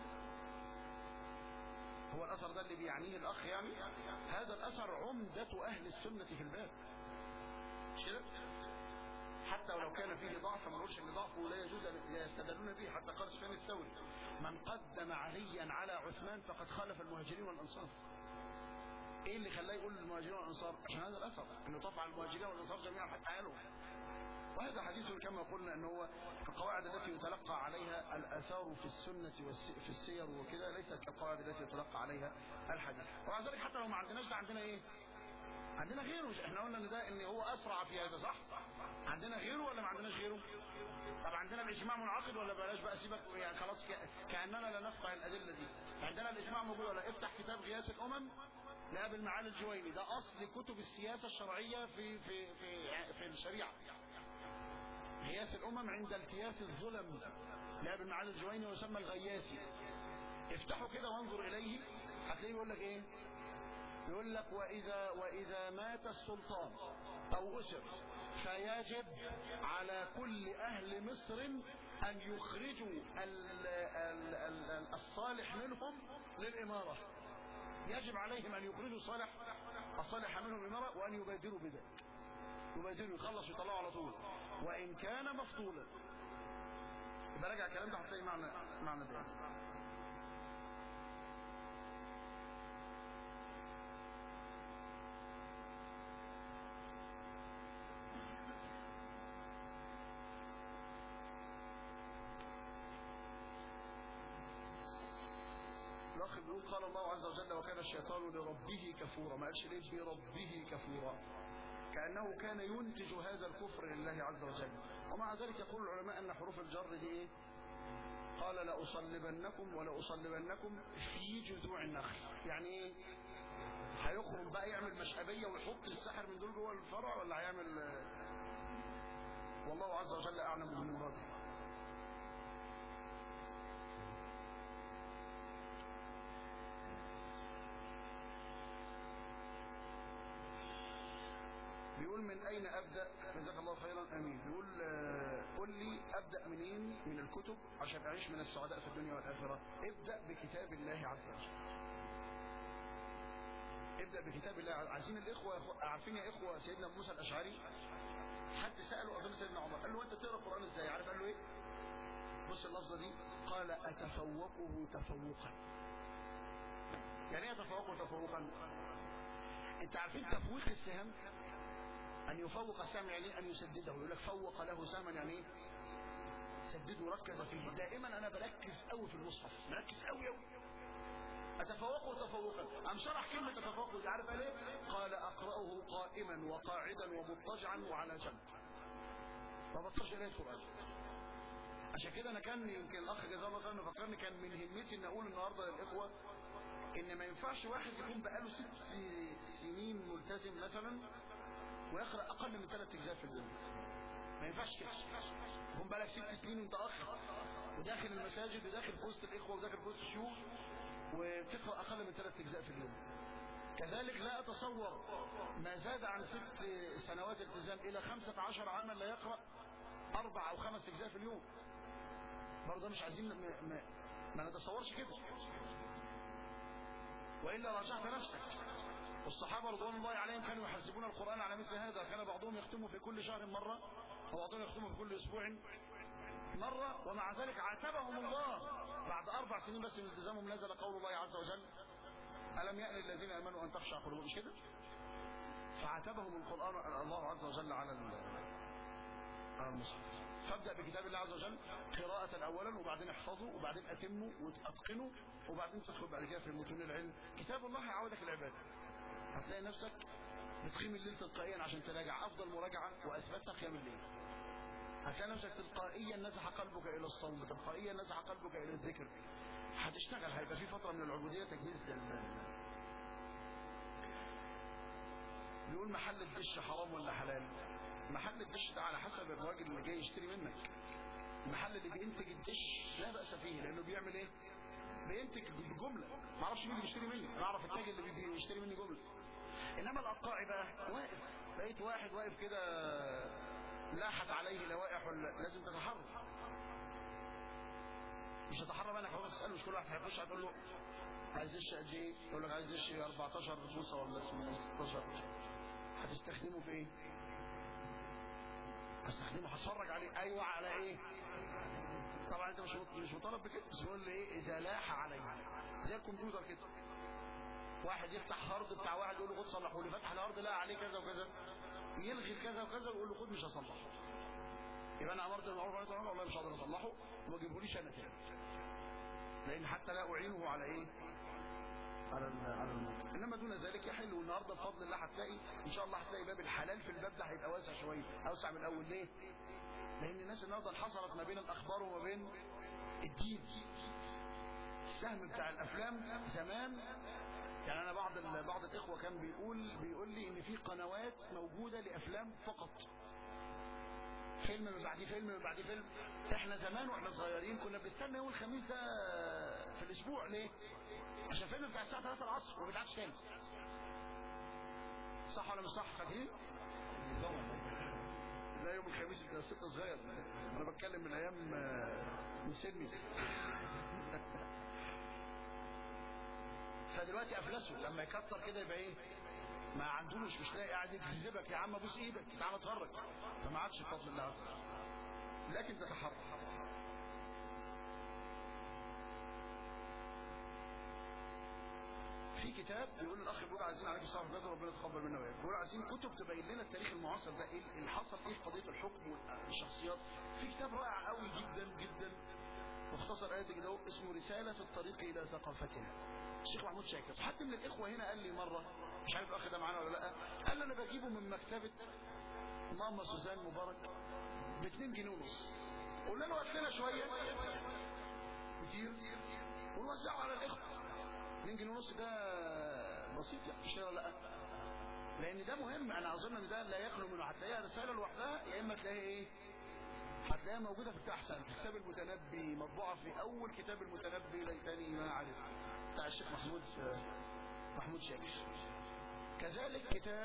هو الاثر ده اللي بيعنيه الاخ يعني هذا الاثر عمده اهل السنه في الباب مش كده حتى ولو كان فيه ضعف ما نقولش ان ضعفه لا يجوز ان يستدلون به حتى قال سفيان الثوري من قدم عليا على عثمان فقد خالف المهاجرين والانصار ايه اللي خلاه يقول المهاجرين والانصار عشان هذا الاثر انه طبعا المهاجرين والانصار جميعا حتى قالوا وهذا حديث كما قلنا ان هو في القواعد التي يتلقى عليها الاثار في السنه والس... في السير وكده ليست كالقواعد التي يتلقى عليها الحديث ومع ذلك حتى لو ما عندناش ده عندنا ايه عندنا غيره مش احنا قلنا ان ده ان هو اسرع في هذا صح عندنا غيره ولا ما عندناش غيره طب عندنا الاجماع منعقد ولا بلاش بقى سيبك يعني خلاص ك... كاننا لا نفقه الادله دي عندنا الاجماع موجود ولا افتح كتاب غياث الامم لابي المعالي الجويني ده اصل كتب السياسه الشرعيه في في في في الشريعه غياث الامم عند التياس الظلم لابي المعالي الجويني ويسمى الغياثي افتحوا كده وانظر اليه هتلاقيه يقول لك ايه يقول لك وإذا, وإذا مات السلطان أو أسر فيجب على كل أهل مصر أن يخرجوا ال ال ال الصالح منهم للإمارة يجب عليهم أن يخرجوا الصالح الصالح منهم الإمارة وأن يبادروا بذلك يبادروا يخلص ويطلعوا على طول وإن كان مفصولا يبقى راجع الكلام ده هتلاقي معنى معنى ده الاخ بيقول قال الله عز وجل وكان الشيطان لربه كفورا ما قالش ليه بربه كفورا كانه كان ينتج هذا الكفر لله عز وجل ومع ذلك يقول العلماء ان حروف الجر دي ايه قال لأصلبنكم ولأصلبنكم في جذوع النخل يعني ايه هيخرج بقى يعمل مشأبية ويحط السحر من دول جوه الفرع ولا هيعمل والله عز وجل أعلم بمراده بيقول من أين أبدأ جزاك الله خيرا أمين بيقول قل لي أبدأ منين من الكتب عشان أعيش من السعداء في الدنيا والآخرة ابدأ بكتاب الله عز وجل ابدأ بكتاب الله عايزين الإخوة عارفين يا إخوة سيدنا موسى الأشعري حد سأله أظن سيدنا عمر قال له أنت تقرأ القرآن إزاي عارف قال له إيه بص اللفظة دي قال أتفوقه تفوقا يعني ايه أتفوقه تفوقا انت عارفين تفويق السهم أن يفوق السهم يعني أن يسدده يقول لك فوق له سهما يعني ايه سدده وركز فيه دائما أنا بركز قوي في المصحف مركز قوي قوي أتفوقه تفوقا أم شرح كلمة تفوقه دي عارف ليه قال أقرأه قائما وقاعدا ومضطجعا وعلى جنب ما بطلش إليه القرآن عشان كده أنا كان يمكن الأخ جزاه الله خير فكرني كان من همتي إن أقول النهاردة للإخوة إن ما ينفعش واحد يكون بقاله ست سنين ملتزم مثلا ويقرأ أقل من ثلاث أجزاء في اليوم ما ينفعش كده يكون بقالك ست سنين وأنت أخ وداخل المساجد وداخل في وسط الإخوة وداخل في وسط الشيوخ وتقرأ أقل من ثلاث أجزاء في اليوم كذلك لا أتصور ما زاد عن ست سنوات التزام إلى خمسة عشر عاما لا يقرأ أربع أو خمس أجزاء في اليوم برضه مش عايزين ما, ما, ما نتصورش كده وإلا راجعت نفسك والصحابة رضوان الله عليهم كانوا يحسبون القرآن على مثل هذا كان بعضهم يختمه في كل شهر مرة وبعضهم يختمه في كل أسبوع مرة ومع ذلك عاتبهم الله بعد أربع سنين بس من التزامهم نزل قول الله عز وجل ألم يأن الذين آمنوا أن تخشع قلوبهم مش كده فعاتبهم القرآن الله عز وجل على على المصحف فابدأ بكتاب الله عز وجل قراءة أولا وبعدين احفظه وبعدين أتمه وأتقنه وبعدين تدخل بعد كده في متون العلم كتاب الله هيعودك العبادة هتلاقي نفسك بتقيم الليل تلقائيا عشان تراجع أفضل مراجعة وأثبتها قيام الليل هتلاقي نفسك تلقائيا نزح قلبك إلى الصوم تلقائيا نزح قلبك إلى الذكر هتشتغل هيبقى في فترة من العبودية تجهيز بيقول محل الدش حرام ولا حلال محل الدش ده على حسب الراجل اللي جاي يشتري منك المحل اللي بينتج الدش لا بأس فيه لأنه بيعمل ايه بينتج بالجملة ما اعرفش مين اللي بيشتري مني انا اعرف التاجر اللي بيشتري مني جملة انما القطاعي بقى واقف لقيت واحد واقف كده لاحت عليه لوائح لازم تتحرك مش تتحرك بقى انا تساله مش كل واحد هيخش هتقول له عايز دش قد ايه يقول لك عايز دش 14 بوصه ولا 16 هتستخدمه في ايه هستخدمه هتفرج عليه ايوه على ايه طبعا انت مش مش مطالب بكده بس يقول لي ايه اذا لاح عليه زي الكمبيوتر كده واحد يفتح هارد بتاع واحد يقول له خد صلحه لي فتح الهارد لا عليه كذا وكذا يلغي كذا وكذا ويقول له خد مش هصلحه يبقى انا امرت المعروف عليه الصلاه والله مش هقدر اصلحه وما تجيبهوليش انا تاني لان حتى لا اعينه على ايه على ال- على الموت انما دون ذلك يحل والنهارده بفضل الله هتلاقي ان شاء الله هتلاقي باب الحلال في الباب ده هيبقى واسع شويه اوسع من الاول ليه؟ لان الناس النهارده انحصرت ما بين الاخبار وما بين الدين السهم بتاع الافلام زمان يعني انا بعض ال- بعض الاخوه كان بيقول بيقول لي ان في قنوات موجوده لافلام فقط فيلم من بعديه فيلم من بعديه فيلم احنا زمان واحنا صغيرين كنا بنستنى يوم الخميس ده في الاسبوع ليه عشان الفيلم بتاع الساعه 3 العصر وما بيتعادش تاني صح ولا مش صح فاكرين لا يوم الخميس كان ستة صغير انا بتكلم من ايام آه، من سني فدلوقتي افلسوا لما يكتر كده يبقى ايه ما عندوش مش لاقي قاعد يجذبك يا عم ابوس ايدك تعالى اتفرج فما عادش بفضل الله عز وجل. لكن تتحرك في كتاب بيقول الاخ بيقول عايزين عليك الصلاه والسلام ربنا يتقبل منا وياك بيقول عايزين كتب تبين لنا التاريخ المعاصر ده ايه اللي حصل ايه في قضيه الحكم والشخصيات في كتاب رائع قوي جدا جدا مختصر آية كده هو اسمه رسالة الطريق إلى ثقافتنا الشيخ محمود شاكر حد من الإخوة هنا قال لي مرة مش عارف الأخ ده معانا ولا لا قال لي أنا بجيبه من مكتبة ماما سوزان مبارك ب 2 جنيه ونص قلنا له هات لنا شوية كتير ونوزعه على الإخوة 2 جنيه ونص ده بسيط يعني مش ولا لا لأن ده مهم أنا أظن إن ده لا يخلو منه هتلاقيها رسالة لوحدها يا إما تلاقيها إيه هتلاقيها موجودة في التحسن في كتاب المتنبي مطبوعة في أول كتاب المتنبي ليتني ما عرف بتاع الشيخ محمود محمود شاكر كذلك كتاب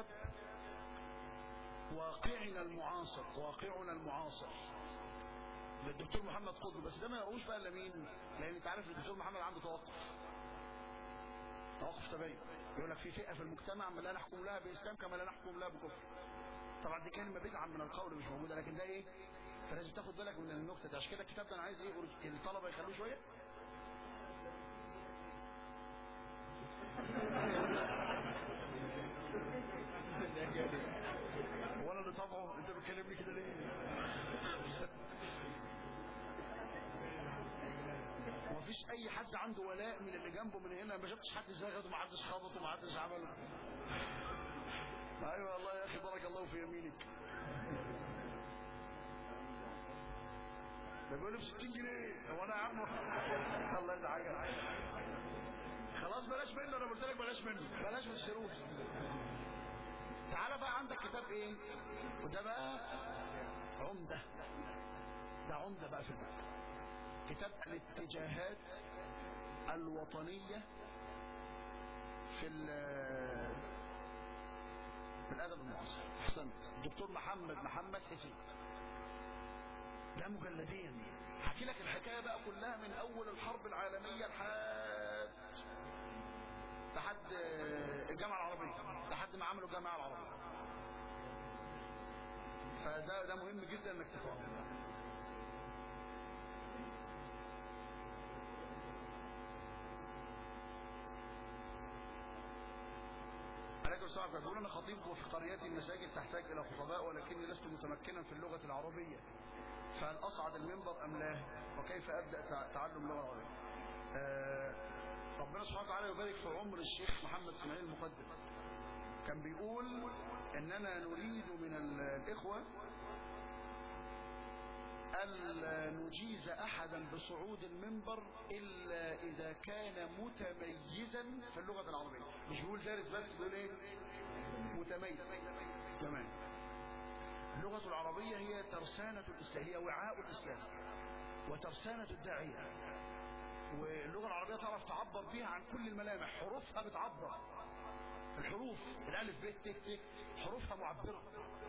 واقعنا المعاصر واقعنا المعاصر للدكتور محمد قطب بس ده ما يقروش بقى الا مين لان انت عارف الدكتور محمد عنده توقف توقف تبين يقول لك في فئه في المجتمع ما لا نحكم لها باسلام كما لا نحكم لها بكفر طبعا دي كلمه بدعه من القول مش موجوده لكن ده ايه فلازم تاخد بالك من النكته دي عشان كده الكتاب ده انا عايز ايه الطلبه يخلوه شويه هو انا اللي طبعه انت بتكلمني كده ليه مفيش اي حد عنده ولاء من اللي جنبه من هنا ما شفتش حد زغد وما حدش خبط وما حدش عمل ايوه والله يا اخي بارك الله في يمينك ده بيقول لي ب 60 جنيه هو انا يا عم الله يزعلك خلاص بلاش منه انا قلت لك بلاش منه بلاش ما تشتروش تعالى بقى عندك كتاب ايه وده بقى عمدة ده عمدة بقى في الباب كتاب الاتجاهات الوطنية في ال- في الادب المعاصر احسنت الدكتور محمد محمد حسين ده مجلدين هحكي لك الحكايه بقى كلها من اول الحرب العالميه لحد لحد الجامعه العربيه لحد ما عملوا الجامعه العربيه فده ده مهم جدا انك تقراه عليكم السلام عليكم يقول انا خطيب وفي قريتي المساجد تحتاج الى خطباء ولكني لست متمكنا في اللغه العربيه فهل اصعد المنبر ام لا وكيف ابدا تع- تعلم اللغه العربيه آه، ربنا سبحانه وتعالى يبارك في عمر الشيخ محمد اسماعيل المقدم كان بيقول اننا نريد من ال- الاخوه ألا نجيز أحدا بصعود المنبر إلا إذا كان متميزا في اللغة العربية مش بيقول دارس بس بيقول إيه متميز تمام اللغة العربية هي ترسانة الإسلام هي وعاء الإسلام وترسانة الداعية واللغة العربية تعرف تعبر بها عن كل الملامح حروفها بتعبر الحروف الألف ب ت ت حروفها معبرة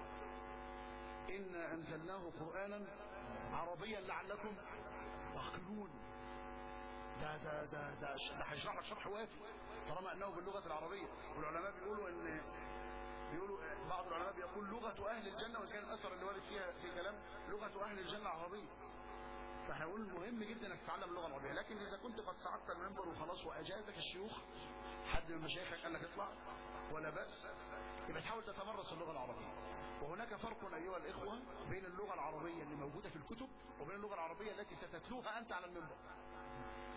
إنا أنزلناه قرآنا عربيا لعلكم تعقلون ده ده ده ده ده هيشرح لك شرح وافي طالما انه باللغه العربيه والعلماء بيقولوا ان بيقولوا بعض العلماء بيقول لغه اهل الجنه وكان الاثر اللي وارد فيها في كلام لغه اهل الجنه عربيه فاحنا بنقول مهم جدا انك تتعلم اللغه العربيه لكن اذا كنت قد صعدت المنبر وخلاص واجازك الشيوخ حد من مشايخك قال لك اطلع ولا باس يبقى تحاول تتمرس اللغه العربيه وهناك فرق ايها الاخوه بين اللغه العربيه اللي موجوده في الكتب وبين اللغه العربيه التي ستتلوها انت على المنبر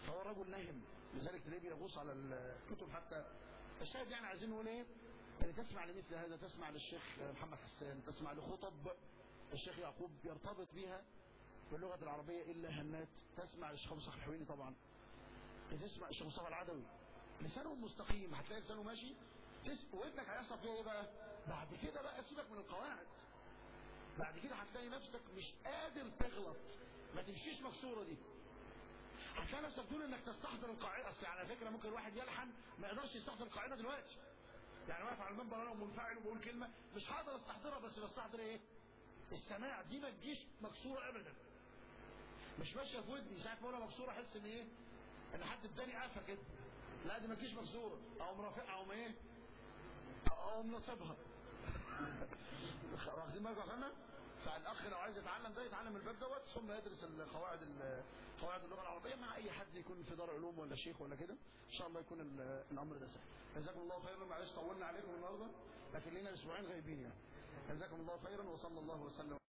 فهو الرجل نهم لذلك تلاقيه بيغوص على الكتب حتى الشاهد يعني عايزين نقول ايه يعني تسمع لمثل هذا تسمع للشيخ محمد حسان تسمع لخطب الشيخ يعقوب يرتبط بها باللغة العربية إلا هنات تسمع للشيخ مصطفى الحويني طبعا تسمع الشيخ مصطفى العدوي لسانه مستقيم هتلاقي لسانه ماشي تس... ودنك هيحصل فيها ايه بقى بعد كده بقى سيبك من القواعد بعد كده هتلاقي نفسك مش قادر تغلط ما تمشيش مكسوره دي هتلاقي نفسك تقول انك تستحضر القاعده اصل على فكره ممكن الواحد يلحن ما يقدرش يستحضر القاعده دلوقتي يعني واقف على المنبر انا منفعل وبقول كلمه مش هقدر استحضرها بس بستحضر ايه السماع دي ما تجيش مكسوره ابدا مش ماشيه في ودني ساعه ما اقولها مكسوره احس ان ايه ان حد اداني قفه كده لا دي ما تجيش مكسوره او مرافقها او ايه او منصبها واخدين بالكم يا فندم فالاخ لو عايز يتعلم ده يتعلم الباب دوت ثم يدرس القواعد قواعد اللغه العربيه مع اي حد يكون في دار علوم ولا شيخ ولا كده ان شاء الله يكون الامر ده سهل جزاكم الله خيرا معلش طولنا عليكم النهارده لكن لنا اسبوعين غايبين يعني جزاكم الله خيرا وصلى الله وسلم